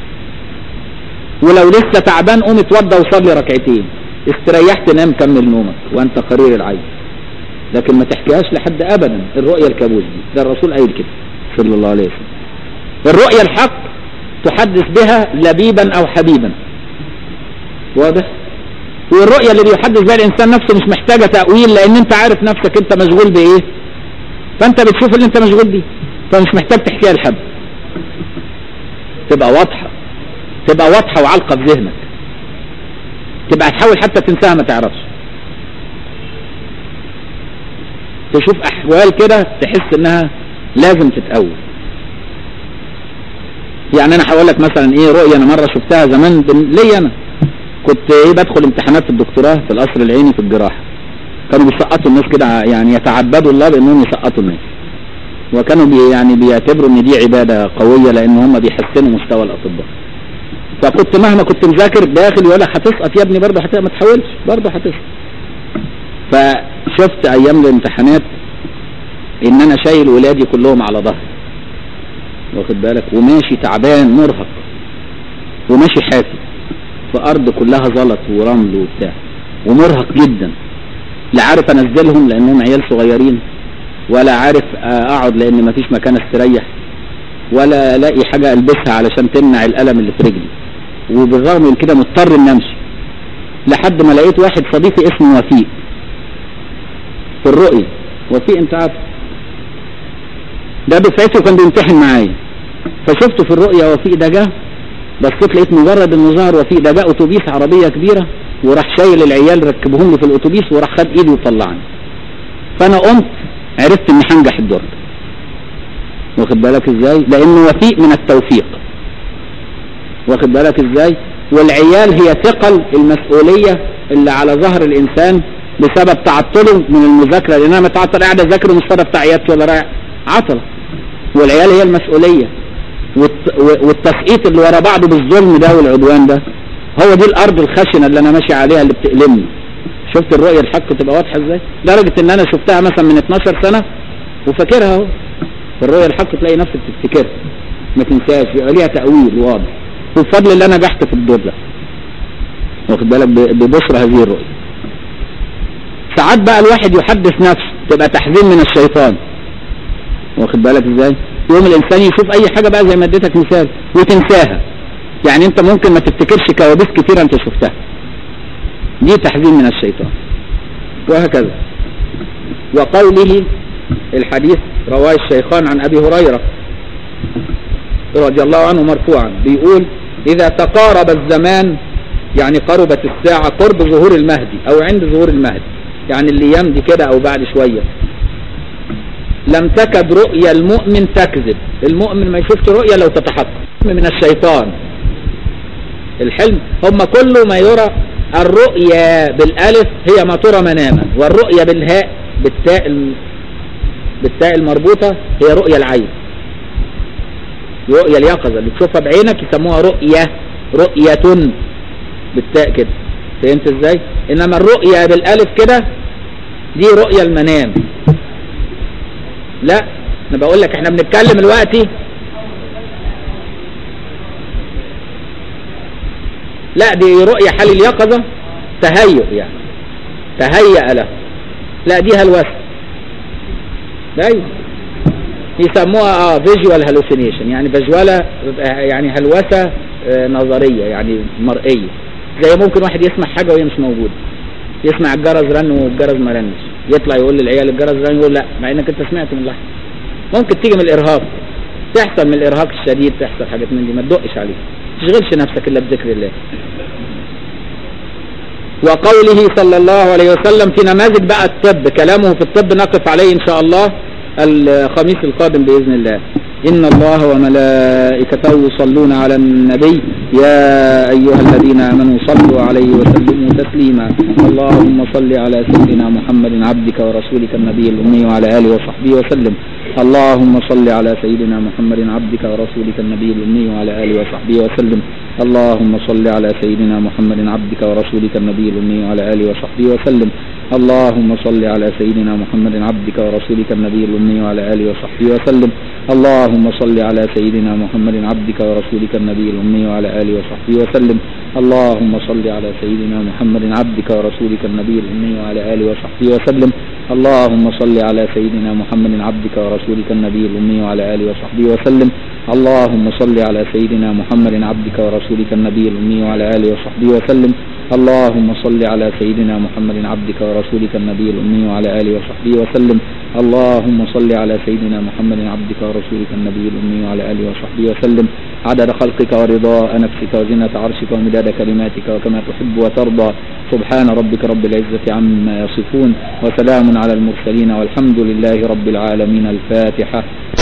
Speaker 1: ولو لسه تعبان قوم اتوضى وصلي ركعتين استريحت نام كمل نومك وانت قرير العين لكن ما تحكيهاش لحد ابدا الرؤية الكابوس دي ده الرسول قايل كده صلى الله عليه وسلم الرؤية الحق تحدث بها لبيبا او حبيبا واضح والرؤية اللي بيحدث بها الانسان نفسه مش محتاجة تأويل لان انت عارف نفسك انت مشغول بايه فانت بتشوف اللي انت مشغول بيه فمش محتاج تحكيها لحد تبقى واضحة تبقى واضحة وعالقة في ذهنك تبقى تحاول حتى تنساها ما تعرفش تشوف احوال كده تحس انها لازم تتأول يعني انا هقول لك مثلا ايه رؤية انا مرة شفتها زمان ليا انا كنت ايه بدخل امتحانات في الدكتوراه في القصر العيني في الجراحة كانوا بيسقطوا الناس كده يعني يتعبدوا الله بانهم يسقطوا الناس وكانوا بي يعني بيعتبروا ان دي عبادة قوية لان هم بيحسنوا مستوى الاطباء فكنت مهما كنت مذاكر داخل يقول لك هتسقط يا ابني برضه ما تحاولش برضه هتسقط فشفت ايام الامتحانات ان انا شايل ولادي كلهم على ظهري واخد بالك وماشي تعبان مرهق وماشي حافي في ارض كلها زلط ورمل وبتاع ومرهق جدا لا عارف انزلهم لانهم عيال صغيرين ولا عارف اقعد لان مفيش مكان استريح ولا الاقي حاجة البسها علشان تمنع الالم اللي في رجلي وبالرغم من كده مضطر ان امشي لحد ما لقيت واحد صديقي اسمه وفيق في الرؤية وفيق انت عارف ده دفعته كان بيمتحن معايا فشفته في الرؤية وفيق ده جه بصيت لقيت مجرد انه ظهر وفيق ده جاء اتوبيس عربية كبيرة وراح شايل العيال ركبهم لي في الاتوبيس وراح خد ايدي وطلعني فانا قمت عرفت اني هنجح الدور ده واخد بالك ازاي لانه وثيق من التوفيق واخد بالك ازاي والعيال هي ثقل المسؤولية اللي على ظهر الانسان بسبب تعطله من المذاكرة لان انا متعطل قاعد اذاكر ومش فاضي بتاع عيادتي ولا رايح عطلة والعيال هي المسؤولية والت- والتسقيط اللي ورا بعضه بالظلم ده والعدوان ده هو دي الارض الخشنة اللي انا ماشي عليها اللي بتألمني شفت الرؤية الحق تبقى واضحة ازاي لدرجة ان انا شفتها مثلا من 12 سنة وفاكرها اهو في الرؤية الحق تلاقي نفسك تفتكرها ما تنساش بيبقى ليها تأويل واضح وبفضل الله نجحت في الدور ده واخد بالك ب- ببشرى هذه الرؤية ساعات بقى الواحد يحدث نفسه تبقى تحزين من الشيطان واخد بالك ازاي يوم الانسان يشوف اي حاجة بقى زي ما اديتك مثال وتنساها يعني انت ممكن ما تفتكرش كوابيس كتيرة انت شفتها دي تحزين من الشيطان وهكذا وقوله الحديث رواه الشيخان عن ابي هريرة رضي الله عنه مرفوعا بيقول اذا تقارب الزمان يعني قربت الساعة قرب ظهور المهدي او عند ظهور المهدي يعني اللي يمضي كده او بعد شوية لم تكد رؤيا المؤمن تكذب المؤمن ما يشوفش رؤيا لو تتحقق من الشيطان الحلم هم كله ما يرى الرؤيا بالالف هي ما ترى مناما والرؤيا بالهاء بالتاء ال- بالتاء المربوطة هي رؤيا العين رؤيا اليقظة اللي تشوفها بعينك يسموها رؤية رؤية بالتاء كده فهمت ازاي انما الرؤيا بالالف كده دي رؤيا المنام لا انا بقول لك احنا بنتكلم دلوقتي لا دي رؤية حال اليقظة تهيؤ يعني تهيأ له لا دي هلوسة ايوه يسموها اه فيجوال هالوسينيشن يعني فيجوالا يعني هلوسة آه، نظرية يعني مرئية زي ممكن واحد يسمع حاجة وهي مش موجودة يسمع الجرس رن والجرس ما رنش يطلع يقول للعيال الجرس رن يقول لا مع انك انت سمعت من لحظة ممكن تيجي من الارهاق تحصل من الارهاق الشديد تحصل حاجات من دي ما تدقش عليه ما تشغلش نفسك الا بذكر الله وقوله صلى الله عليه وسلم في نماذج بقى الطب كلامه في الطب نقف عليه ان شاء الله الخميس القادم بإذن الله إن الله وملائكته يصلون على النبي يا أيها الذين آمنوا صلوا عليه وسلموا تسليما اللهم صل على سيدنا محمد عبدك ورسولك النبي الأمي وعلى آله وصحبه وسلم اللهم صل على سيدنا محمد عبدك ورسولك النبي الأمي وعلى آله وصحبه وسلم اللهم صل على سيدنا محمد عبدك ورسولك النبي الأمي وعلى آله وصحبه وسلم اللهم صل على سيدنا محمد عبدك ورسولك النبي الأمي وعلى آله وصحبه وسلم اللهم صل على سيدنا محمد عبدك ورسولك النبي الأمي وعلى آله وصحبه وسلم اللهم صل على سيدنا محمد عبدك ورسولك النبي الأمي وعلى آله وصحبه وسلم اللهم صل على سيدنا محمد عبدك ورسولك النبي الأمي وعلى آله وصحبه وسلم اللهم صل على سيدنا محمد عبدك ورسولك النبي الأمي وعلى آله وصحبه وسلم اللهم صل على سيدنا محمد عبدك ورسولك النبي الأمي وعلى آله وصحبه وسلم اللهم صل على سيدنا محمد عبدك ورسولك النبي الأمي وعلى آله وصحبه وسلم عدد خلقك ورضاء نفسك وزنة عرشك ومداد كلماتك وكما تحب وترضى سبحان ربك رب العزة عما يصفون وسلام على المرسلين والحمد لله رب العالمين الفاتحة